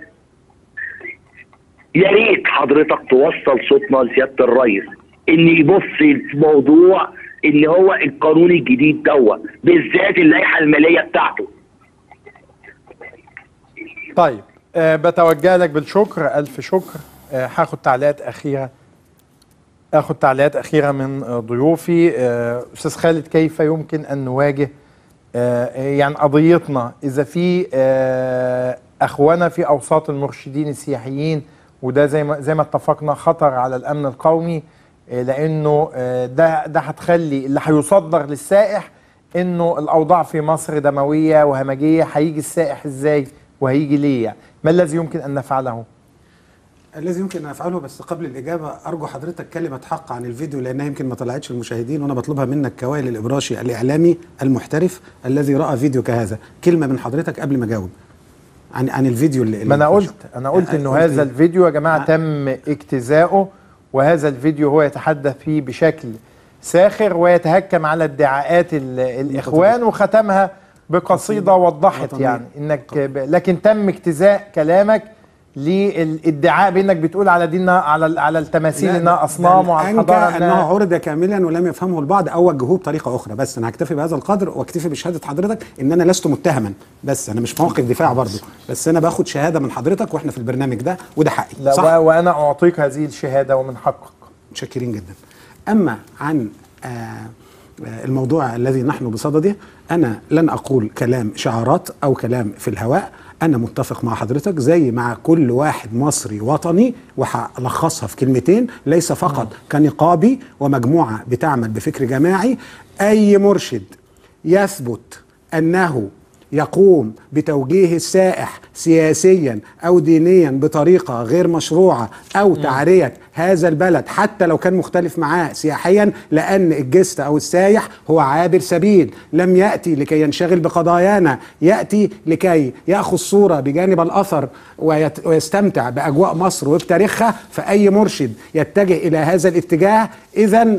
يا ريت حضرتك توصل صوتنا لسياده الرئيس ان يبص الموضوع ان هو القانون الجديد دوت بالذات اللائحه الماليه بتاعته طيب أه بتوجه لك بالشكر ألف شكر أه هاخد تعليقات أخيرة اخد تعليقات أخيرة من آه، ضيوفي آه، أستاذ خالد كيف يمكن أن نواجه آه، يعني قضيتنا إذا في آه، أخوانا في أوساط المرشدين السياحيين وده زي ما زي ما اتفقنا خطر على الأمن القومي آه، لانه آه، ده ده هتخلي اللي هيصدر للسائح انه الاوضاع في مصر دمويه وهمجيه هيجي السائح ازاي وهيجي ليه يعني ما الذي يمكن ان نفعله الذي يمكن ان افعله بس قبل الاجابه ارجو حضرتك كلمه حق عن الفيديو لانها يمكن ما طلعتش المشاهدين وانا بطلبها منك كوائل الابراشي الاعلامي المحترف الذي راى فيديو كهذا كلمه من حضرتك قبل ما اجاوب عن عن الفيديو اللي ما انا اللي قلت انا قلت انه قلت هذا إيه؟ الفيديو يا جماعه تم اجتزاؤه وهذا الفيديو هو يتحدث فيه بشكل ساخر ويتهكم على ادعاءات ال- الاخوان وختمها بقصيده وضحت وطنية. يعني انك ب- لكن تم اجتزاء كلامك للادعاء بانك بتقول على ديننا على على التماثيل لا، انها ده- اصنام ده وعلى أنكى الحضاره انه انها عرض كاملا ولم يفهمه البعض او وجهوه بطريقه اخرى بس انا هكتفي بهذا القدر واكتفي بشهاده حضرتك ان انا لست متهما بس انا مش موقف دفاع برضه بس انا باخد شهاده من حضرتك واحنا في البرنامج ده وده حقي لا صح؟ و- وانا اعطيك هذه الشهاده ومن حقك متشكرين جدا اما عن آه، آه، الموضوع الذي نحن بصدده انا لن اقول كلام شعارات او كلام في الهواء انا متفق مع حضرتك زي مع كل واحد مصري وطني وهلخصها في كلمتين ليس فقط كنقابي ومجموعه بتعمل بفكر جماعي اي مرشد يثبت انه يقوم بتوجيه السائح سياسيا او دينيا بطريقه غير مشروعه او تعريه هذا البلد حتى لو كان مختلف معاه سياحيا لان الجست او السايح هو عابر سبيل لم ياتي لكي ينشغل بقضايانا ياتي لكي ياخذ صوره بجانب الاثر ويت- ويستمتع باجواء مصر وبتاريخها فاي مرشد يتجه الى هذا الاتجاه اذا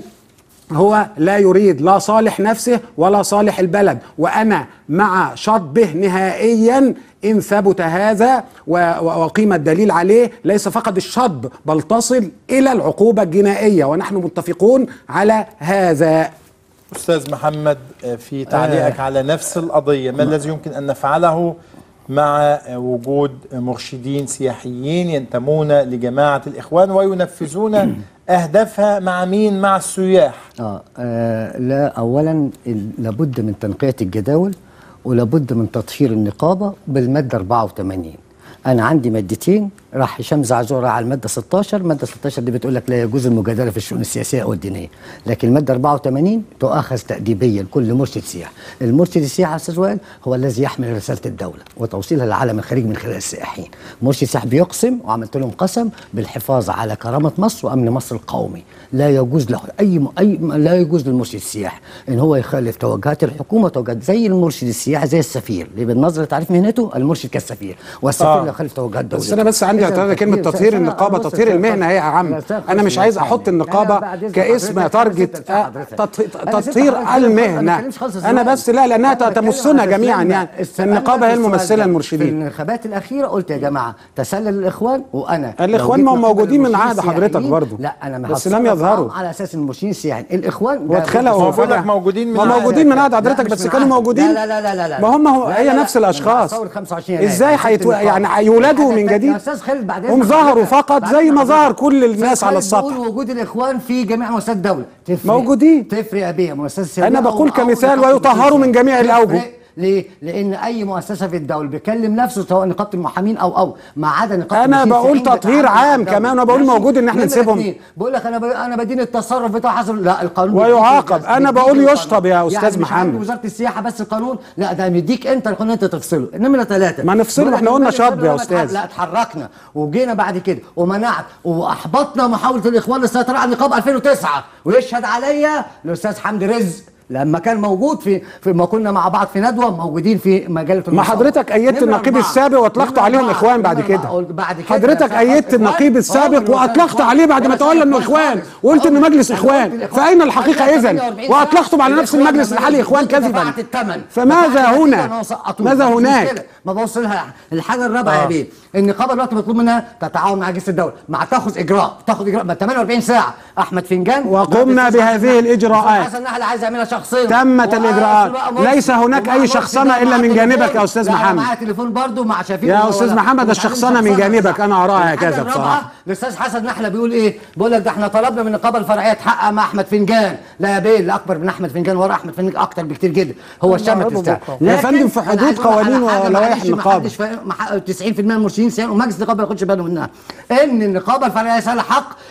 هو لا يريد لا صالح نفسه ولا صالح البلد وانا مع شطبه نهائيا ان ثبت هذا و- و- وقيم الدليل عليه ليس فقط الشطب بل تصل الى العقوبه الجنائيه ونحن متفقون على هذا استاذ محمد آه، في تعليقك آه. على نفس القضيه ما الذي يمكن ان نفعله مع آه، وجود مرشدين سياحيين ينتمون لجماعه الاخوان وينفذون اهدافها مع مين مع السياح آه, آه لا اولا ال- لابد من تنقيه الجداول ولابد من تطهير النقابه بالماده 84 انا عندي مادتين راح هشام زعزوع راح على الماده 16 الماده 16 دي بتقول لك لا يجوز المجادله في الشؤون السياسيه او الدينيه لكن الماده 84 تؤخذ تاديبيا كل مرشد سياحي المرشد السياحي يا استاذ وائل هو الذي يحمل رساله الدوله وتوصيلها للعالم الخارجي من خلال السائحين مرشد سياحي بيقسم وعملت لهم قسم بالحفاظ على كرامه مصر وامن مصر القومي لا يجوز له اي م... اي م- لا يجوز للمرشد السياحي ان هو يخالف توجهات الحكومه توجهات زي المرشد السياحي زي السفير اللي بالنظر تعريف مهنته المرشد كالسفير والسفير آه. لا يخالف توجهات دولته بس انا بس عندي اعتراض على كلمه تطهير النقابه تطهير المهنه هي يا عم انا مش عايز احط النقابه كاسم تارجت آه، تط- تطهير المهنه انا بس لا لانها تمسنا جميعا يعني النقابه هي الممثله في المرشدين الانتخابات الاخيره قلت يا جماعه تسلل الاخوان وانا الإخوان لو ما جيت هم نقابل موجودين من المرشدين عهد حضرتك السياحيين، برضو. لا انا ما بس هتصرف لم يظهروا. معاهم على اساس المرشدين السياحيين الاخوان ده- واتخلقوا ده- بقول لك موجودين من ما عهد. موجودين من عهد لا، حضرتك مش بس من كانوا عهد. موجودين لا لا لا لا لا ما هم هو لا، هي لا، لا. نفس الاشخاص من ثورة 25 يناير. ازاي حتة حيتو... النقابة. يعني يولدوا من يا جديد استاذ خالد بعد هم إذن ظهروا حضرتك. فقط بعد زي إذن ما حضرتك. ظهر كل الناس أستاذ على خالد السطح بيقول وجود الاخوان في جميع مؤسسات الدوله تفرق موجودين. تفرق يا بيه مؤسسه سياديه انا أو- بقول أو كمثال نقابة ويطهروا من جميع تفرق. الاوجه ليه؟ لان اي مؤسسه في الدوله بيكلم نفسه سواء نقابه المحامين او او ما عدا نقابه أنا المسيحيين بقول تطهير بتعامل مع عام الدولة. كمان وبقول ماشي؟ موجود إن إحنا نمرة نسيبهم. اتنين، بقول لك انا ب... انا بدين التصرف بتاع حصل لا القانون ويعاقب. بيديك- أنا بيديك بقول القانون. يشطب يا أستاذ يعني مش محمد. عند وزاره السياحه بس القانون لا ده مديك انت القانون انت تفصله نمره ثلاثه ما نفصله، بقول لك إحنا قلنا المجلس شطب يا لما أستاذ. اتح- لا اتحركنا وجينا بعد كده ومنعت واحبطنا محاوله الاخوان للسيطره على النقابه 2009 ويشهد عليا الاستاذ حمدي رزق لما كان موجود في في ما كنا مع بعض في ندوه موجودين في مجله ما المصور. حضرتك ايدت نمرة النقيب أربعة. السابق واطلقت نمرة عليهم أربعة. اخوان بعد نمرة كده أربعة. بعد كده حضرتك يا ايدت إخوان. النقيب آه، السابق من واطلقت إخوان. عليه بعد ما ولا تولى انه إخوان اخوان خالص. وقلت انه مجلس أنا اخوان قلت الإخوان. فاين الحقيقه أنا اذا 48 واطلقتم على نفس الإخوان المجلس لما الحالي نزلت اخوان كنت كذبا دفعت الثمن فماذا دفعت هنا النتيجة أنا سقطوه. ماذا مفيش هناك مشكلة. ما بوصلها الحاجه الرابعه آه. يا بيه النقابه دلوقتي مطلوب منها تتعاون مع اجهزه الدوله مع تاخذ اجراء تاخذ اجراء ما 48 ساعه احمد فنجان وقمنا بهذه الإجراءات. حسن نحل عايز يعملها شخصيا تمت وقال الإجراءات. بقى مرسي. ليس هناك ومع أي مرسي شخصنة ده إلا معاه من جانبك تليفون. يا أستاذ لا، محمد. معاه تليفون برضه مع شفيق يا ولا- أستاذ ولا- محمد، ومش الشخصنة عارف من شخصنة. جانبك، أنا أراها الحاجة هكذا الرابعة، بصراحة. الاستاذ حسن نحله بيقول ايه؟ بيقول لك ده احنا طلبنا من النقابه الفرعيه تحقق مع احمد فنجان، لا يا بيه اللي اكبر من احمد فنجان ورا احمد فنجان اكتر بكتير جدا، هو الشمت نعرضه بتاعه بكرة. يا فندم في حدود قوانين ولوائح النقابة. 90% من المرشدين سيان ومجلس النقابه ما ياخدش باله منها ان النقابه الفرعيه لها حق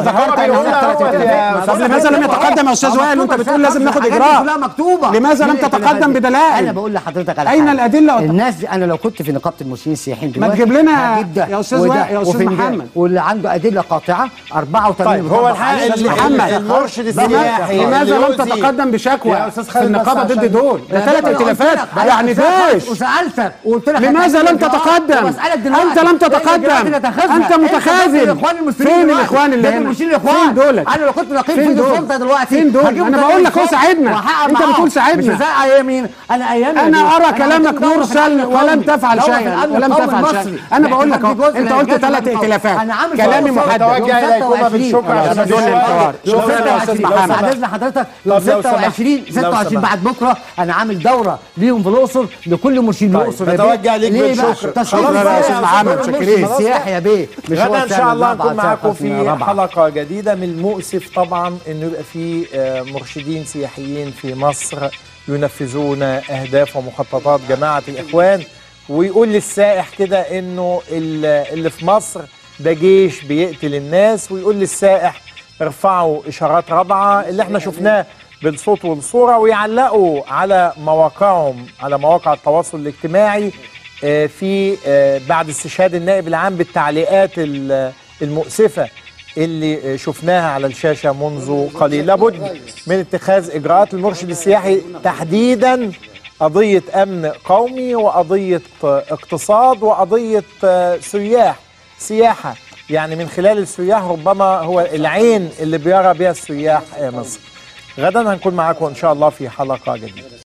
ذكرت هو بيقول أن أهوت يا طب أستاذ لماذا لم محمد. يتقدم يا استاذ آه، وائل وانت مكتوبة بتقول لازم الحاجات ناخد دي اجراء كلها مكتوبه لماذا لم مين اللي تتقدم كتبها دي؟ بدلائل انا بقول لحضرتك على أين حاجة. الأدلة والت- الناس دي انا لو كنت في نقابه المرشدين السياحيين ما دلوقتي تجيب لنا هجيب ده يا أستاذ وده وائل- يا أستاذ وفنجان. محمد. واللي عنده ادله قاطعه 84 طيب، هو بيطبق الحقيقة عليه. اللي- محمد المرشد لما- السياحي لماذا اللي لم يؤذي- تتقدم بشكوى يا أستاذ في خالد النقابه بس ضد عشان- دول ده لا، ثلاث أنا قلت ائتلافات لك، أنا يعني سألتك جيش وسالتك وقلت لك لماذا هتعمل لم إجراءات تتقدم؟ وبسألك دلوقتي، أنت لم إيه الإجراءات تتقدم. اللي تاخذها؟ أنت إيه متخاذل. الإجراءات الإخوان المسلمين فين دلوقتي؟ الإخوان اللي فين هنا؟ المرشدين الإخوان؟ فين دولت؟ أنا لو كنت نقيب فين في دول؟ السلطة دلوقتي فين دول؟ هجيب أنا ده بقول لك هو الفرد ساعدنا. وهحقق أنت معاهم. بتقول ساعدنا. مش زي ايامي انا ايامي أنا دي. أرى أنا كلامك عملت دورة في مرسل الأمن ولم القومي. تفعل دورة في شيئا الأمن ولم القومي تفعل المصري. شيئا أنا بقول لك احتفال أهو بجزء أنت من قلت الجيش ثلاث الأمن القومي. ائتلافات أنا عامل كلامي دورة محدد توجه إليكما بالشكر عشان دول الحوار يوم شكرا يا أستاذ 26 لو محمد بعد اذن حضرتك طب يوم لو سمحت. 26 لو 26 سمحت. بعد بكره انا عامل دوره ليهم في الاقصر لكل مرشد طيب، الاقصر يا بيه. نتوجه ليك ليه بقى؟ بالشكر. تشريف خلاص بقى يا السياحي. أستاذ محمد، المرشد شاكرين. السياحي يا بيه مش هو غدا ان السعر شاء الله الرابعة، نكون معاكم السعر في الرابعة. حلقه جديده من المؤسف طبعا انه يبقى في آه، مرشدين سياحيين في مصر ينفذون اهداف ومخططات جماعه الاخوان ويقول للسائح كده انه ال- اللي في مصر ده جيش بيقتل الناس ويقول للسائح ارفعوا اشارات رابعه اللي احنا شفناه بالصوت والصوره ويعلقوا على مواقعهم على مواقع التواصل الاجتماعي آه، في آه، بعد استشهاد النائب العام بالتعليقات ال- المؤسفه اللي آه، شفناها على الشاشه منذ قليل لابد من اتخاذ اجراءات المرشد السياحي تحديدا قضيه امن قومي وقضيه آه، اقتصاد وقضيه آه، سياح سياحه يعني من خلال السياح ربما هو العين اللي بيرى بها السياح آه، مصر غدا هنكون معاكم ان شاء الله في حلقه جديده